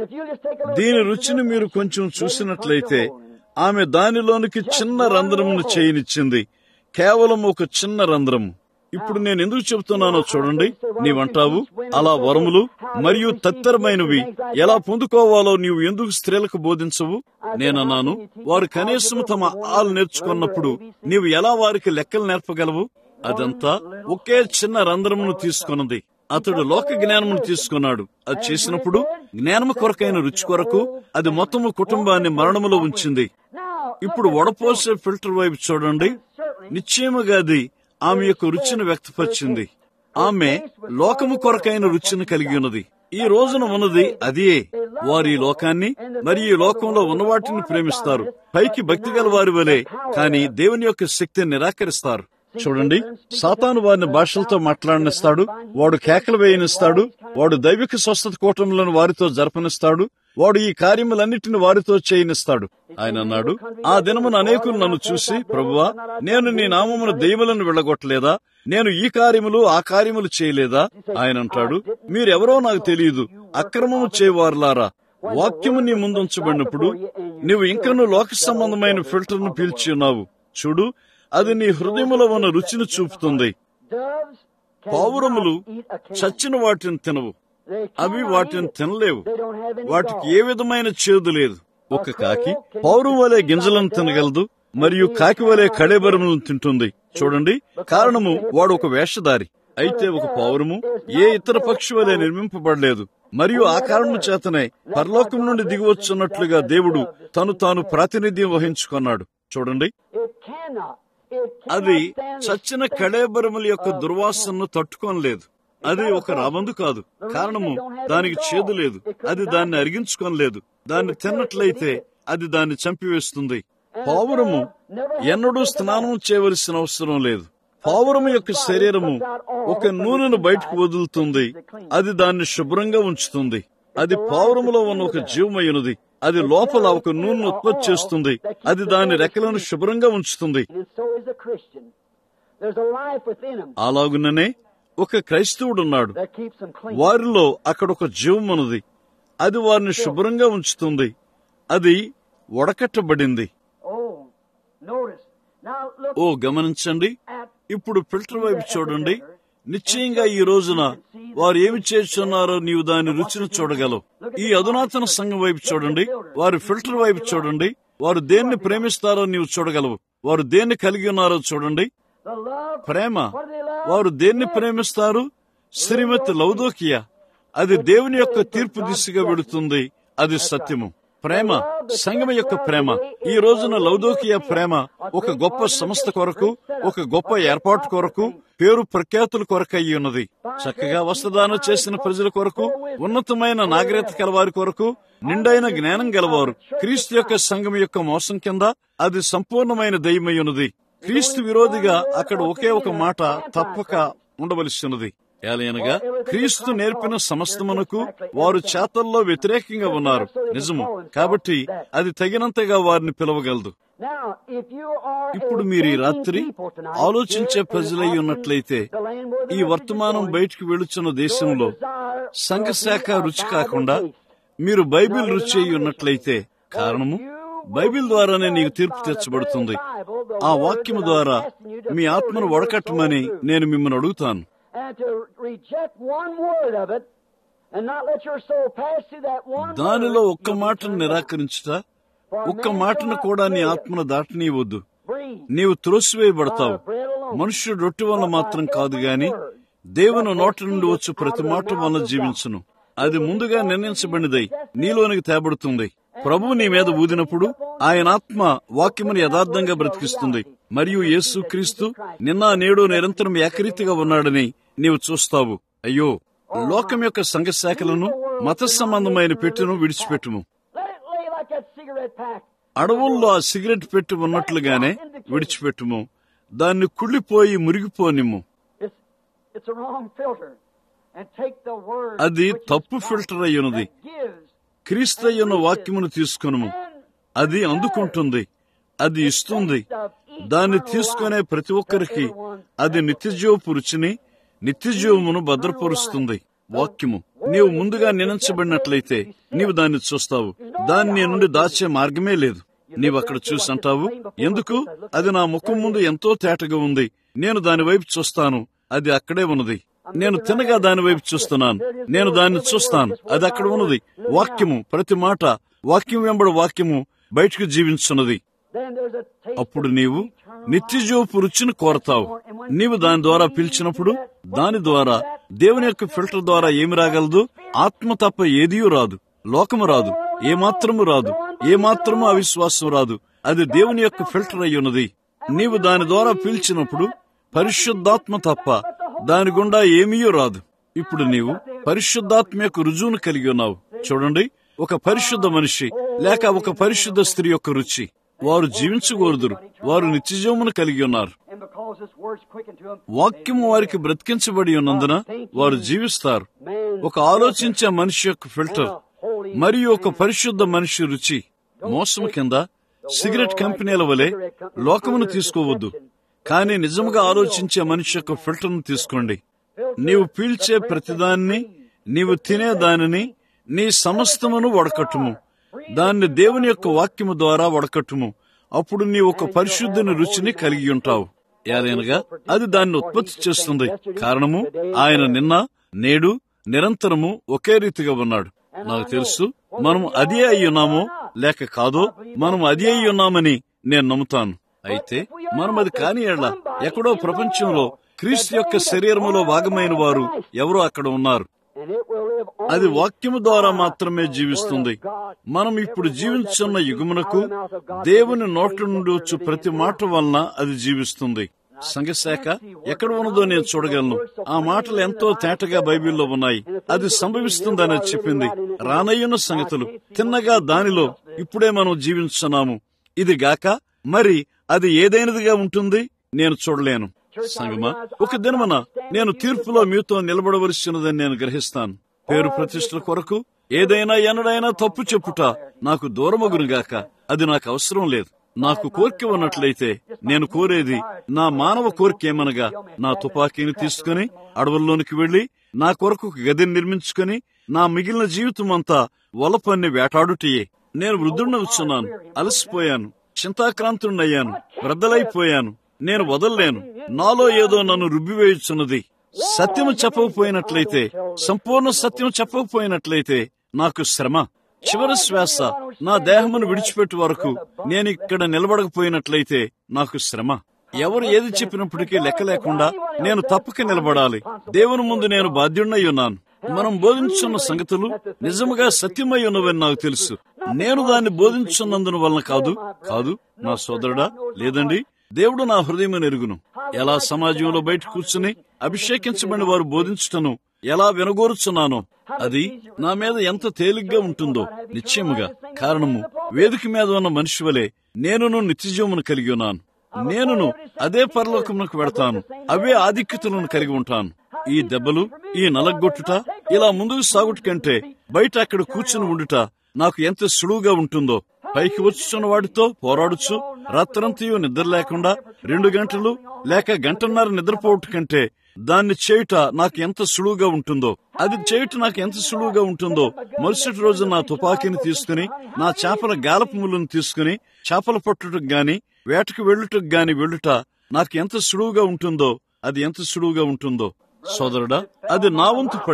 A: దీని రుచిని మీరు కొంచెం చూసినట్లయితే ఆమె దానిలోనికి చిన్న రంధ్రమును చేయనిచ్చింది కేవలం ఒక చిన్న రంధ్రము ఇప్పుడు నేను ఎందుకు చెబుతున్నానో చూడండి నీవంటావు అలా వరములు మరియు తత్తరమైనవి ఎలా పొందుకోవాలో నీవు ఎందుకు స్త్రీలకు బోధించవు నేనన్నాను వారు కనీసం తమ ఆలు నేర్చుకున్నప్పుడు నీవు ఎలా వారికి లెక్కలు నేర్పగలవు అదంతా ఒకే చిన్న రంధ్రమును తీసుకున్నది అతడు లోక జ్ఞానమును తీసుకున్నాడు అది చేసినప్పుడు జ్ఞానము కొరకైన రుచి కొరకు అది మొత్తము కుటుంబాన్ని మరణములో ఉంచింది ఇప్పుడు వడపోసే ఫిల్టర్ వైపు చూడండి నిశ్చయముగా అది ఆమె యొక్క రుచిని వ్యక్తపరిచింది ఆమె లోకము కొరకైన రుచిని కలిగి ఉన్నది ఈ రోజున ఉన్నది అదే వారు ఈ లోకాన్ని మరియు ఈ లోకంలో ఉన్న వాటిని ప్రేమిస్తారు పైకి భక్తి గల వారి వలె కానీ దేవుని యొక్క శక్తిని నిరాకరిస్తారు చూడండి సాతాను వారిని భాషలతో మాట్లాడనిస్తాడు వాడు కేకలు వేయనిస్తాడు వాడు దైవిక స్వస్థత కూటములను వారితో జరపనిస్తాడు వాడు ఈ కార్యములన్నిటిని వారితో చేయనిస్తాడు ఆయన అన్నాడు ఆ దినమున అనేకులు నన్ను చూసి ప్రభువా నేను నీ నామమున దెయ్యములను వెళ్ళగొట్టలేదా నేను ఈ కార్యములు ఆ కార్యములు చేయలేదా ఆయన అంటాడు మీరెవరో నాకు తెలియదు అక్రమము చేయవారులారా వాక్యము నీ ముందుంచబడినప్పుడు నువ్వు ఇంకను లోక సంబంధమైన ఫిల్టర్ను పీల్చి ఉన్నావు చూడు అది నీ హృదయములో ఉన్న రుచిని చూపుతుంది పావురములు చచ్చిన వాటిని తినవు అవి వాటిని తినలేవు వాటికి ఏ విధమైన చేదు లేదు ఒక కాకి పౌరం వలె గింజలను తినగలదు మరియు కాకి వలె కళేబరములను తింటుంది చూడండి కారణము వాడు ఒక వేషధారి అయితే ఒక పౌరము ఏ ఇతర పక్షి వలె నిర్మింపబడలేదు మరియు ఆ కారణం చేతనే పరలోకం నుండి దిగివచ్చున్నట్లుగా దేవుడు తను తాను ప్రాతినిధ్యం వహించుకున్నాడు చూడండి అది చచ్చిన కళేబరముల యొక్క దుర్వాసనను తట్టుకోనలేదు అది ఒక రాబందు కాదు కారణము దానికి చేదు లేదు అది దాన్ని అరిగించుకోనలేదు దాన్ని తిన్నట్లయితే అది దాన్ని చంపివేస్తుంది పావురము ఎన్నడూ స్నానం చేయవలసిన అవసరం లేదు పావురము యొక్క శరీరము ఒక నూనెను బయటకు వదులుతుంది అది దాన్ని శుభ్రంగా ఉంచుతుంది అది పావురములో ఉన్న ఒక జీవమయ్యున్నది అది లోపల ఒక నూనెను ఉత్పత్తి చేస్తుంది అది దాని రెక్కలను శుభ్రంగా ఉంచుతుంది అలాగుననే ఒక క్రైస్తవుడున్నాడు వారిలో అక్కడ ఒక జీవం ఉన్నది అది వారిని శుభ్రంగా ఉంచుతుంది అది వడకట్టబడింది ఓ గమనించండి ఇప్పుడు ఫిల్టర్ వైపు చూడండి నిశ్చయంగా ఈ రోజున వారు ఏమి చేస్తున్నారో నీవు దాని రుచిని చూడగలవు ఈ అధునాతన సంఘం వైపు చూడండి వారు ఫిల్టర్ వైపు చూడండి వారు దేన్ని ప్రేమిస్తారో నీవు చూడగలవు వారు దేన్ని కలిగి ఉన్నారో చూడండి ప్రేమ వారు దేన్ని ప్రేమిస్తారు శ్రీమతి లౌదోకియా అది దేవుని యొక్క తీర్పు దిశగా వెడుతుంది అది సత్యము ప్రేమ సంగమ యొక్క ప్రేమ ఈ రోజున లౌదోకియా ప్రేమ ఒక గొప్ప సంస్థ కొరకు ఒక గొప్ప ఏర్పాటు కొరకు పేరు ప్రఖ్యాతుల కొరకు అయి ఉన్నది చక్కగా వస్త్రదానం చేసిన ప్రజల కొరకు ఉన్నతమైన నాగరికత కలవారి కొరకు నిండైన జ్ఞానం గలవారు క్రీస్తు యొక్క సంఘం యొక్క మోసం కింద అది సంపూర్ణమైన దయ్యమై ఉన్నది క్రీస్తు విరోధిగా అక్కడ ఒకే ఒక మాట తప్పక ఉండవలసినది ఏలయనగా క్రీస్తు నేర్పిన సమస్తమునకు వారు చేతల్లో వ్యతిరేకంగా ఉన్నారు నిజము కాబట్టి అది తగినంతగా వారిని పిలవగలదు ఇప్పుడు మీరు ఈ రాత్రి ఆలోచించే ప్రజలై ఉన్నట్లయితే ఈ వర్తమానం బయటికి వెళుచున్న దేశంలో సంఘశాఖ రుచి కాకుండా మీరు బైబిల్ రుచి అయి ఉన్నట్లయితే కారణము బైబిల్ ద్వారానే నీకు తీర్పు తెచ్చబడుతుంది ఆ వాక్యము ద్వారా మీ ఆత్మను వడకట్టమని నేను మిమ్మల్ని అడుగుతాను దానిలో ఒక్క మాటను నిరాకరించుట ఒక్క మాటను కూడా నీ ఆత్మను దాటనీయవద్దు నీవు త్రోసివేయబడతావు మనుష్యుడు రొట్టె వల్ల మాత్రం కాదు గాని దేవుని నోట నుండి వచ్చు ప్రతి మాట వల్ల జీవించును అది ముందుగా నిర్ణయించబడినదై నీలోనికి తేబడుతుంది ప్రభు నీ మీద ఊదినప్పుడు ఆయన ఆత్మ వాక్యమును యథార్థంగా బ్రతికిస్తుంది మరియు యేసు క్రీస్తు నిన్న నేడు నిరంతరం ఏకరీతిగా ఉన్నాడని నీవు చూస్తావు అయ్యో లోకం యొక్క సంఘ శాఖలను మత సంబంధమైన పెట్టును విడిచిపెట్టుము
B: Let it lay like that cigarette pack.
A: అడవుల్లో ఆ సిగరెట్ పెట్టి ఉన్నట్లుగానే విడిచిపెట్టుము దాన్ని కుళ్ళిపోయి మురిగిపోనిమ్ము
B: It's, it's a wrong filter. And take the word
A: అది
B: which is
A: తప్పు
B: God
A: ఫిల్టర్ అయ్యున్నది
B: that gives
A: క్రీస్తయ్యున్న వాక్యమును తీసుకొనుము అది అందుకుంటుంది అది ఇస్తుంది దాన్ని తీసుకునే ప్రతి ఒక్కరికి అది నిత్యజీవపు రుచిని నిత్యజీవమును భద్రపరుస్తుంది వాక్యము నీవు ముందుగా నిర్ణయించబడినట్లయితే నీవు దాన్ని చూస్తావు దాన్ని నీ నుండి దాచే మార్గమే లేదు నీవు అక్కడ చూసి అంటావు ఎందుకు అది నా ముఖం ముందు ఎంతో తేటగా ఉంది నేను దాని వైపు చూస్తాను అది అక్కడే ఉన్నది నేను తినగా దాని వైపు చూస్తున్నాను నేను దాన్ని చూస్తాను అది అక్కడ ఉన్నది వాక్యము ప్రతి మాట వాక్యం వెంబడి వాక్యము బయటకు జీవించున్నది
B: Then there's a taste
A: అప్పుడు
B: of
A: నీవు
B: eternal
A: నిత్యజీవపు రుచిని కోరతావు నీవు దాని ద్వారా పిలిచినప్పుడు దాని ద్వారా దేవుని యొక్క ఫిల్టర్ ద్వారా ఏమి రాగలదు ఆత్మ తప్ప ఏదియూ రాదు లోకము రాదు ఏమాత్రము రాదు ఏమాత్రము అవిశ్వాసం రాదు అది దేవుని యొక్క ఫిల్టర్ అయి ఉన్నది నీవు దాని ద్వారా పీల్చినప్పుడు పరిశుద్ధాత్మ తప్ప దాని గుండా ఏమీయూ రాదు ఇప్పుడు నీవు పరిశుద్ధాత్మ యొక్క రుజువును కలిగి ఉన్నావు చూడండి ఒక పరిశుద్ధ మనిషి లేక ఒక పరిశుద్ధ స్త్రీ యొక్క రుచి వారు జీవించకూడదురు వారు నిత్యజీవమును కలిగి ఉన్నారు
B: And because this word's quickened to them,
A: వాక్యము వారికి బ్రతికించబడి ఉన్నందున వారు జీవిస్తారు ఒక ఆలోచించే మనిషి యొక్క ఫిల్టర్ మరియు ఒక పరిశుద్ధ మనిషి రుచి మోసం కింద సిగరెట్ కంపెనీల వలె లోకమును తీసుకోవద్దు కానీ నిజముగా ఆలోచించే మనిషి యొక్క ఫిల్టర్ను తీసుకోండి నీవు పీల్చే ప్రతిదాన్ని నీవు తినే దానిని నీ సమస్తమును వడకట్టుము దాన్ని దేవుని యొక్క వాక్యము ద్వారా వడకట్టుము అప్పుడు నీ ఒక పరిశుద్ధిని రుచిని కలిగి ఉంటావు ఏలైనగా అది దాన్ని ఉత్పత్తి చేస్తుంది కారణము ఆయన నిన్న నేడు నిరంతరము ఒకే రీతిగా ఉన్నాడు నాకు తెలుసు మనం అదే అయి ఉన్నామో లేక కాదో మనం అదే అయి ఉన్నామని నేను నమ్ముతాను అయితే మనం అది కాని ఎడల ఎక్కడో ప్రపంచంలో క్రీస్తు యొక్క శరీరములో భాగమైన వారు ఎవరో అక్కడ ఉన్నారు
B: and it will live on
A: అది వాక్యము ద్వారా మాత్రమే జీవిస్తుంది మనం ఇప్పుడు జీవించున్న యుగమునకు దేవుని నోటి నుండి వచ్చు ప్రతి మాట వలన అది జీవిస్తుంది సంఘశాఖ ఎక్కడ ఉన్నదో నేను చూడగలను ఆ మాటలు ఎంతో తేటగా బైబిల్లో ఉన్నాయి అది సంభవిస్తుందని అది చెప్పింది రానయ్యున్న సంగతులు తిన్నగా దానిలో ఇప్పుడే మనం జీవించున్నాము ఇది గాక మరి అది ఏదైనదిగా ఉంటుంది నేను చూడలేను సంగమా ఒక దినమన నేను తీర్పులో మీతో నిలబడవలసినదని నేను గ్రహిస్తాను పేరు ప్రతిష్టల కొరకు ఏదైనా ఎన్నడైనా తప్పు చెప్పుట నాకు దూరమగునుగాక అది నాకు అవసరం లేదు నాకు కోరిక ఉన్నట్లయితే నేను కోరేది నా మానవ కోరిక ఏమనగా నా తుపాకీని తీసుకుని అడవుల్లోనికి వెళ్లి నా కొరకు ఒక గదిని నిర్మించుకుని నా మిగిలిన జీవితం అంతా వలపన్ని వేటాడుటయే నేను వృద్ధుడిని వచ్చున్నాను అలసిపోయాను చింతాక్రాంతుడినయ్యాను వృద్ధలైపోయాను నేను వదల్లేను నాలో ఏదో నన్ను రుబ్బివేయుచున్నది సత్యము చెప్పకపోయినట్లయితే సంపూర్ణ సత్యం చెప్పకపోయినట్లయితే నాకు శ్రమ చివరి శ్వాస నా దేహమును విడిచిపెట్టు వరకు నేను ఇక్కడ నిలబడకపోయినట్లయితే నాకు శ్రమ ఎవరు ఏది చెప్పినప్పటికీ లెక్క లేకుండా నేను తప్పక నిలబడాలి దేవుని ముందు నేను బాధ్యుడినై ఉన్నాను మనం బోధించున్న సంగతులు నిజముగా సత్యమై ఉన్నవని నాకు తెలుసు నేను దాన్ని బోధించున్నందున వలన కాదు కాదు నా సోదరుడా లేదండి దేవుడు నా హృదయం ఎరుగును ఎలా సమాజంలో బయట కూర్చుని అభిషేకించబడిన వారు బోధించుటను ఎలా వినగోరుచున్నానో అది నా మీద ఎంత తేలిగ్గా ఉంటుందో నిశ్చయముగా కారణము వేదిక మీద ఉన్న మనిషి వలె నేనును నిత్యజీవమును కలిగి ఉన్నాను నేనును అదే పరలోకమునకు వెడతాను అవే ఆధిక్యతలను కలిగి ఉంటాను ఈ దెబ్బలు ఈ నలగొట్టుట ఇలా ముందుకు సాగుట కంటే బయట అక్కడ కూర్చుని ఉండుట నాకు ఎంత సులువుగా ఉంటుందో పైకి వచ్చుచున్న వాడితో పోరాడుచు రాత్రంతయు నిద్ర లేకుండా రెండు గంటలు లేక గంటన్నర నిద్రపోవట కంటే దాన్ని చేయుట నాకు ఎంత సులువుగా ఉంటుందో అది చేయుట నాకు ఎంత సులువుగా ఉంటుందో మరుసటి రోజు నా తుపాకీని తీసుకుని నా చేపల గాలపు ముళ్ళను తీసుకుని చేపల పట్టుటకు గాని వేటకు వెళ్ళుటకు గాని వెళ్ళుట నాకు ఎంత సులువుగా ఉంటుందో అది ఎంత సులువుగా ఉంటుందో సోదరుడా అది నా వంతు పడింది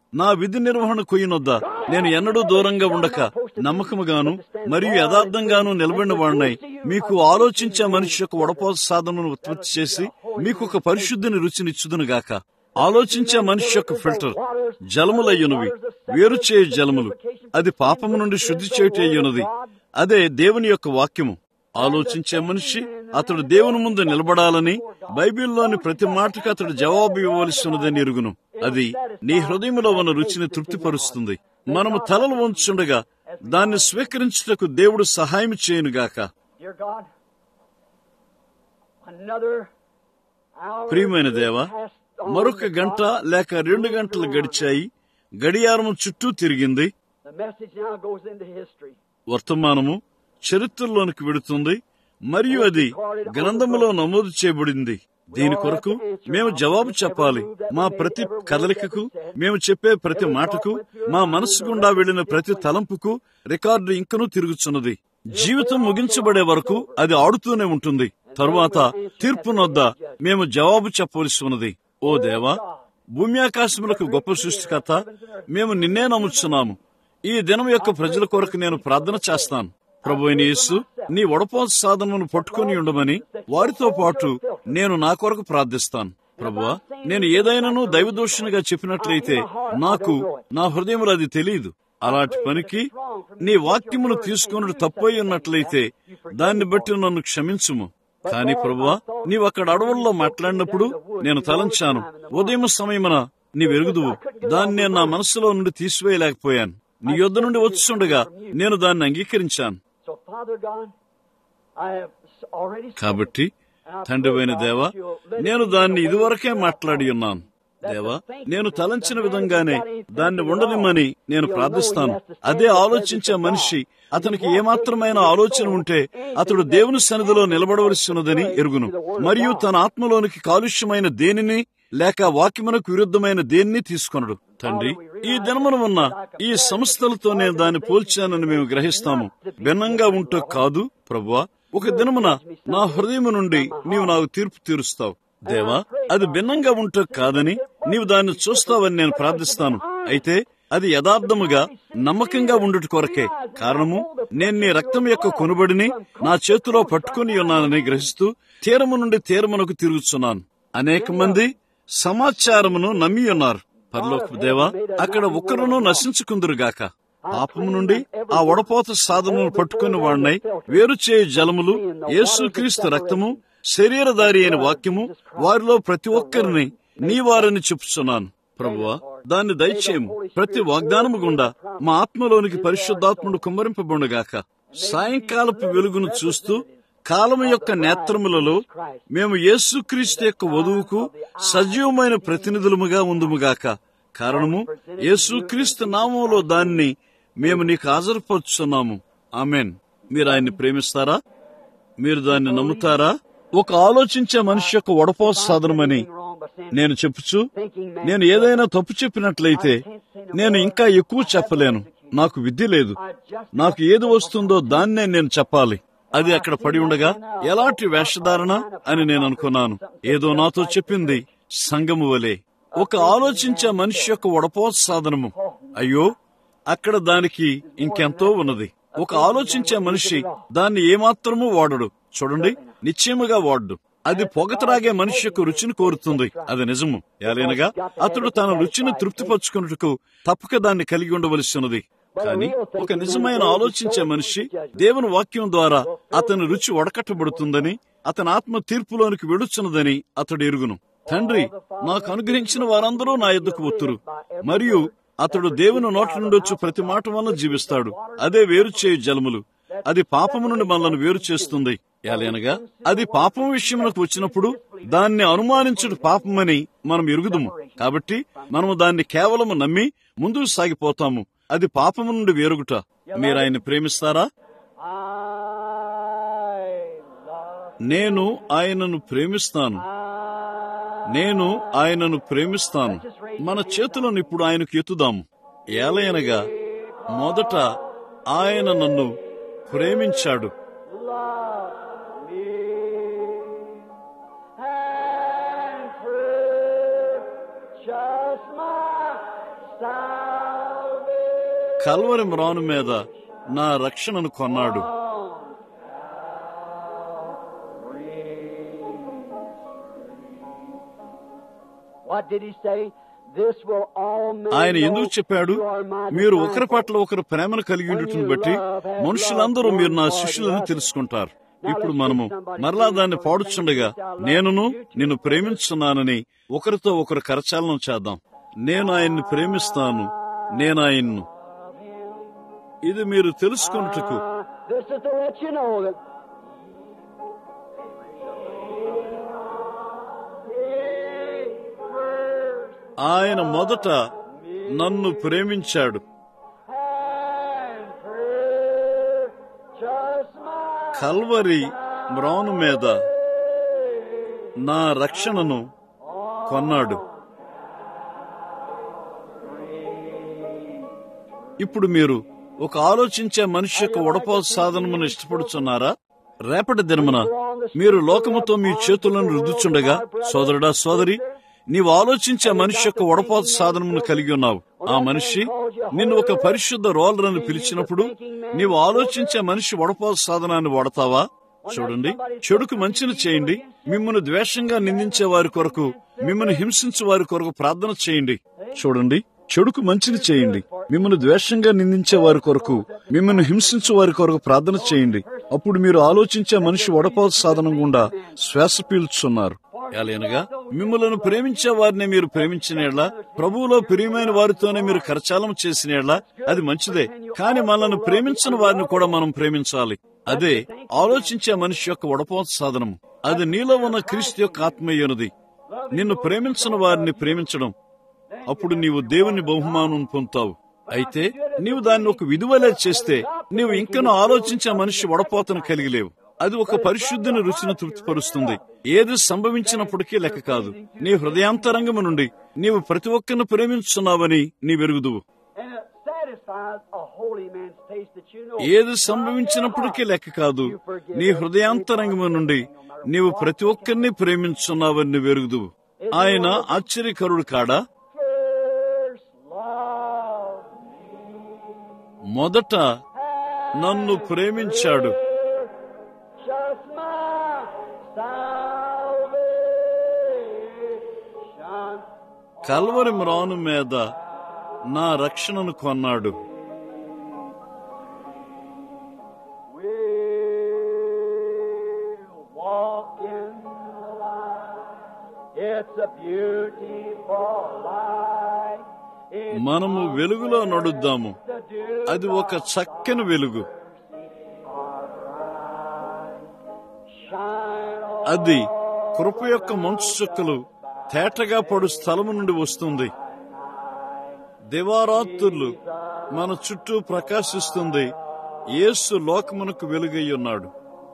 A: నా విధి నిర్వహణ కొయ్యనొద్ద నేను ఎన్నడూ దూరంగా ఉండక నమ్మకముగాను మరియు యథార్థంగాను నిలబడిన వాడినై మీకు ఆలోచించే మనిషి యొక్క వడపోత సాధనను ఉత్పత్తి చేసి మీకు ఒక పరిశుద్ధిని రుచినిచ్చుదును గాక ఆలోచించే మనిషి యొక్క ఫిల్టర్ జలములయ్యునవి వేరు చేయు జలములు అది పాపము నుండి శుద్ధి చేయుట అయ్యున్నది అదే దేవుని యొక్క వాక్యము ఆలోచించే మనిషి అతడు దేవుని ముందు నిలబడాలని బైబిల్లోని ప్రతి మాటకు అతడు జవాబు ఇవ్వవలసి ఉన్నదని ఎరుగును అది నీ హృదయంలో ఉన్న రుచిని తృప్తిపరుస్తుంది మనము తలలు వంచుండగా దాన్ని స్వీకరించుటకు దేవుడు సహాయం చేయనుగాక
B: Dear God, another hour
A: ప్రియమైన దేవ
B: passed on
A: మరొక
B: the
A: గంట
B: clock.
A: లేక రెండు గంటలు గడిచాయి గడియారము చుట్టూ తిరిగింది
B: The message now goes into history.
A: వర్తమానము చరిత్రలోనికి వెడుతుంది మరియు అది గ్రంథములో నమోదు చేయబడింది దీని కొరకు మేము జవాబు చెప్పాలి మా ప్రతి కదలికకు మేము చెప్పే ప్రతి మాటకు మా మనసు గుండా వెళ్లిన ప్రతి తలంపుకు రికార్డు ఇంకనూ తిరుగుచున్నది జీవితం ముగించబడే వరకు అది ఆడుతూనే ఉంటుంది తరువాత తీర్పు నొద్ద మేము జవాబు చెప్పవలసి ఉన్నది ఓ దేవా భూమి ఆకాశములకు గొప్ప సృష్టికర్త మేము నిన్నే నమ్ముచున్నాము ఈ దినం యొక్క ప్రజల కొరకు నేను ప్రార్థన చేస్తాను ప్రభు అయిన యేసు నీ వడపోత సాధనను పట్టుకొని ఉండమని వారితో పాటు నేను నా కొరకు ప్రార్థిస్తాను ప్రభువా నేను ఏదైనాను దైవదోషణగా చెప్పినట్లయితే నాకు నా హృదయంలో అది తెలియదు అలాంటి పనికి నీ వాక్యమును తీసుకున్నట్టు తప్పై ఉన్నట్లయితే దాన్ని బట్టి నన్ను క్షమించుము కానీ ప్రభువా నీవు అక్కడ అడవుల్లో మాట్లాడినప్పుడు నేను తలంచాను ఉదయం సమయమున నీ వెరుగుదువు దాన్ని నేను నా మనసులో నుండి తీసివేయలేకపోయాను నీ యొద్ద నుండి వచ్చుండగా నేను దాన్ని అంగీకరించాను
B: So, Father God, I have already
A: కాబట్టి తండ్రివైన దేవా నేను దాన్ని ఇదివరకే మాట్లాడి ఉన్నాను దేవా నేను తలంచిన విధంగానే దాన్ని ఉండనిమ్మని నేను ప్రార్థిస్తాను అదే ఆలోచించే మనిషి అతనికి ఏమాత్రమైన ఆలోచన ఉంటే అతడు దేవుని సన్నిధిలో నిలబడవలసి ఉన్నదని ఎరుగును మరియు తన ఆత్మలోనికి కాలుష్యమైన దేనిని లేక వాక్యమునకు విరుద్ధమైన దేన్ని తీసుకొనడు తండ్రి ఈ దినమున ఉన్న ఈ సంస్థలతో నేను దాన్ని పోల్చానని మేము గ్రహిస్తాము భిన్నంగా ఉంటూ కాదు ప్రభువా ఒక దినమున నా హృదయం నుండి నీవు నాకు తీర్పు తీరుస్తావు దేవా అది భిన్నంగా ఉంటూ కాదని నీవు దాన్ని చూస్తావని నేను ప్రార్థిస్తాను అయితే అది యథార్థముగా నమ్మకంగా ఉండుట కొరకే కారణము నేను నీ రక్తం యొక్క కొనుబడిని నా చేతిలో పట్టుకుని ఉన్నానని గ్రహిస్తూ తీరము నుండి తీరమునకు తిరుగుతున్నాను అనేక మంది సమాచారమును నమ్మి ఉన్నారు పరలోకపు దేవా అక్కడ ఒక్కరును నశించుకుందురుగాక పాపము నుండి ఆ వడపోత సాధనను పట్టుకుని వాడినై వేరు చేయ జలములు యేసుక్రీస్తు రక్తము శరీరధారి అయిన వాక్యము వారిలో ప్రతి ఒక్కరిని నీ వారని చెప్పుచున్నాను ప్రభువా దాన్ని దయచేయము ప్రతి వాగ్దానము గుండా మా ఆత్మలోనికి పరిశుద్ధాత్ముడు కుమ్మరింపబడుగాక సాయంకాలపు వెలుగును చూస్తూ కాలము యొక్క నేత్రములలో మేము యేసుక్రీస్తు యొక్క వధువుకు సజీవమైన ప్రతినిధులముగా ఉందుముగాక కారణము యేసుక్రీస్తు నామంలో దాన్ని మేము నీకు హాజరుపరుచున్నాము ఆమెన్ మీరు ఆయన్ని ప్రేమిస్తారా మీరు దాన్ని నమ్ముతారా ఒక ఆలోచించే మనిషి యొక్క వడపోస సాధనమని నేను చెప్పుచు నేను ఏదైనా తప్పు చెప్పినట్లయితే నేను ఇంకా ఎక్కువ చెప్పలేను నాకు విద్య లేదు నాకు ఏది వస్తుందో దాన్నే నేను చెప్పాలి అది అక్కడ పడి ఉండగా ఎలాంటి వేషధారణ అని నేను అనుకున్నాను ఏదో నాతో చెప్పింది సంగము వలె ఒక ఆలోచించే మనిషి యొక్క వడపోత సాధనము అయ్యో అక్కడ దానికి ఇంకెంతో ఉన్నది ఒక ఆలోచించే మనిషి దాన్ని ఏమాత్రమూ వాడడు చూడండి నిశ్చయముగా వాడు అది పొగతరాగే మనిషి యొక్క రుచిని కోరుతుంది అది నిజము ఏలైనగా అతడు తన రుచిని తృప్తిపరచుకున్నట్టుకు తప్పక దాన్ని కలిగి ఉండవలసినది కానీ ఒక నిజమైన ఆలోచించే మనిషి దేవుని వాక్యం ద్వారా అతని రుచి వడకట్టబడుతుందని అతని ఆత్మ తీర్పులోనికి వెడుచున్నదని అతడు ఎరుగును తండ్రి నాకు అనుగ్రహించిన వారందరూ నా ఎద్దుకు ఒత్తురు మరియు అతడు దేవుని నోటి నుండి వచ్చి ప్రతి మాట వల్ల జీవిస్తాడు అదే వేరు చేయు జలములు అది పాపము నుండి మనల్ని వేరు చేస్తుంది ఏలైనగా అది పాపం విషయమునకు వచ్చినప్పుడు దాన్ని అనుమానించుడు పాపమని మనం ఎరుగుదుము కాబట్టి మనము దాన్ని కేవలము నమ్మి ముందుకు సాగిపోతాము అది పాపము నుండి వేరుగుట మీరు ఆయన్ని ప్రేమిస్తారా
B: I love,
A: నేను ఆయనను ప్రేమిస్తాను నేను ఆయనను ప్రేమిస్తాను మన చేతులను ఇప్పుడు ఆయనకు ఎత్తుదాము ఏలయనగా మొదట ఆయన నన్ను ప్రేమించాడు
B: love me and purchase my salvation.
A: Calvary మ్రాను మీద నా రక్షణను కొన్నాడు
B: What did he say? This will all men
A: ఆయన
B: know
A: ఎందుకు చెప్పాడు
B: you are my
A: మీరు ఒకరి
B: disciples.
A: పట్ల ఒకరు ప్రేమను కలిగి ఉండుటను బట్టి మనుషులందరూ మీరు నా శిష్యులని తెలుసుకుంటారు ఇప్పుడు మనము మరలా దాన్ని పాడుచుండగా నేనును నిన్ను ప్రేమించున్నానని ఒకరితో ఒకరు కరచాలనం చేద్దాం నేను ఆయన్ని ప్రేమిస్తాను నేను ఆయన్ను ఇది మీరు తెలుసుకున్నట్టుకు
B: Uh, this is to let you know that He first
A: ఆయన మొదట నన్ను ప్రేమించాడు
B: and purchased my
A: కల్వరి మ్రాను మీద నా రక్షణను కొన్నాడు ఇప్పుడు మీరు ఒక ఆలోచించే మనిషి యొక్క ఉడప సాధనమును ఇష్టపడుచున్నారా రేపటి దినమున మీరు లోకముతో మీ చేతులను రుద్దుచుండగా సోదరుడా సోదరి నీవు ఆలోచించే మనిషి యొక్క ఉడపాత సాధనమును కలిగి ఉన్నావు ఆ మనిషి నిన్ను ఒక పరిశుద్ధ రోలర్ అని పిలిచినప్పుడు నీవు ఆలోచించే మనిషి ఉడపాత సాధనాన్ని వాడతావా చూడండి చెడుకు మంచిని చేయండి మిమ్మల్ని ద్వేషంగా నిందించే వారి కొరకు మిమ్మల్ని హింసించే వారి కొరకు ప్రార్థన చేయండి చూడండి చెడుకు మంచిని చేయండి మిమ్మల్ని ద్వేషంగా నిందించే వారి కొరకు మిమ్మల్ని హింసించే వారి కొరకు ప్రార్థన చేయండి అప్పుడు మీరు ఆలోచించే మనిషి వడపాత సాధనం గుండా శ్వాస పీల్చున్నారు ఎలాగనగా మిమ్మల్ని ప్రేమించే వారిని మీరు ప్రేమించినేళ్లా ప్రభువులో ప్రియమైన వారితోనే మీరు కరచాలం చేసినేళ్లా అది మంచిదే కానీ మనల్ని ప్రేమించిన వారిని కూడా మనం ప్రేమించాలి అదే ఆలోచించే మనిషి యొక్క వడపోత సాధనం అది నీలో ఉన్న క్రీస్తు యొక్క ఆత్మీయునది నిన్ను ప్రేమించిన వారిని ప్రేమించడం అప్పుడు నీవు దేవుని బహుమానం పొందుతావు అయితే నీవు దాన్ని ఒక విధువలే చేస్తే నీవు ఇంకనూ ఆలోచించే మనిషి వడపోతను కలిగి లేవు అది ఒక పరిశుద్ధిని రుచిని తృప్తిపరుస్తుంది ఏది సంభవించినప్పటికీ లెక్క కాదు నీ హృదయాంతరంగము నుండి నీవు ప్రతి ఒక్కరిని ప్రేమించున్నావని నీ వెరుగుదువు
B: And it satisfies a holy man's taste that you know.
A: ఏది సంభవించినప్పటికీ లెక్క కాదు నీ హృదయాంతరంగము నుండి నీవు ప్రతి ఒక్కరిని ప్రేమించున్నావని వెరుగుదువు ఆయన ఆశ్చర్యకరుడు కాడా
B: First love
A: మొదట నన్ను ప్రేమించాడు
B: just my salvation.
A: కల్వరి మ్రాను మీద నా రక్షణను కొన్నాడు
B: We'll walk in the light. It's a beautiful light. It's
A: మనము వెలుగులో నడుద్దాము
B: the dew
A: అది ఒక చక్కని వెలుగు
B: shine on
A: అది కృప యొక్క మంచు చుక్కలు తేటగా పడు స్థలము నుండి వస్తుంది దివారాత్రులు మన చుట్టూ ప్రకాశిస్తుంది యేసు లోకమునకు వెలుగై ఉన్నాడు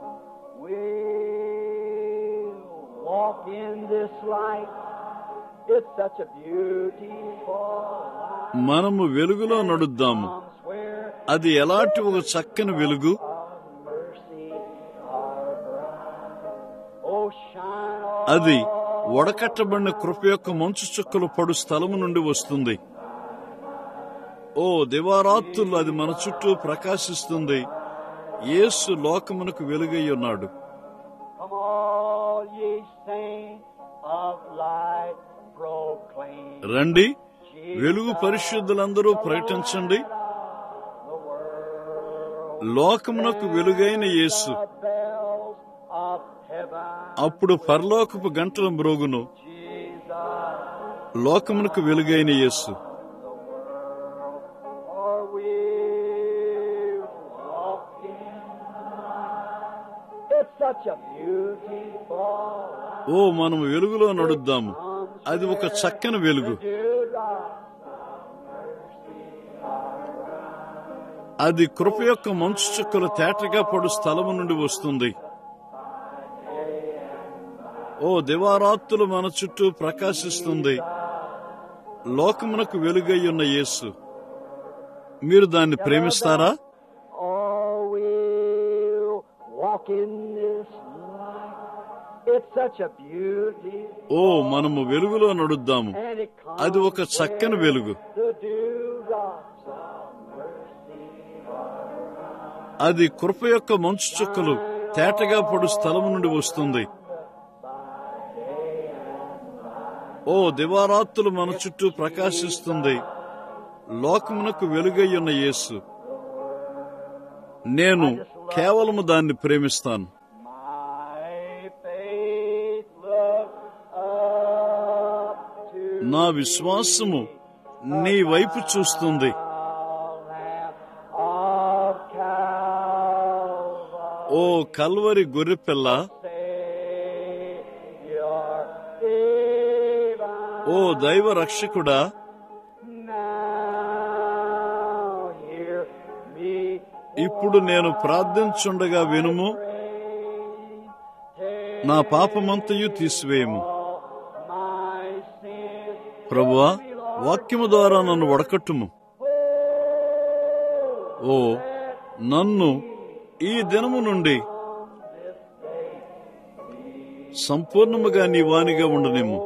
B: We'll walk in this light. It's such a beautiful light.
A: మనము వెలుగులో నడుద్దాము
B: Comes where
A: అది ఎలాంటి ఒక చక్కని వెలుగు
B: mercy are bright. Oh, shine on
A: అది వడకట్టబడిన కృప యొక్క మంచు చుక్కలు పడు స్థలము నుండి వస్తుంది ఓ దివారాత్రులు అది మన చుట్టూ ప్రకాశిస్తుంది యేసు లోకమునకు వెలుగై ఉన్నాడు
B: Come all ye saints of light proclaim.
A: రండి వెలుగు పరిశుద్ధులందరూ ప్రకటించండి
B: The world
A: లోకమునకు వెలుగైన యేసు
B: the bells of heaven.
A: అప్పుడు పరలోకపు గంటల మ్రోగును
B: Jesus,
A: లోకమునకు వెలుగైన యేసు
B: for we walk in the light. It's such a beautiful light.
A: ఓ మనం వెలుగులో నడుద్దాము అది ఒక చక్కని వెలుగు
B: Dewdrop
A: అది కృప యొక్క మంచు చుక్కలు తేటగా పడు స్థలము నుండి వస్తుంది ఓ దివారాత్రులు మన చుట్టూ ప్రకాశిస్తుంది లోకమునకు వెలుగై ఉన్న యేసు మీరు దాన్ని ప్రేమిస్తారా
B: Oh, we'll walk in this light. It's such a beauty,
A: ఓ మనము వెలుగులో నడుద్దాము
B: and it comes
A: అది ఒక చక్కని వెలుగు
B: the dew
A: అది కృప యొక్క మంచు చుక్కలు తేటగా పడు స్థలము నుండి వస్తుంది ఓ దివారాత్తులు మన చుట్టూ ప్రకాశిస్తుంది లోకమునకు వెలుగయ్యున్న యేసు నేను కేవలము దాన్ని ప్రేమిస్తాను
B: My faith looks up to
A: నా విశ్వాసము నీ వైపు చూస్తుంది
B: the Lamb of Calvary,
A: ఓ కల్వరి గొర్రెపిల్ల
B: Savior divine.
A: ఓ దైవ రక్షకుడా
B: Now hear me
A: ఇప్పుడు నేను ప్రార్థించుండగా వినుము నా పాపమంతయు తీసివేయము
B: my sins.
A: ప్రభువా వాక్యము ద్వారా నన్ను వడకట్టుము ఓ నన్ను ఈ దినము నుండి సంపూర్ణముగా నీ వానిగా ఉండనేము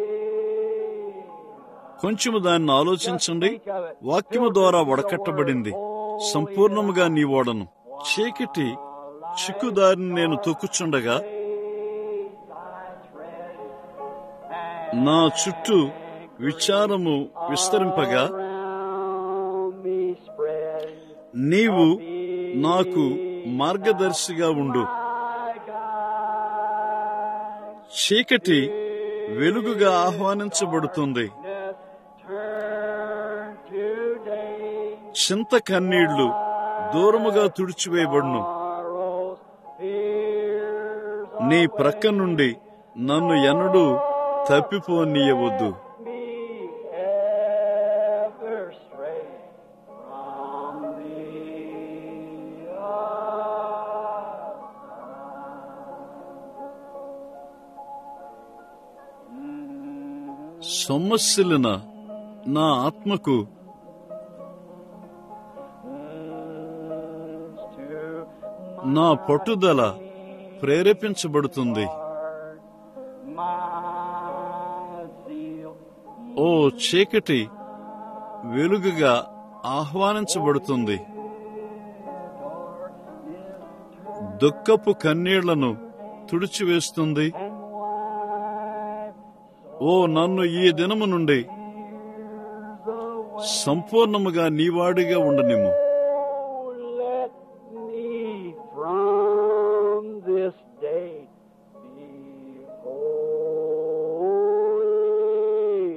A: కొంచెము దాన్ని ఆలోచించండి వాక్యము ద్వారా వడకట్టబడింది సంపూర్ణముగా నీ ఓడను చీకటి చిక్కుదారిని నేను తొక్కుచుండగా నా చుట్టూ విచారము విస్తరింపగా
B: Around me spread
A: నీవు నాకు మార్గదర్శిగా ఉండు
B: my God.
A: చీకటి వెలుగుగా ఆహ్వానించబడుతుంది
B: Turn today
A: చింత కన్నీళ్లు దూరముగా తుడిచివేయబడును
B: sorrows, fears
A: నీ ప్రక్క నుండి నన్ను ఎన్నడూ తప్పిపోనీయవద్దు
B: me ever stray from thee.
A: సొమ్మసిల్లిన నా ఆత్మకు నా పట్టుదల ప్రేరేపించబడుతుంది
B: My zeal
A: ఓ చీకటి వెలుగుగా ఆహ్వానించబడుతుంది దుఃఖపు కన్నీళ్లను తుడిచివేస్తుంది
B: and wipe
A: ఓ నన్ను ఈ దినము నుండి సంపూర్ణముగా నీవాడిగా ఉండనిమ్ము
B: Oh, let me from this day be holy.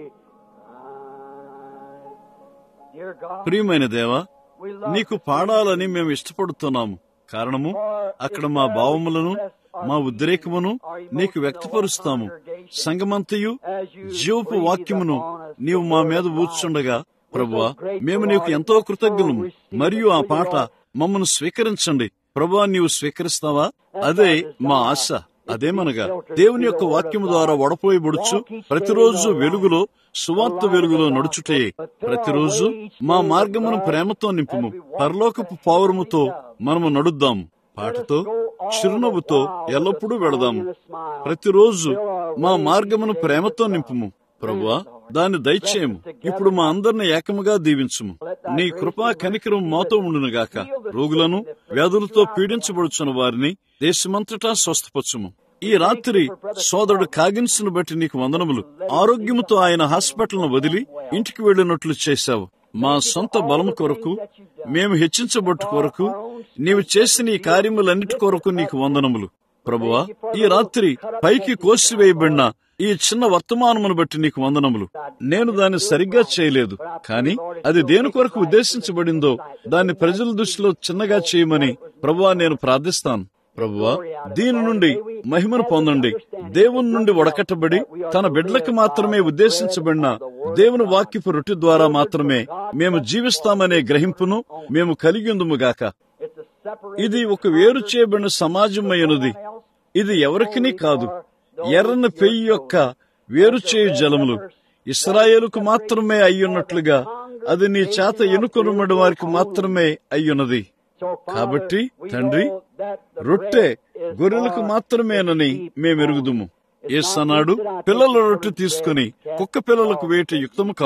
B: Dear God,
A: ప్రియమైన దేవా
B: we love
A: నీకు పాడాలని మేము ఇష్టపడుతున్నాము కారణము అక్కడ మా భావములను మా ఉద్రేకమును నీకు వ్యక్తపరుస్తాము సంగమంతయు జీవపు వాక్యమును నీవు మా మీద ఊచుండగా ప్రభువా మేము నీకు ఎంతో కృతజ్ఞులము మరియు ఆ పాట మమ్మను స్వీకరించండి ప్రభువా నీవు స్వీకరిస్తావా అదే మా ఆశ అదేమనగా దేవుని యొక్క వాక్యము ద్వారా వడపోయబడుచు ప్రతిరోజు వెలుగులో సువార్త వెలుగులో నడుచుటే ప్రతిరోజు మా మార్గమును ప్రేమతో నింపుము పరలోకపు పౌరముతో మనము నడుద్దాము పాటతో చిరునవ్వుతో ఎల్లప్పుడూ వెళదాము ప్రతిరోజు మా మార్గమును ప్రేమతో నింపుము ప్రభువా దాన్ని దయచేయము ఇప్పుడు మా అందరిని ఏకముగా దీవించుము నీ కృపా కనికరం మాతో ఉండునుగాక రోగులను వ్యాధులతో పీడించబడుచున్న వారిని దేశమంతటా స్వస్థపరచుము ఈ రాత్రి సోదరుడు కాగిన్స్ను బట్టి నీకు వందనములు ఆరోగ్యముతో ఆయన హాస్పిటల్ను వదిలి ఇంటికి వెళ్ళినట్లు చేశావు మా సొంత బలము కొరకు మేము హెచ్చించబట్టు కొరకు నీవు చేసిన ఈ కార్యములన్నిటి కొరకు నీకు వందనములు ప్రభువా ఈ రాత్రి పైకి కోసివేయబడిన ఈ చిన్న వర్తమానమును బట్టి నీకు వందనములు నేను దాన్ని సరిగ్గా చేయలేదు కానీ అది దేని కొరకు ఉద్దేశించబడిందో దాన్ని ప్రజల దృష్టిలో చిన్నగా చేయమని ప్రభువా నేను ప్రార్థిస్తాను ప్రభువా దీని నుండి మహిమను పొందండి దేవుని నుండి వడకట్టబడి తన బిడ్డలకు మాత్రమే ఉద్దేశించబడిన దేవుని వాక్యపు రొట్టె ద్వారా మాత్రమే మేము జీవిస్తామనే గ్రహింపును మేము కలిగి ఉందుముగాక
B: it's a separate
A: ఇది ఒక వేరు చేయబడిన సమాజమైనది ఇది ఎవరికిని కాదు ఎర్రని పెయ్యి యొక్క వేరు చేయు జలములు ఇస్రాయేలుకు మాత్రమే అయ్యున్నట్లుగా అది నీ చేత ఎన్నుకొనబడి వారికి మాత్రమే అయ్యున్నది
B: So, Father,
A: కాబట్టి
B: we
A: తండ్రి
B: know that the
A: రొట్టె
B: bread is
A: గొర్రెలకు
B: for
A: మాత్రమేనని
B: the sheep
A: మేమెరుగుదుము
B: only. It's
A: ace
B: not
A: అన్నాడు
B: meant that I take
A: పిల్లల
B: the
A: రొట్టె
B: children's
A: తీసుకుని
B: bread,
A: కుక్క పిల్లలకు వేయట యుక్తము కాదు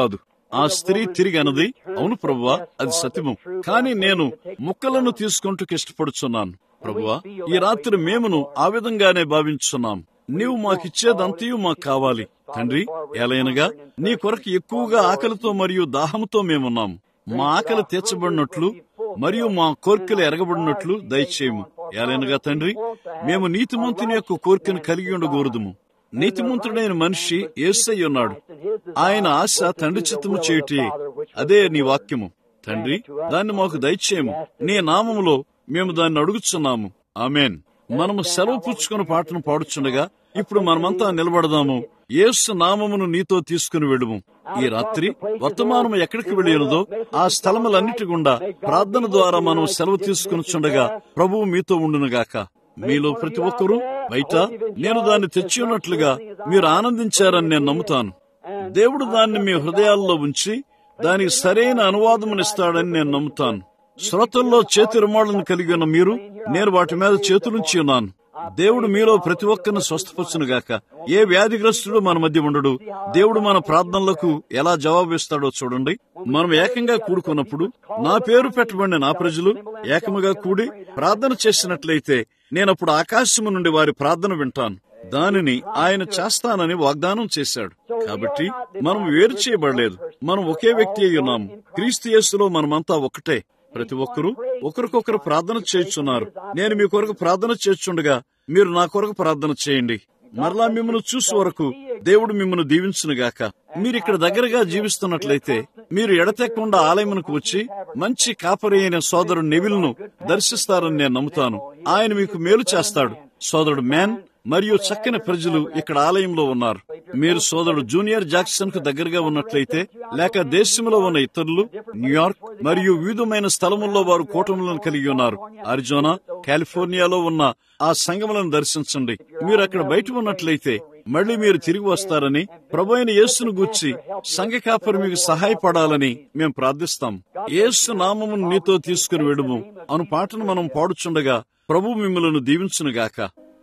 A: ఆ స్త్రీ తిరిగి అన్నది అవును ప్రభువా అది సత్యము కానీ నేను ముక్కలను తీసుకుంటూ ఇష్టపడుచున్నాను ప్రభువా ఈ రాత్రి మేమును ఆ విధంగానే భావించున్నాం నీవు మాకిచ్చేదంతయు మాకు కావాలి తండ్రి ఎలైనగా నీ కొరకు ఎక్కువగా ఆకలితో మరియు దాహంతో మేమున్నాం మా ఆకలి తీర్చబడినట్లు మరియు మా కోర్కెలు ఎరగబడినట్లు దయచేయము ఎలైనగా తండ్రి మేము నీతిమంతుని యొక్క కోరికను కలిగి ఉండకూడదుము నీతిమంతుడైన మనిషి ఏసై ఉన్నాడు ఆయన ఆశ తండ్రి చిత్తము చేయుటి అదే నీ వాక్యము తండ్రి దాన్ని మాకు దయచేయము నీ నామములో మేము దాన్ని అడుగుచున్నాము ఆమెన్ మనము సెలవు పుచ్చుకుని పాటను పాడుచుండగా ఇప్పుడు మనమంతా నిలబడదాము యేసు నామమును నీతో తీసుకుని వెళ్ళుము ఈ రాత్రి వర్తమానం ఎక్కడికి వెళ్ళినదో ఆ స్థలములన్నిటి గుండా ప్రార్థన ద్వారా మనం సెలవు తీసుకుని చుండగా ప్రభువు మీతో ఉండునుగాక మీలో ప్రతి ఒక్కరూ బయట నేను దాన్ని తెచ్చి ఉన్నట్లుగా మీరు ఆనందించారని నేను నమ్ముతాను దేవుడు దాన్ని మీ హృదయాల్లో ఉంచి దానికి సరైన అనువాదమునిస్తాడని నేను నమ్ముతాను శ్రోతల్లో చేతి రుమాళ్ళను కలిగి ఉన్న మీరు నేను వాటి మీద చేతులుంచి ఉన్నాను దేవుడు మీలో ప్రతి ఒక్కరిని స్వస్థపరచునుగాక ఏ వ్యాధిగ్రస్తుడు మన మధ్య ఉండడు దేవుడు మన ప్రార్థనలకు ఎలా జవాబిస్తాడో చూడండి మనం ఏకంగా కూడుకున్నప్పుడు నా పేరు పెట్టబడిన నా ప్రజలు ఏకముగా కూడి ప్రార్థన చేసినట్లయితే నేనప్పుడు ఆకాశము నుండి వారి ప్రార్థన వింటాను దానిని ఆయన చేస్తానని వాగ్దానం చేశాడు కాబట్టి మనం వేరు చేయబడలేదు మనం ఒకే వ్యక్తి అయి ఉన్నాము క్రీస్తు యేసులో మనమంతా ఒకటే ప్రతి ఒక్కరూ ఒకరికొకరు ప్రార్థన చేయుచున్నారు నేను మీ కొరకు ప్రార్థన చేస్తుండగా మీరు నా కొరకు ప్రార్థన చేయండి మరలా మిమ్మల్ని చూసే వరకు దేవుడు మిమ్మల్ని దీవించునుగాక మీరు ఇక్కడ దగ్గరగా జీవిస్తున్నట్లయితే మీరు ఎడతెక్కకుండా ఆలయమునకు వచ్చి మంచి కాపరి అయిన సోదరుడు నెవిల్ను దర్శిస్తారని నేను నమ్ముతాను ఆయన మీకు మేలు చేస్తాడు సోదరుడు మ్యాన్ మరియు చక్కని ప్రజలు ఇక్కడ ఆలయంలో ఉన్నారు మీరు సోదరుడు జూనియర్ జాక్సన్ కు దగ్గరగా ఉన్నట్లయితే లేక దేశంలో ఉన్న ఇతరులు న్యూయార్క్ మరియు వివిధమైన స్థలముల్లో వారు కూటములను కలిగి ఉన్నారు అరిజోనా కాలిఫోర్నియాలో ఉన్న ఆ సంగములను దర్శించండి మీరు అక్కడ బయట ఉన్నట్లయితే మళ్ళీ మీరు తిరిగి వస్తారని ప్రభు అయిన యేసును గూర్చి సంఘ కాపరి మీకు సహాయపడాలని మేము ప్రార్థిస్తాం యేసు నామమును నీతో తీసుకుని వెడుము అను పాటను మనం పాడుచుండగా ప్రభు మిమ్మలను దీవించునుగాక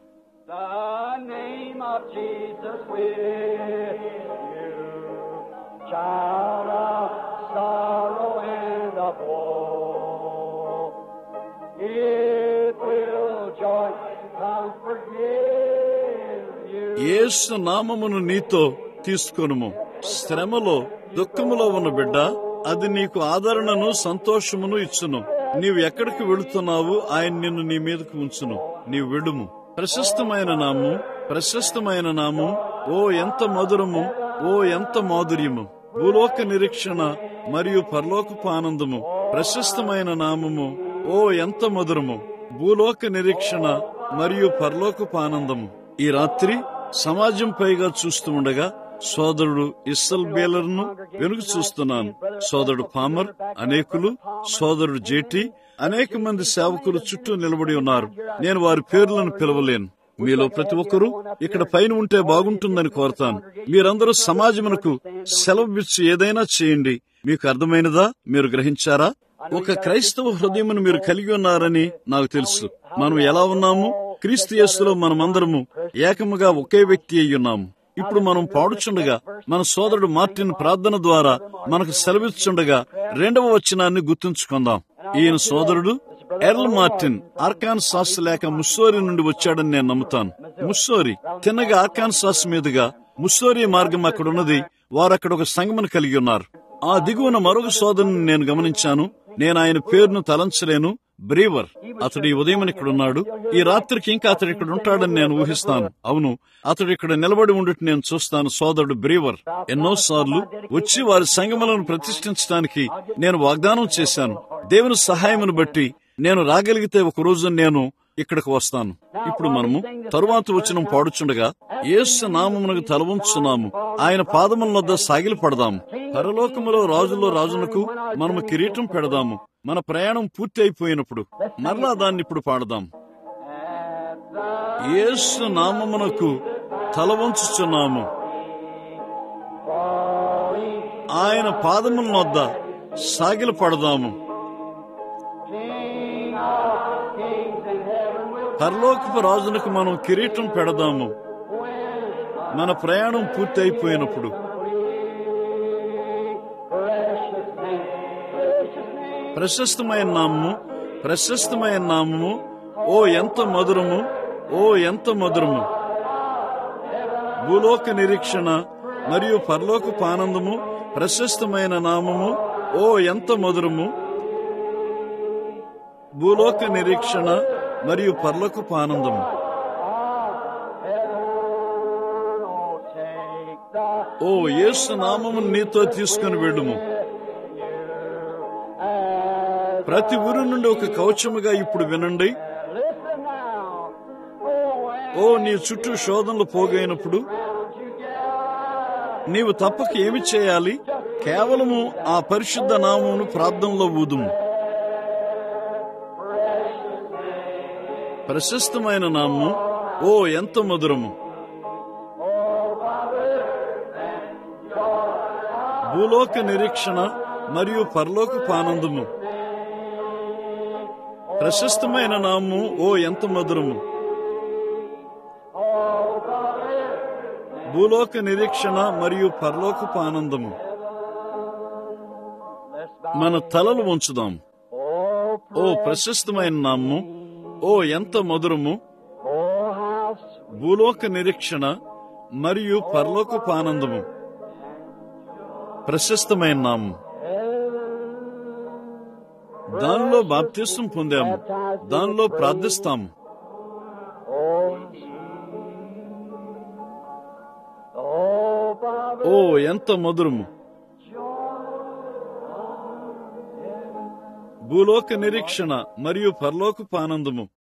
B: The name of Jesus with you, child of sorrow and of woe. It will joy, comfort give you.
A: యేసు నామమును నీతో తీసుకొనుము శ్రమలో దుఃఖములో ఉన్న బిడ్డ అది నీకు ఆదరణను సంతోషమును ఇచ్చును నీవు ఎక్కడికి వెళుతున్నావు ఆయన నిన్ను నీ మీదకు ఉంచును నీవు వెడుము ప్రశస్తమైన నామం ప్రశస్తమైన నామం ఓ ఎంత మధురము ఓ ఎంత మాధుర్యము భూలోక నిరీక్షణ మరియు పరలోకపు ఆనందము ప్రశస్తమైన నామము ఓ ఎంత మధురము భూలోక నిరీక్షణ మరియు పరలోకపు ఆనందము ఈ రాత్రి సమాజం పైగా చూస్తూ ఉండగా సోదరుడు ఇస్సల్ బేలర్ను వెనుక చూస్తున్నాను సోదరుడు పామర్ అనేకులు సోదరుడు జేటి అనేక మంది సేవకులు చుట్టూ నిలబడి ఉన్నారు నేను వారి పేర్లను పిలవలేను మీలో ప్రతి ఒక్కరూ ఇక్కడ పైన ఉంటే బాగుంటుందని కోరతాను మీరందరూ సమాజమునకు సెలవిచ్చి ఏదైనా చేయండి మీకు అర్థమైనదా మీరు గ్రహించారా ఒక క్రైస్తవ హృదయమును మీరు కలిగి ఉన్నారని నాకు తెలుసు మనం ఎలా ఉన్నాము క్రీస్తు యేసులో మనమందరము ఏకముగా ఒకే వ్యక్తి అయి ఉన్నాము ఇప్పుడు మనం పాడుచుండగా మన సోదరుడు మార్టిన్ ప్రార్థన ద్వారా మనకు సెలవిచ్చుండగా రెండవ వచనాన్ని గుర్తుంచుకుందాం ఈయన సోదరుడు ఎర్ల్ మార్టిన్ ఆర్కాన్సాస్ లేక ముస్సోరి నుండి వచ్చాడని నేను నమ్ముతాను ముస్సోరి తిన్నగా ఆర్కాన్సాస్ మీదుగా ముస్సోరి మార్గం అక్కడ ఉన్నది వారు అక్కడ ఒక సంగమను కలిగి ఉన్నారు ఆ దిగువన మరొక సోదరుని నేను గమనించాను నేను ఆయన పేరును తలంచలేను బ్రీవర్ అతడు ఈ ఉదయం ఇక్కడ ఉన్నాడు ఈ రాత్రికి ఇంకా అతడు ఇక్కడ ఉంటాడని నేను ఊహిస్తాను అవును అతడు ఇక్కడ నిలబడి ఉండుట నేను చూస్తాను సోదరుడు బ్రీవర్ ఎన్నో సార్లు వచ్చి వారి సంగములను ప్రతిష్ఠించడానికి నేను వాగ్దానం చేశాను దేవుని సహాయమును బట్టి నేను రాగలిగితే ఒక రోజు నేను ఇక్కడికి వస్తాను ఇప్పుడు మనము తరువాత వచ్చిన పాడుచుండగా యేసు నామమునకు తలవంచున్నాము ఆయన పాదముల వద్ద సాగిలి పడదాము పరలోకములో రాజుల్లో రాజునకు మనము కిరీటం పెడదాము మన ప్రయాణం పూర్తి అయిపోయినప్పుడు మరలా దాన్ని ఇప్పుడు పాడదాం యేసు నామమునకు తలవంచుచున్నాము ఆయన పాదముల వద్ద సాగిలి పడదాము పరలోకపు రాజునకు మనం కిరీటం పెడదాము మన ప్రయాణం పూర్తి అయిపోయినప్పుడు ప్రశస్తమైన నామము ప్రశస్తమైన నామము ఓ ఎంత మధురము ఓ ఎంత మధురము భూలోక నిరీక్షణ మరియు పరలోకపు ఆనందము ప్రశస్తమైన నామము ఓ ఎంత మధురము భూలోక నిరీక్షణ మరియు పరలోకపు ఆనందము ఓ యేసు నామము నీతో తీసుకుని వెళ్ళుము ప్రతి ఊరి నుండి ఒక కవచముగా ఇప్పుడు వినండి ఓ నీ చుట్టూ శోధనలు పోగైనప్పుడు నీవు తప్పక ఏమి చేయాలి కేవలము ఆ పరిశుద్ధ నామమును ప్రార్థనలో ఊదుము ప్రశస్తమైన నామము ఓ ఎంత మధురము భూలోక నిరీక్షణ మరియు పరలోకపు ఆనందము ప్రశస్తమైన నామము ఓ ఎంత మధురము భూలోక నిరీక్షణ మరియు పరలోకపు ఆనందము మన తలలు ఉంచుదాం ఓ ప్రశస్తమైన నామము ఓ ఎంత మధురము భూలోక నిరీక్షణ మరియు పరలోకపు ఆనందము ప్రశస్తమైన నామం దానిలో బాప్తిస్తం పొందాము దానిలో ప్రార్థిస్తాము ఓ ఎంత మధురము భూలోక నిరీక్షణ మరియు పరలోకపు ఆనందము